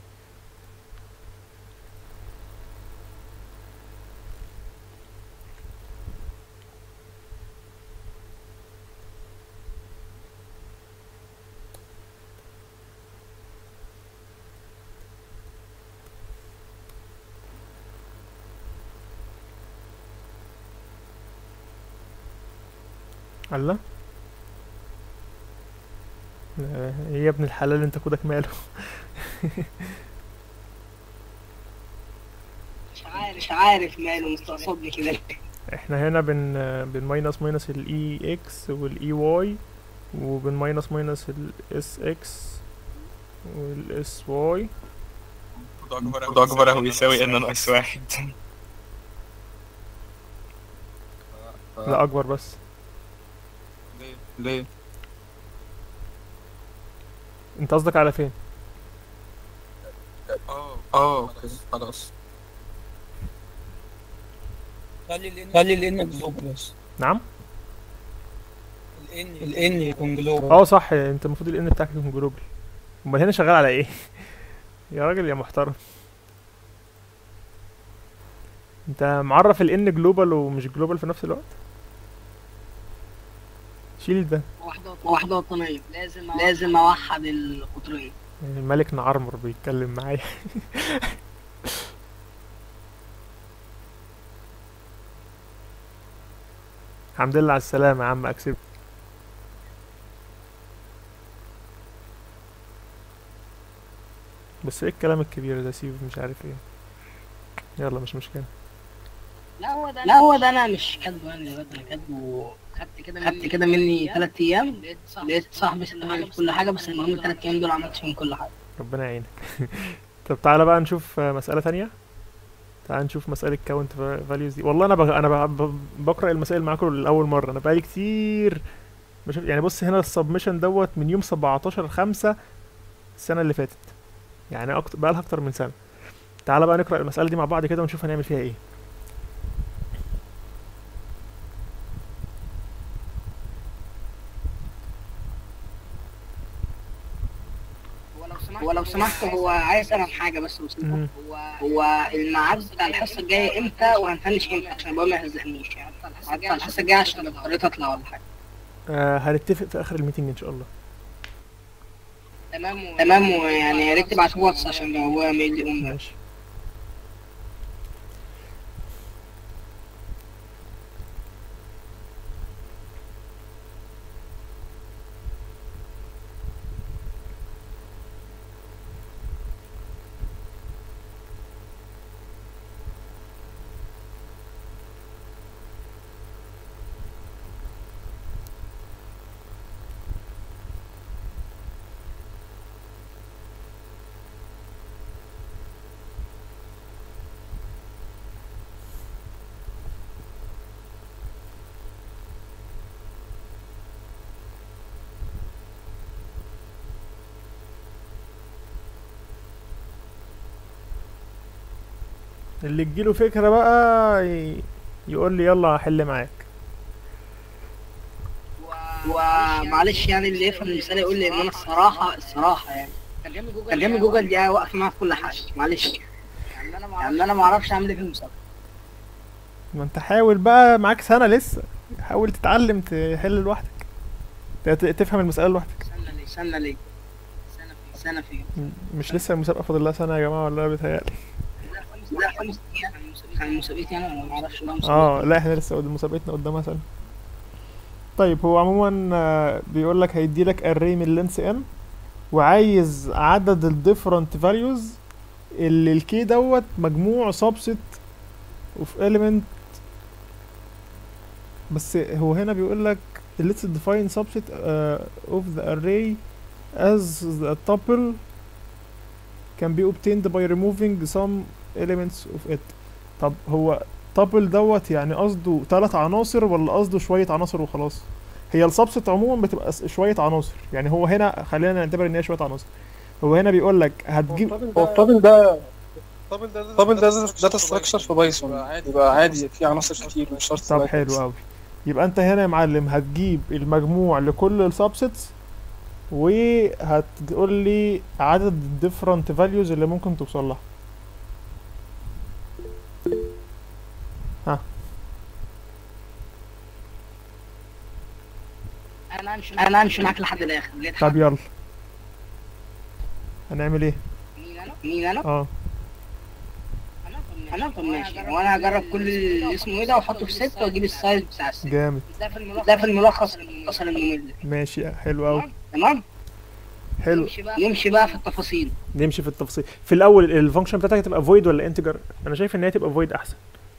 الله آه، ايه يا ابن الحلال انت كودك ماله
مش عارف مش عارف ماله مستقصدني كده ليه.
احنا هنا بن بن ماينس ماينس الاي اكس والاي واي وبن ماينس ماينس الاس اكس والاس واي
خد اكبر اهو يساوي ان ناقص واحد
لا اكبر بس
ليه؟
انت قصدك على فين
اه اه اوكي خلاص
خلي الان خلي الان بلس
نعم
الان يكون جلوبال
اه صح انت المفروض الان بتاعك يكون جلوبال امال هنا شغال على ايه يا راجل يا محترم انت معرف الان جلوبال ومش جلوبال في نفس الوقت شيل ده
واحدة واحدة وطنية لازم لازم اوحد القطرين
يعني الملك نعرمر بيتكلم معايا الحمد لله على السلامة يا عم اكسب بس ايه الكلام الكبير ده سيب مش عارف ايه يلا مش مشكلة
لا هو ده لا هو ده انا مش كاتبه يعني دلوقتي انا كاتبه خدت كده خدت كده مني ثلاث ايام لقيت صاحبي ستة في كل حاجة بس المهم الثلاث ايام دول عملت فيهم كل حاجة
ربنا يعينك طب تعالى بقى نشوف آه، مسألة تانية تعال نشوف مسألة كاونت فاليوز دي والله انا بغ... انا بغ... ب- بقرأ المسائل معاكم لأول مرة انا بقالي كتير مش يعني بص هنا السبمشن دوت من يوم 17 5 السنة اللي فاتت يعني أكتر بقالها أكتر من سنة تعالى بقى نقرأ المسألة دي مع بعض كده ونشوف هنعمل فيها ايه
هو لو سمحت هو عايز افهم حاجة بس لو سمحت
مم.
هو هو الميعاد بتاع الحصة الجاية امتى وهنفنش امتى عشان ابويا ما يهزقنيش يعني الميعاد بتاع الحصة الجاية عشان لو اضطريت اطلع ولا حاجة
آه هنتفق في آخر الميتنج إن شاء الله
تمام و... تمام ويعني يا ريت تبعت واتس عشان لو ابويا ما يجي يقوم
ماشي اللي تجيله فكرة بقى ي... يقول لي يلا هحل معاك
ومعلش يعني اللي يفهم المثال يقول لي ان انا الصراحة الصراحة يعني ترجمة جوجل دي واقف معاها في كل حاجة معلش يعني انا ما اعرفش اعمل ايه في المسابقة
ما انت حاول بقى معاك سنة لسه حاول تتعلم تحل لوحدك ت- ت- تفهم المسألة لوحدك
سنة ليه سنة ليه سنة في سنة في
م- مش لسه المسابقة فاضل لها سنة يا جماعة ولا أنا بيتهيألي
لا خمس ايام كان مسابقتي انا ولا ما اعرفش بقى
اه لا احنا لسه قدام مسابقتنا قدامها سنة طيب هو عموما آه، بيقول لك هيدي لك array من لينس n وعايز عدد ال different values اللي الكي دوت مجموع subset of element بس هو هنا بيقول لك let's define subset uh, of the array as the tuple can be obtained by removing some elements of it طب هو tuple دوت يعني قصده ثلاث عناصر ولا قصده شوية عناصر وخلاص هي السبست عموما بتبقى س- شوية عناصر يعني هو هنا خلينا نعتبر ان هي شوية عناصر هو هنا بيقول لك هتجيب
هو الطابل ده الطابل ده داتا ستراكشر في بايثون يبقى عادي في عناصر كتير مش شرط
طب
تبقى
حلو قوي يبقى انت هنا يا معلم هتجيب المجموع لكل السبسيتس وهتقول لي عدد الديفرنت فاليوز اللي ممكن توصل لها ها
انا امشي انا امشي معاك لحد الاخر ليه
طب يلا هنعمل ايه
مين انا مين انا
اه
انا طب ماشي وانا هجرب كل اللي اسمه ايه ده واحطه في ستة واجيب السايز بتاع الستة
جامد
ده في الملخص ده في الملخص الملخص الممل
ماشي حلو قوي
تمام
حلو
نمشي بقى نمشي بقى في التفاصيل
نمشي في التفاصيل في الاول الفانكشن بتاعتك هتبقى void ولا انتجر انا شايف ان هي تبقى void احسن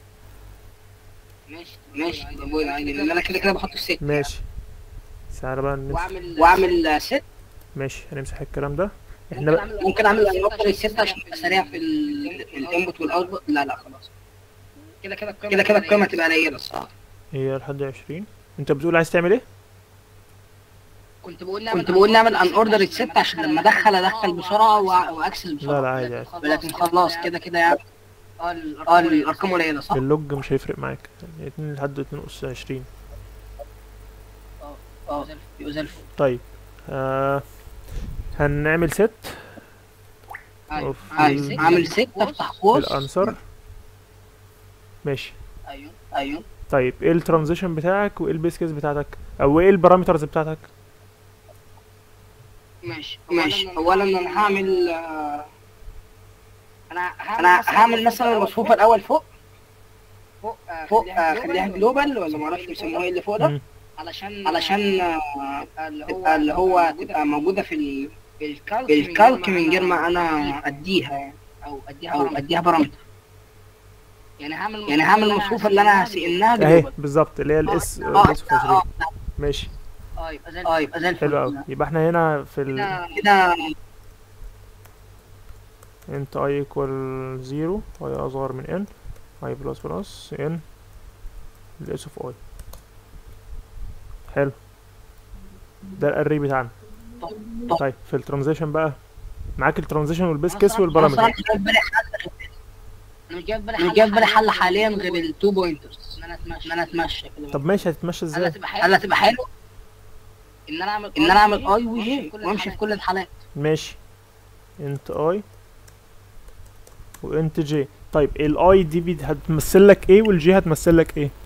ماشي ماشي يبقى بقول عادي لان انا كده كده بحطه في ستة
ماشي تعالى بقى نمسح
واعمل واعمل ست
ماشي هنمسح الكلام ده احنا
ممكن
بقى
اعمل ممكن اعمل انوبر الست عشان ابقى سريع في الانبوت والاوتبوت لا لا خلاص كده كده القيمه كده كده القيمه تبقى قليله الصراحه
هي لحد 20 انت بتقول عايز تعمل ايه
كنت بقول نعمل كنت بقول نعمل ان اوردر الست عشان لما ادخل ادخل بسرعه وأ- واكسل بسرعه
لا لا عادي عادي
لكن خلاص كده كده يعني اه ال- اه الارقام قليله صح؟
اللوج مش هيفرق معاك يعني 2 لحد 2 اس 20
اه يبقى زي الفل
طيب آه هنعمل ست
ايوه
of
أيوة. اعمل ست افتح قوس
الانسر ماشي
ايوه ايوه
طيب ايه الترانزيشن بتاعك وايه البيس كيس بتاعتك او ايه البارامترز بتاعتك
ماشي ماشي اولا انا هعمل آه، انا انا هعمل مثلا المصفوفه الاول فوق فوق آه، فوق آه، خليها جلوبال ولا ما اعرفش بيسموها ايه اللي فوق ده
مم.
علشان علشان آه، تبقى اللي هو تبقى موجوده في ال- في الكالك في الكالك من غير ما انا اديها يعني او اديها او اديها بارامتر يعني هعمل يعني هعمل المصفوفه اللي انا هسئنها
اهي
جلوبال
بالظبط اللي هي الاس
اه
اس
اه
ماشي
اه يبقى زي اه يبقى زي الفل
حلو قوي يبقى احنا هنا في ال
كده كده
int i equal 0 i اصغر من n i بلس بلس n ال s of i حلو ده الاري بتاعنا طيب في الترانزيشن بقى معاك الترانزيشن والبيس كيس والبارامتر
انا مش جايب بالي حل انا مش جايب بالي حل مش جايب بالي حل حاليا غير التو بوينترز ان انا اتمشى ان انا اتمشى كده
طب ماشي هتتمشى
هل
ازاي
هتبقى حلو هل هتبقى حلو ان انا اعمل ان انا اعمل اي وجي وامشي في كل الحالات
ماشي int i و int j طيب الاي دي بي هتمثل لك ايه والجي هتمثل لك ايه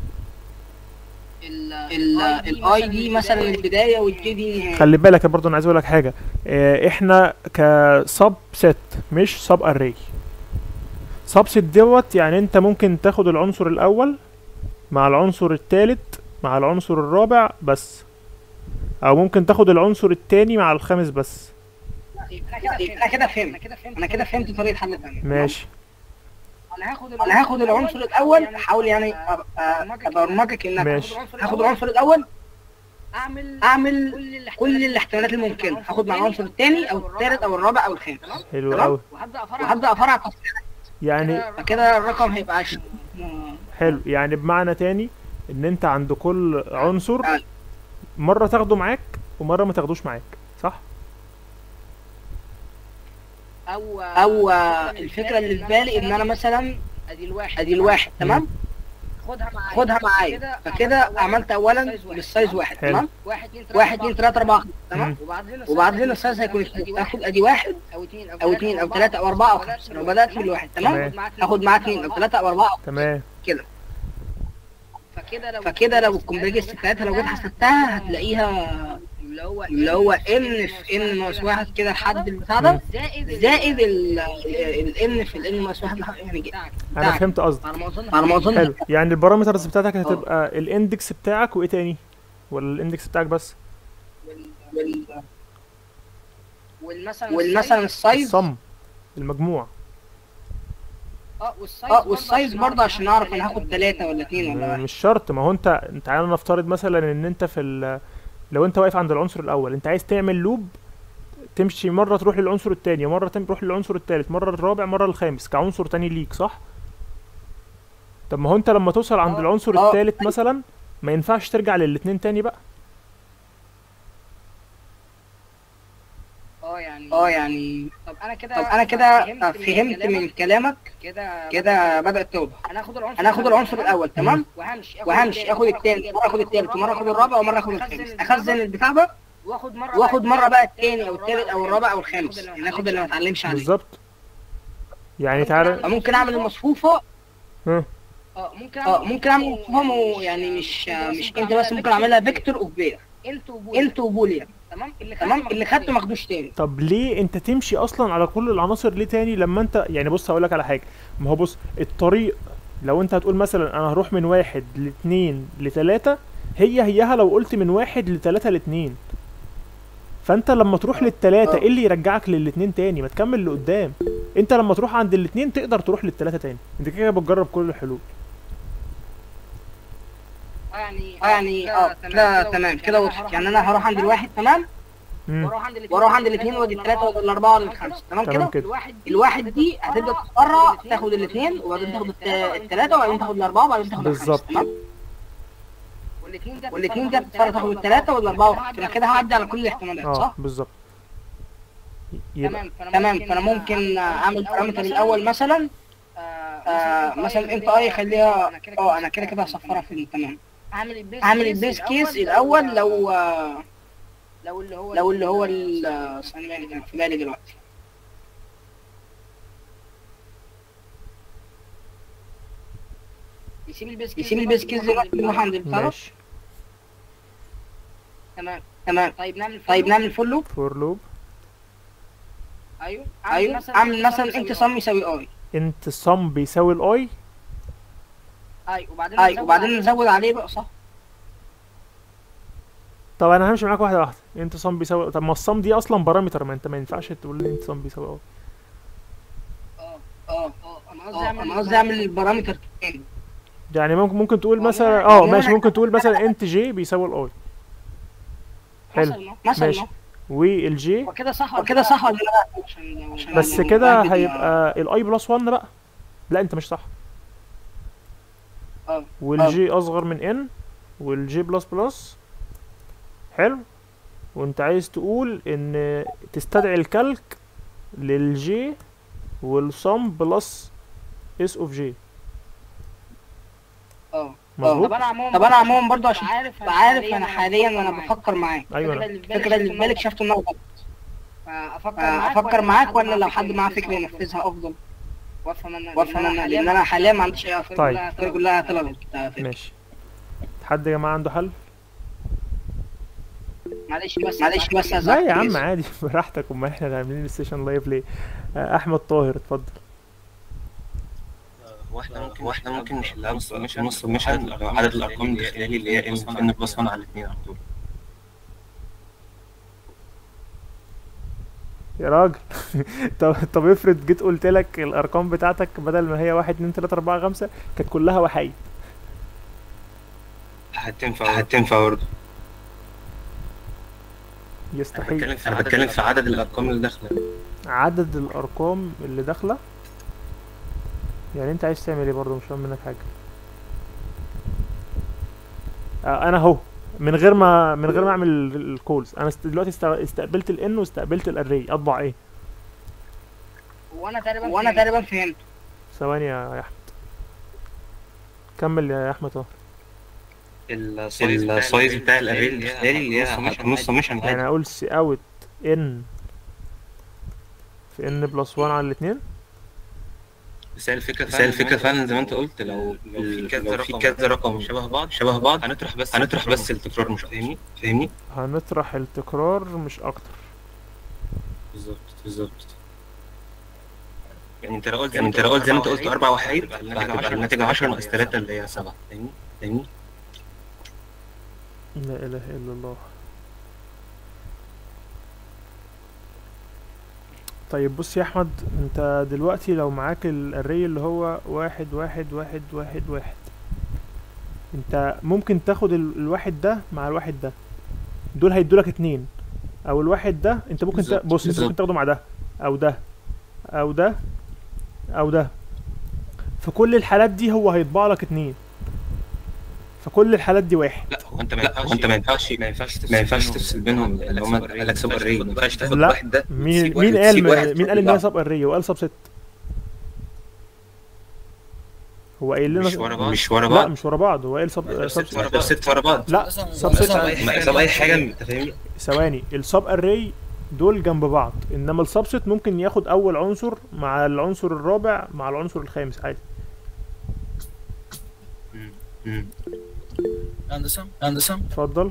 الاي دي مثلا البدايه والجي دي النهايه
خلي بالك برضه انا عايز اقول لك حاجه اه احنا كسب ست مش سب اري سب ست دوت يعني انت ممكن تاخد العنصر الاول مع العنصر الثالث مع العنصر الرابع بس او ممكن تاخد العنصر الثاني مع الخامس بس
انا كده فهمت انا كده فهمت طريقه حل ثانيه
ماشي
انا هاخد انا هاخد العنصر الاول احاول يعني أبقى- ابرمجك انك
ماشي.
هاخد العنصر الاول اعمل اعمل كل الاحتمالات الممكنه هاخد مع العنصر الثاني او الثالث او الرابع او الخامس
حلو
تمام؟
قوي
وهبدا افرع تفصيلات
يعني
فكده الرقم هيبقى 10
حلو يعني بمعنى تاني ان انت عند كل عنصر مره تاخده معاك ومره ما تاخدوش معاك صح
او او الفكره اللي في بالي ان انا مثلا ادي الواحد ادي الواحد تمام خدها معايا خدها معايا فكده عملت اولا للسايز واحد
حلو.
تمام واحد اثنين ثلاثة أربعة
مم.
تمام وبعدين السايز هيكون اثنين اخد ادي واحد او اثنين او ثلاثة او أربعة او خمسة لو بدأت بالواحد تمام
تمام.
اخد معاه اثنين او ثلاثة او أربعة أو
تمام
كده فكده لو الكومبلكس بتاعتها لو جيت حسبتها هتلاقيها اللي هو اللي هو ان في ان ناقص واحد كده لحد البتاع ده زائد ال ان في الان ناقص واحد لحد- يعني
انا فهمت قصدك
على ما اظن على ما اظن
حلو يعني البارامترز بتاعتك هتبقى الاندكس بتاعك وايه تاني ولا الاندكس بتاعك بس
وال والمثلا والمثلا السايز
الصم المجموع
اه والسايز برضه عشان اعرف انا هاخد ثلاثة ولا اثنين ولا واحد
مش شرط ما هو انت تعالى نفترض مثلا ان انت في ال... لو انت واقف عند العنصر الاول انت عايز تعمل لوب تمشي مره تروح للعنصر التاني مره تروح للعنصر التالت مره الرابع مره الخامس كعنصر تاني ليك صح طب ما هو انت لما توصل عند العنصر
اه.
التالت مثلا ما ينفعش ترجع للاتنين تاني بقى
اه يعني اه يعني طب انا كده طب انا كده فهمت من كلامك كده كده بدات توضح انا هاخد العنصر انا هاخد العنصر الاول تمام وهمشي وهمشي اخد الثاني مره اخد الثالث ومره اخد الرابع ومره اخد الخامس اخزن البتاع ده واخد مره واخد مره بقى الثاني او الثالث او الرابع او الخامس يعني اخد اللي ما اتعلمش عليه
بالظبط يعني تعالى
ممكن اعمل المصفوفه
ها
اه ممكن اه ممكن اعمل مصفوفه يعني مش مش انت بس ممكن اعملها فيكتور اوف بير انت وبوليان تمام اللي تمام اللي خدته ما اخدوش تاني
طب ليه انت تمشي اصلا على كل العناصر ليه تاني لما انت يعني بص هقول لك على حاجه ما هو بص الطريق لو انت هتقول مثلا انا هروح من واحد لاتنين لتلاتة هي هيها لو قلت من واحد لتلاتة لاتنين فانت لما تروح للتلاتة ايه اللي يرجعك للاتنين تاني ما تكمل لقدام انت لما تروح عند الاتنين تقدر تروح للتلاتة تاني انت كده بتجرب كل الحلول
اه يعني اه يعني اه كده تمام كده وضحت يعني انا هروح عند الواحد تمام
مم.
واروح عند الاثنين وادي الثلاثه وادي الاربعه وادي الخمسه تمام
تمام
كده
كده.
الواحد دي هتبدا تتفرع تاخد الاثنين وبعدين تاخد الثلاثه وبعدين تاخد الاربعه وبعدين تاخد الخمسه
بالظبط.
تمام والاثنين ده بتتفرع تاخد الثلاثه والاربعه والخمسه انا كده هعدي على كل الاحتمالات
اه
صح؟
بالظبط يبقى
تمام فانا ممكن اعمل بارامتر الاول مثلا آه مثلا انت اي خليها اه انا كده كده هصفرها في تمام هعمل البيس كيس الاول لو آه، لو اللي هو لو اللي هو ال- آه، ثانية كان في بالي دلوقتي يسيب البيس كيس يسيب البيس كيس دلوقتي نروح عند الطرف
ماشي
تمام تمام طيب نعمل طيب نعمل فول لوب
فور لوب
ايوه ايوه اعمل مثلا انت صم يساوي اي
انت صم بيساوي الاي
ايوه وبعدين ايوه وبعدين نزود عليه بقى صح
طب انا همشي معاك واحده واحده انت صم بيساوي طب ما الصم دي اصلا بارامتر ما انت ما ينفعش تقول لي انت صم بيساوي اي
اه اه انا قصدي اعمل انا قصدي اعمل البارامتر تاني
يعني ممكن ممكن تقول مثلا اه ماشي ممكن تقول مثلا انت جي بيساوي الاي حلو
مثلا مثلا
ماشي والجي
وكده صح وكده صح ولا لا عشان عشان
بس
يعني
كده
نأكد
هيبقى الاي بلس 1 بقى لا انت مش صح
اه
والجي اصغر من ان والجي بلس بلس حلو وانت عايز تقول ان تستدعي الكالك للجي والصم بلس اس اوف جي
اه
مظبوط
طب انا عموما طب انا عموما برضه عشان عارف عارف انا حاليا انا بفكر معاك
أيوة أنا.
الفكره اللي في بالك شفت انها غلط فافكر افكر معاك ولا لو حد معاه فكره ينفذها افضل وافهم انا وافهم انا لان انا حاليا ما عنديش اي افكار
طيب.
كلها- الافكار كلها طلبت
ماشي حد يا جماعه عنده حل
معلش بس معلش بس
لا يا عم عادي براحتك امال احنا اللي عاملين السيشن لايف ليه آه، احمد طاهر اتفضل
هو احنا ممكن واحنا ممكن نحلها بس مش نص مش عدد الأرقام- عدد الارقام الداخليه اللي هي ان ان بلس 1 على الاثنين على طول
يا راجل طب طب افرض جيت قلت لك الارقام بتاعتك بدل ما هي 1 2 3 4 5 كانت كلها وحيد
هتنفع هتنفع برضه انا
يستحيل
بتكلم في انا بتكلم في عدد الارقام اللي داخله
عدد الارقام اللي داخله يعني انت عايز تعمل ايه برضه مش فاهم منك حاجه آه انا اهو من غير ما من غير ما اعمل الكولز انا است- دلوقتي است- استقبلت الان واستقبلت الاري اطبع ايه
وانا تقريبا وانا تقريبا فهمت
ثواني يا احمد كمل يا احمد اهو
السايز بتاع الاري الداخلي اللي هي نص ميشن
يعني اقول سي اوت ان في ان بلس 1 على الاثنين
بس هي الفكره بس هي الفكره فعلا زي ما انت قلت لو لو في كذا رقم كذا رقم شبه بعض شبه بعض هنطرح بس هنطرح بس التكرار مش فاهمني فاهمني
هنطرح التكرار مش اكتر
بالظبط بالظبط يعني انت لو قلت يعني انت لو قلت زي ما انت قلت اربع وحيد فهتبقى الناتج 10 ناقص 3 اللي هي 7 فاهمني فاهمني
لا اله الا الله طيب بص يا احمد انت دلوقتي لو معاك الاري اللي هو واحد واحد واحد واحد واحد انت ممكن تاخد ال- الواحد ده مع الواحد ده دول هيدولك اتنين او الواحد ده انت ممكن تا...
بالظبط،
بص انت ممكن
بالظبط.
تاخده مع ده او ده او ده او ده في كل الحالات دي هو هيطبع لك اتنين في كل الحالات دي واحد
لا هو انت ما ينفعش هو انت ما ينفعش ما ينفعش ما ينفعش تفصل بينهم اللي هم قال لك سوبر ري ما ينفعش تاخد
لا
واحد ده
مين
وتسيب واحد-
مين قال
تسيب واحد
مين قال ان
تطلع.
هي سب اري وقال سب ست هو قايل لنا
مش ورا بعض؟ مش ورا
لا
بعض؟
مش ورا بعض هو قال سب سب
ست ورا بعض ست ورا بعض
لا سب
ما
ست
ساب اي حاجه انت فاهمني
ثواني السب اري دول جنب بعض انما السبست ممكن ياخد اول عنصر مع العنصر الرابع مع العنصر الخامس عادي
هندسة هندسة
اتفضل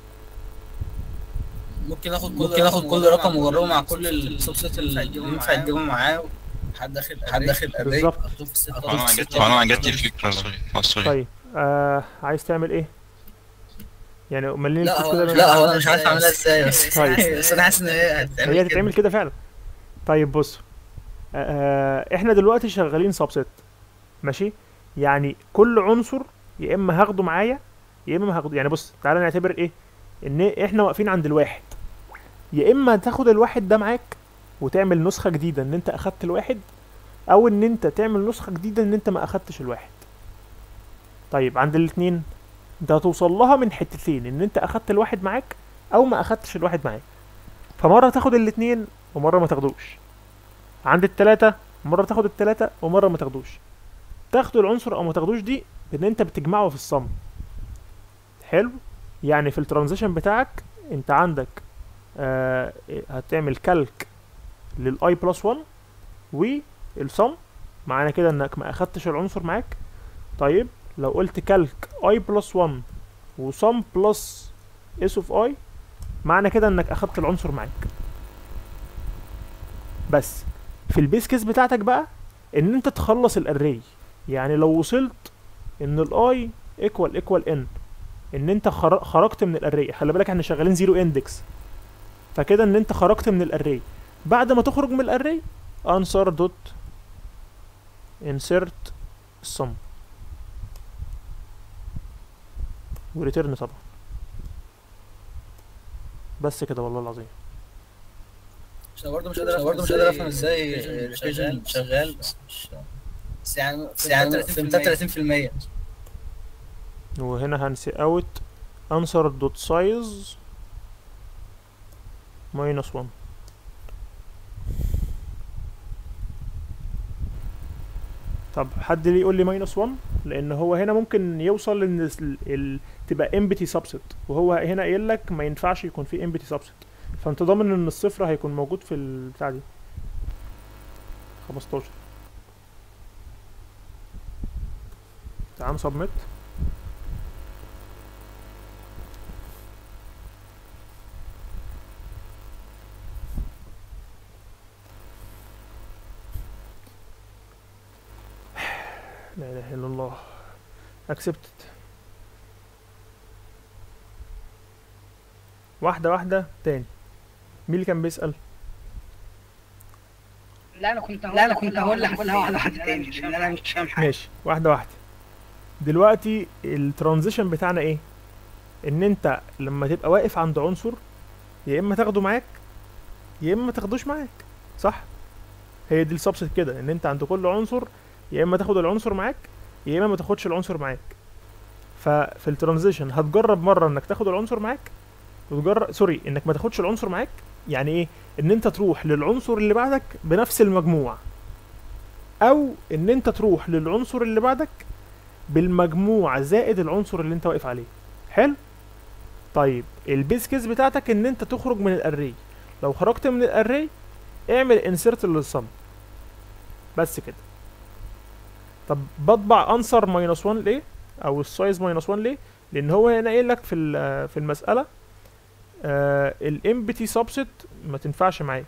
ممكن اخد كل ممكن اخد كل رقم واجربه مع كل السبسيت اللي ينفع تجيبه معاه حد داخل حد داخل array،
بالظبط.
أحطه في الستة، أحطه
وانا
في
ما
الستة.
جاتلي وانا ما جاتلي فكره سوري
طيب آه عايز تعمل ايه يعني مليني
لا
الكود
هو
كده
لا هو انا مش عارف اعملها ازاي بس
طيب
بس انا حاسس ان هي هتتعمل
هي
كده.
هتتعمل كده فعلا طيب بص آه احنا دلوقتي شغالين سبست ماشي يعني كل عنصر يا اما هاخده معايا يا اما ما هاخده يعني بص تعالى نعتبر ايه ان احنا واقفين عند الواحد يا اما تاخد الواحد ده معاك وتعمل نسخة جديدة ان انت اخدت الواحد او ان انت تعمل نسخة جديدة ان انت ما اخدتش الواحد طيب عند الاتنين انت هتوصل لها من حتتين ان انت اخدت الواحد معاك او ما اخدتش الواحد معاك فمرة تاخد الاتنين ومرة ما تاخدوش عند التلاتة مرة تاخد التلاتة ومرة ما تاخدوش تاخدوا العنصر او ما تاخدوش دي ان انت بتجمعه في الصم حلو يعني في الترانزيشن بتاعك انت عندك آه هتعمل كالك للاي بلس 1 والصم معنى كده انك ما اخدتش العنصر معاك طيب لو قلت كالك اي بلس 1 وصم بلس اس اوف اي معنى كده انك اخدت العنصر معاك بس في البيس كيس بتاعتك بقى ان انت تخلص الاري يعني لو وصلت ان الاي ايكوال ايكوال ان ان انت خر- خرجت من الاري خلي بالك احنا شغالين زيرو اندكس فكده ان انت خرجت من الاري بعد ما تخرج من الاري answer دوت insert sum وريتيرن طبعا بس كده والله العظيم
عشان برضه مش قادر برضه مش قادر افهم ازاي الريفيجن شغال بس مش بس يعني بس يعني فهمتها 30%
وهنا هنسي اوت answer دوت size minus 1 طب حد ليه يقول لي ماينس 1 لان هو هنا ممكن يوصل ان ال... ال... تبقى امبتي سبست وهو هنا قايل لك ما ينفعش يكون في امبتي سبست فانت ضامن ان الصفر هيكون موجود في البتاع دي 15 تعال سبميت لا اله الا الله accepted واحدة واحدة تاني مين اللي كان بيسأل؟
لا انا كنت لا انا كنت هقول لك واحده واحده تاني عشان انا مش فاهم حاجه
ماشي واحدة واحدة دلوقتي الترانزيشن بتاعنا ايه؟ ان انت لما تبقى واقف عند عنصر يا اما تاخده معاك يا اما ما تاخدوش معاك صح؟ هي دي السبست كده ان انت عند كل عنصر يا اما تاخد العنصر معاك يا اما ما تاخدش العنصر معاك ففي الترانزيشن هتجرب مره انك تاخد العنصر معاك وتجرب سوري انك ما تاخدش العنصر معاك يعني ايه ان انت تروح للعنصر اللي بعدك بنفس المجموع او ان انت تروح للعنصر اللي بعدك بالمجموع زائد العنصر اللي انت واقف عليه حلو طيب البيس كيس بتاعتك ان انت تخرج من الاري لو خرجت من الاري اعمل انسيرت للصم بس كده طب بطبع انسر ماينس 1 ليه او السايز ماينس 1 ليه لان هو هنا قايل لك في ال- في المساله الامبتي سبست ما تنفعش معاك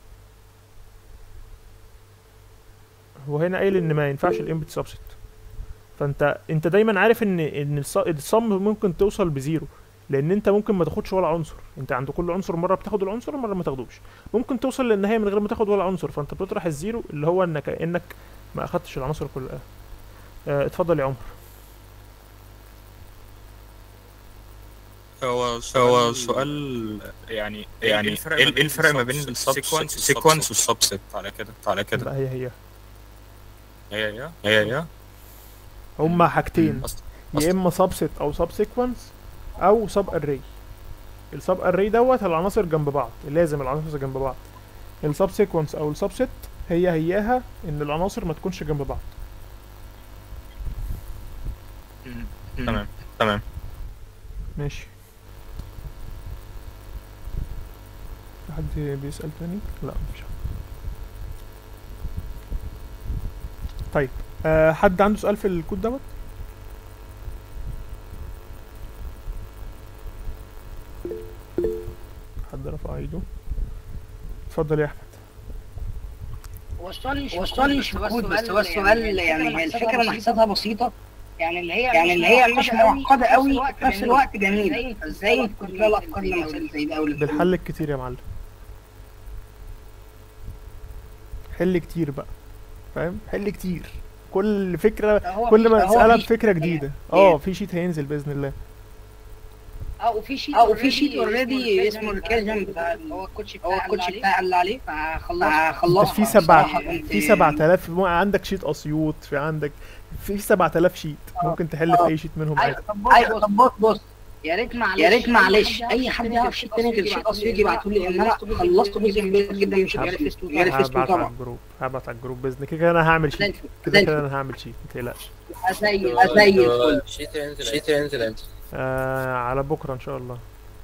هو هنا قايل ان ما ينفعش الامبتي سبست فانت انت دايما عارف ان ان الص- الصم ممكن توصل بزيرو لان انت ممكن ما تاخدش ولا عنصر انت عند كل عنصر مره بتاخد العنصر ومره ما تاخدوش ممكن توصل للنهايه من غير ما تاخد ولا عنصر فانت بتطرح الزيرو اللي هو انك انك ما اخدتش العناصر كلها اه اتفضل يا عمر
هو هو سؤال يعني يعني ايه إيه الفرق ما بين السيكونس والسبست على كده على كده
لا هي هي
هي هي هي هي
هما حاجتين يا اما سبست او سب سيكونس او سب اري السب اري دوت العناصر جنب بعض لازم العناصر جنب بعض السب سيكونس او السبست هي هياها ان العناصر ما تكونش جنب بعض
تمام تمام
ماشي في حد بيسأل تاني لا مفيش حد طيب أه حد عنده سؤال في الكود دوت حد رفع ايده اتفضل يا احمد
هو السؤال مش السؤال مش في كود بس هو السؤال يعني هي الفكره انا حسيتها بسيطه يعني اللي هي يعني اللي هي مش معقده قوي في نفس الوقت جميله ازاي كنت لها الافكار لمسائل زي دي قوي
بالحل الكتير يا معلم حل كتير بقى فاهم حل كتير كل فكره
هو
كل
في-
ما
هو
تسالها
في-
بفكره جديده اه في شيت هينزل باذن الله
اه وفي شيت اه وفي شيت اوريدي اسمه الريكيرجن بتاع هو الكوتش بتاع هو الكوتش بتاع قال عليه فخلصت خلصت
في سبعة في 7000 مو- عندك شيت اسيوط في عندك في 7000 شيت ممكن تحل في اي شيت منهم عادي
ايوه طب بص بص يا ريت معلش يا ريت معلش اي حد يعرف شيت تاني غير شيت اصلي يجي يبعتوا لي ان انا خلصت جزء كبير جدا من شيت جالفستو جالفستو
هبعت على
طبعا
الجروب هبعت على الجروب باذن كده كده انا هعمل شيت كده كده انا هعمل شيت ما تقلقش
زي زي الفل
شيت ينزل شيت ينزل امتى؟
آه على بكره ان شاء الله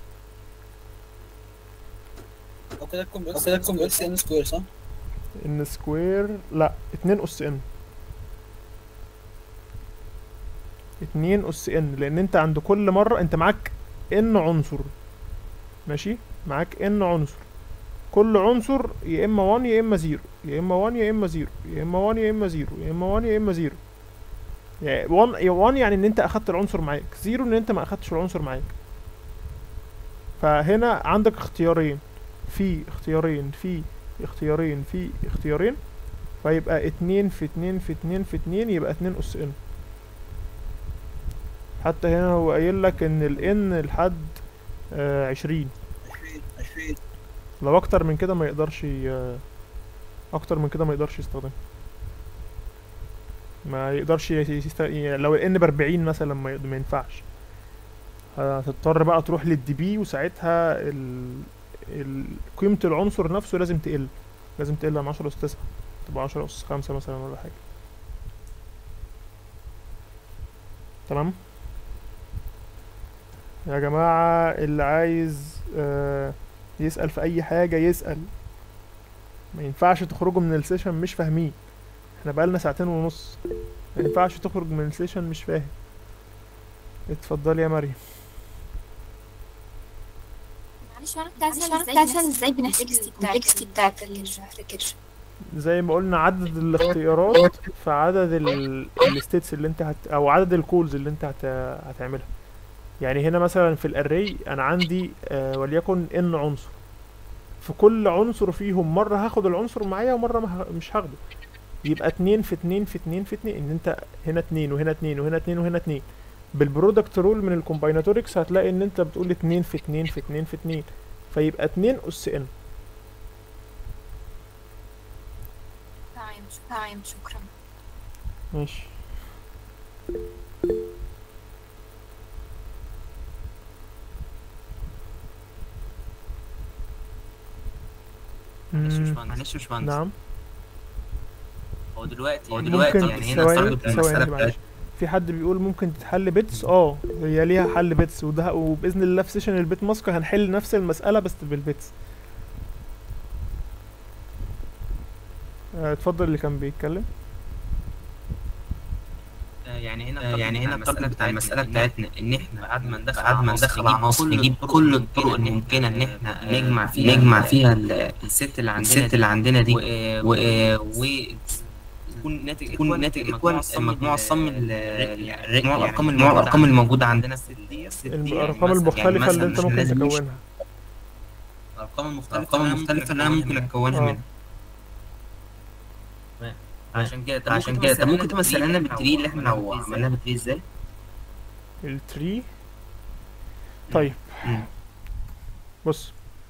او كده تكون بس كده تكون بس ان سكوير صح؟
ان سكوير لا اتنين اس ان اتنين اس ان لان انت عند كل مرة انت معاك ان عنصر ماشي معاك ان عنصر كل عنصر يا اما 1 يا اما 0 يا اما 1 يا اما 0 يا اما 1 يا اما 0 يا اما 1 يا اما 0 يعني 1 1 يعني ان انت اخدت العنصر معاك 0 ان انت ما اخدتش العنصر معاك فهنا عندك اختيارين في اختيارين في اختيارين في اختيارين فيبقى اتنين في اتنين في اتنين في اتنين يبقى اتنين اس ان حتى هنا هو قايل لك ان ال n لحد آه عشرين لو اكتر من كده ما يقدرش ي- اكتر من كده ما يقدرش يستخدمها ما يقدرش يست... ي- لو ال n باربعين مثلا ما, يقد- ما ينفعش هتضطر بقى تروح للدي بي وساعتها ال... ال... قيمة العنصر نفسه لازم تقل لازم تقل عن عشرة أس تسعة تبقى عشرة أس خمسة مثلا ولا حاجة تمام يا جماعة اللي عايز آه يسأل في أي حاجة يسأل ما ينفعش تخرجوا من السيشن مش فاهمين احنا بقالنا ساعتين ونص ما ينفعش تخرج من السيشن مش فاهم اتفضلي يا مريم
معلش انا كنت عايزه اسال ازاي بنحسب الكومبلكسيتي بتاعت الريكيرجن
زي ما قلنا عدد الاختيارات في عدد الستيتس اللي انت هت او عدد الكولز اللي انت هت... هتعملها يعني هنا مثلا في الاري انا عندي آه وليكن ان عنصر في كل عنصر فيهم مرة هاخد العنصر معايا ومرة ما ه- مش هاخده يبقى اتنين في اتنين في اتنين في اتنين ان انت هنا اتنين وهنا اتنين وهنا اتنين وهنا اتنين بالبرودكت رول من الكومبايناتوركس هتلاقي ان انت بتقول اتنين في اتنين في اتنين في اتنين فيبقى اتنين اس ان
تمام تمام شكرا
ماشي
معلش مش
مم.
مهندس معلش مش مهندس
نعم
هو دلوقتي هو
ممكن
دلوقتي يعني هنا
ثواني
استخدم المسألة
ثواني معلش
بتاعت
في حد بيقول ممكن تتحل بيتس اه هي ليها حل بيتس وده وباذن الله في سيشن البيت ماسك هنحل نفس المساله بس بالبيتس آه، اتفضل اللي كان بيتكلم
يعني هنا يعني هنا الطرق بتاع المسألة بتاعتنا إن إحنا بعد ما ندخل بعد ما ندخل عناصر نجيب كل الطرق الممكنة إن إحنا نجمع فيها نجمع فيها ال- الست اللي عندنا الست اللي عندنا دي و و يكون ناتج يكون ناتج ايكوال مجموع الصم ال- يعني مجموع الارقام مجموع الارقام اللي موجوده عندنا الست دي الست دي يعني
الارقام
مثلا-
المختلفه
يعني
اللي
مثلا
انت
مش
ممكن
لازم مش-
تكونها
الارقام المختلفه الارقام المختلفه اللي انا ممكن اكونها
آه.
منها عشان كده عشان كده طب ممكن تمثل لنا بالتري اللي احنا لو عملناها بالتري ازاي؟
التري طيب بص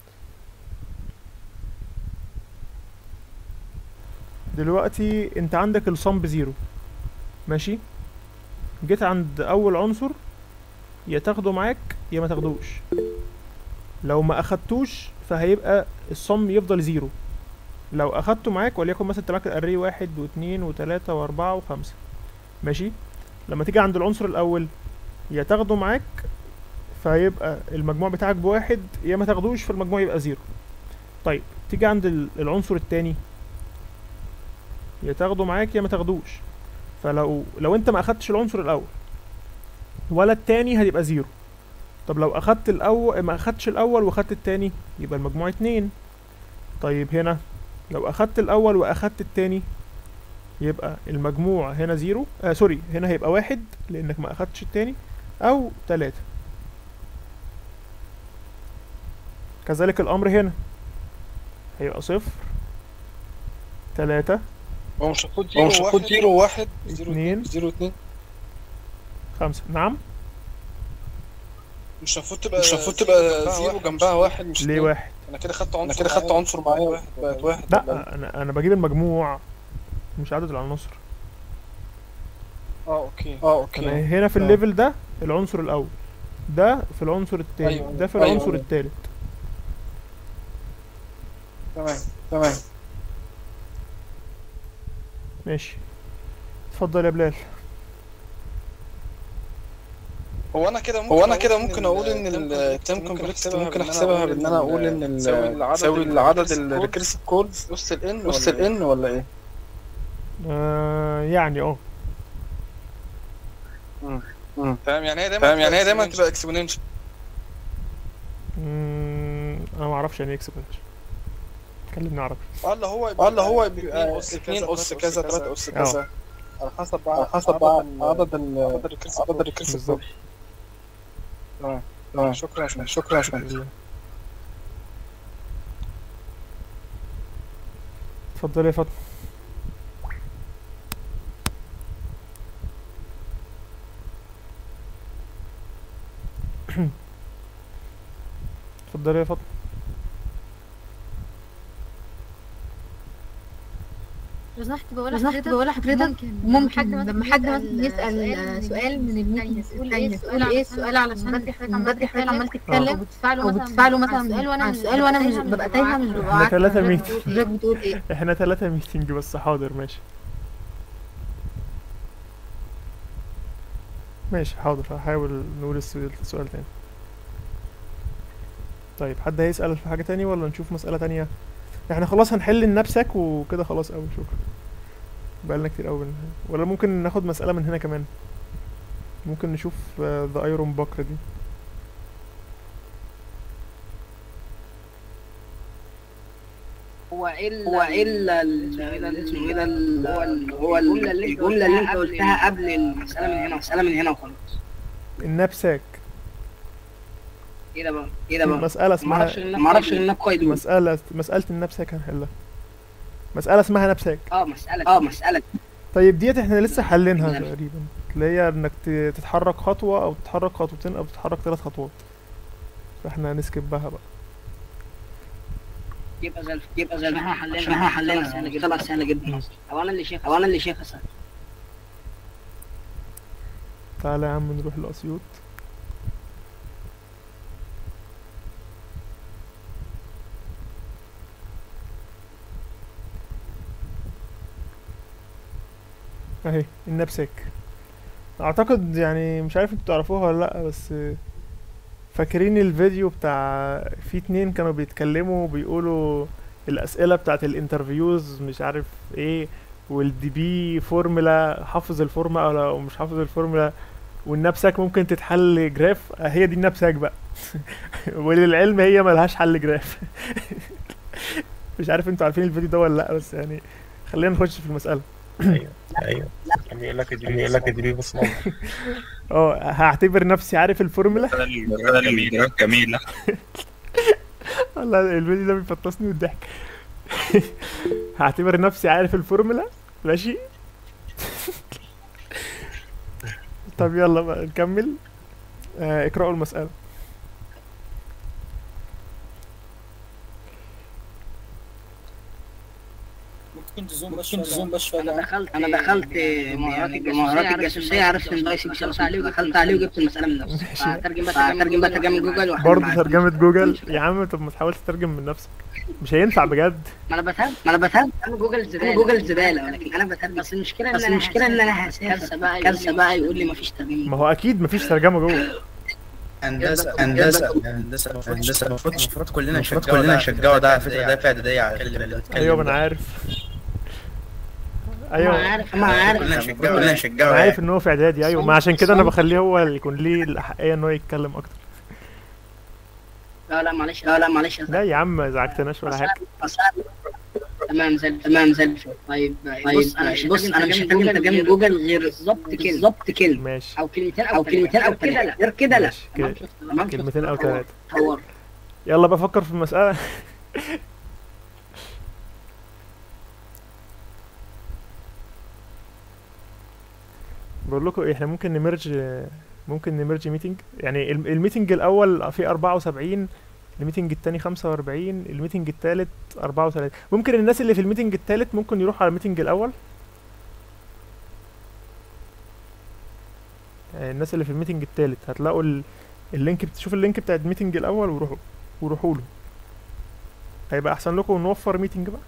دلوقتي انت عندك الصم بزيرو ماشي جيت عند اول عنصر يا تاخده معاك يا ما تاخدوش لو ما اخدتوش فهيبقى الصم يفضل زيرو لو اخدته معاك وليكن مثلا انت معاك الاري واحد واثنين وثلاثة واربعة وخمسة ماشي لما تيجي عند العنصر الاول يا تاخده معاك فيبقى المجموع بتاعك بواحد يا ما تاخدوش فالمجموع يبقى زيرو طيب تيجي عند ال- العنصر التاني يا تاخده معاك يا ما تاخدوش فلو لو انت ما اخدتش العنصر الاول ولا التاني هتبقى زيرو طب لو اخدت الاول ما اخدتش الاول واخدت التاني يبقى المجموع اتنين طيب هنا لو اخدت الاول واخدت التاني يبقى المجموع هنا زيرو آه سوري هنا هيبقى واحد لانك ما اخدتش التاني او تلاتة كذلك الامر هنا هيبقى صفر تلاتة
هو مش المفروض زيرو مش المفروض زيرو واحد زيرو
اتنين
زيرو اتنين
خمسة نعم
مش المفروض تبقى مش المفروض تبقى زيرو جنبها واحد مش
ليه
اتنين؟
واحد
انا كده خدت عنصر انا كده خدت عنصر معايا واحد بقت واحد
لا انا انا بجيب المجموع مش عدد العناصر
اه اوكي اه اوكي
انا هنا في
آه.
الليفل ده العنصر الاول ده في العنصر التاني
أيوة،
ده في
أيوة،
العنصر
أيوة.
التالت
تمام تمام
ماشي اتفضل يا بلال
هو انا كده ممكن هو انا كده ممكن اقول ان التيم كومبلكسيتي ممكن احسبها بان انا اقول ان ال- تساوي العدد الريكرسيف كولز وسط الان وسط الان ولا ايه؟
آه يعني اه
مم. فاهم يعني هي دايما فاهم يعني هي دايما تبقى اكسبوننشال
مم، انا ما اعرفش يعني ايه اكسبوننشال كلمني عربي
ولا هو ولا هو بيبقى 2 اس كذا 3 اس كذا على حسب بقى على حسب بقى عدد ال عدد الريكرسيف عدد الريكرسيف
بالظبط
تمام تمام شكرا يا شكرا شكرا يا شكرا
اتفضلي يا فاطمه اتفضلي يا فاطمه
لو سمحت بقول
لو سمحت
لحضرتك
بقول لحضرتك
ممكن
ممكن
لما حد مثلا يسأل سؤال من الميتنج الثانية تقول ايه السؤال علشان من بدري حضرتك عمال تتكلم او بتفعله مثلا سؤال وانا السؤال وانا مش ببقى تايهة مش ببقى
احنا
عارفة
ثلاثة
حضرتك
ميتنج
بتقول- حضرتك بتقول ايه
احنا ثلاثة ميتنج بس حاضر ماشي ماشي حاضر هحاول نقول السؤال السؤال تاني طيب حد هيسأل في حاجة تاني ولا نشوف مسألة تانية احنا خلاص هنحل النبسك وكده خلاص أوي شكرا بقالنا كتير أوي بن- ولا ممكن ناخد مسألة من هنا كمان ممكن نشوف ذا ايرون بكر دي
هو ايه هو ايه ال- ال- ال- اسمه ايه ده ال- هو ال- هو ال- الجمله اللي انت قلتها قبل المساله من هنا المساله من هنا وخلاص
النبسك
ايه ده بقى ايه ده بقى
مسألة اسمها
معرفش ان معرفش ان قيد
مسألة مسألة النبسك هنحلها مسألة اسمها نبسك
اه مساله اه مساله
طيب ديت احنا لسه حلينها تقريبا اللي هي انك ت- تتحرك خطوة او تتحرك خطوتين او تتحرك ثلاث خطوات فاحنا هنسكبها بقى
يبقى زي الف- يبقى زي ما احنا حلينا احنا حلينا سهله جدا طلع سهله جدا او انا اللي شايفها او انا اللي شايفها سهله
تعالى يا عم نروح لأسيوط اهي النبسك اعتقد يعني مش عارف انتوا تعرفوها ولا لا بس فاكرين الفيديو بتاع في اتنين كانوا بيتكلموا بيقولوا الاسئله بتاعت الانترفيوز مش عارف ايه والدي بي فورمولا حافظ الفورمولا ولا أو مش حافظ الفورمولا والنبسك ممكن تتحل جراف آه، هي دي النبسك بقى وللعلم هي ملهاش حل جراف مش عارف انتوا عارفين الفيديو ده ولا لا بس يعني خلينا نخش في المسألة
ايوه ايوه كان بيقول لك الدي بي يقول لك الدي بي بص نظر
اه هعتبر نفسي عارف الفورمولا
جميل جميل
والله الفيديو ده بيفطسني بالضحك هعتبر نفسي عارف الفورمولا ماشي طب يلا بقى نكمل آه اقرأوا المسألة
ممكن تزوم بس ممكن تزوم بس شويه
انا دخلت انا دخلت مهارات الجاسوسيه عرفت ان الاي سي بي شغال عليه ودخلت عليه وجبت المساله من نفسي هترجم بقى هترجم بقى ترجمه جوجل وأحل
برضه
معاك.
ترجمة جوجل يا عم طب ما تحاولش تترجم من نفسك مش هينفع بجد
ما انا بتهم ما انا بتهم انا جوجل زباله جوجل زباله ولكن انا بتهم بس المشكله ان بس المشكله ان انا هسافر بقى كارثه بقى يقول لي مفيش ترجمه
ما هو اكيد مفيش ترجمة جوه
هندسه هندسه هندسه هندسه المفروض المفروض كلنا المفروض كلنا نشجعه ده على فكره ده في اعداديه على خلي بالك
ايوه ما انا عارف ايوه
ما عارف ما عارف
كلنا نشجعه كلنا نشجعه
انا عارف
يعني.
ان هو في اعدادي ايوه ما عشان كده انا بخليه هو اللي يكون ليه الاحقيه ان هو يتكلم اكتر
لا لا معلش لا لا معلش
لا يا عم ما زعجتناش ولا حاجه
تمام زي تمام زي الفل طيب طيب بص انا مش بص انا مش هترجم ترجمه جوجل غير بالظبط كده بالظبط كلمه
ماشي
او كلمتين او كلمتين او ثلاثه غير كده لا
ماشي كده
تمام
كلمتين او ثلاثه
حوار
يلا بفكر في المساله بقول لكم ايه احنا ممكن نمرج ممكن نمرج ميتنج يعني الم- الميتنج الاول فيه 74 الميتنج التاني 45 الميتنج التالت 34 ممكن الناس اللي في الميتنج التالت ممكن يروحوا على الميتنج الاول يعني الناس اللي في الميتنج التالت هتلاقوا ال... اللينك بت- شوف اللينك بتاع الميتنج الاول وروحوا وروحوا له هيبقى احسن لكم نوفر ميتنج بقى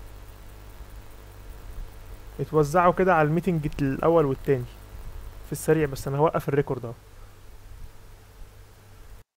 اتوزعوا كده على الميتنج الاول والتاني في السريع بس انا هوقف الريكورد اهو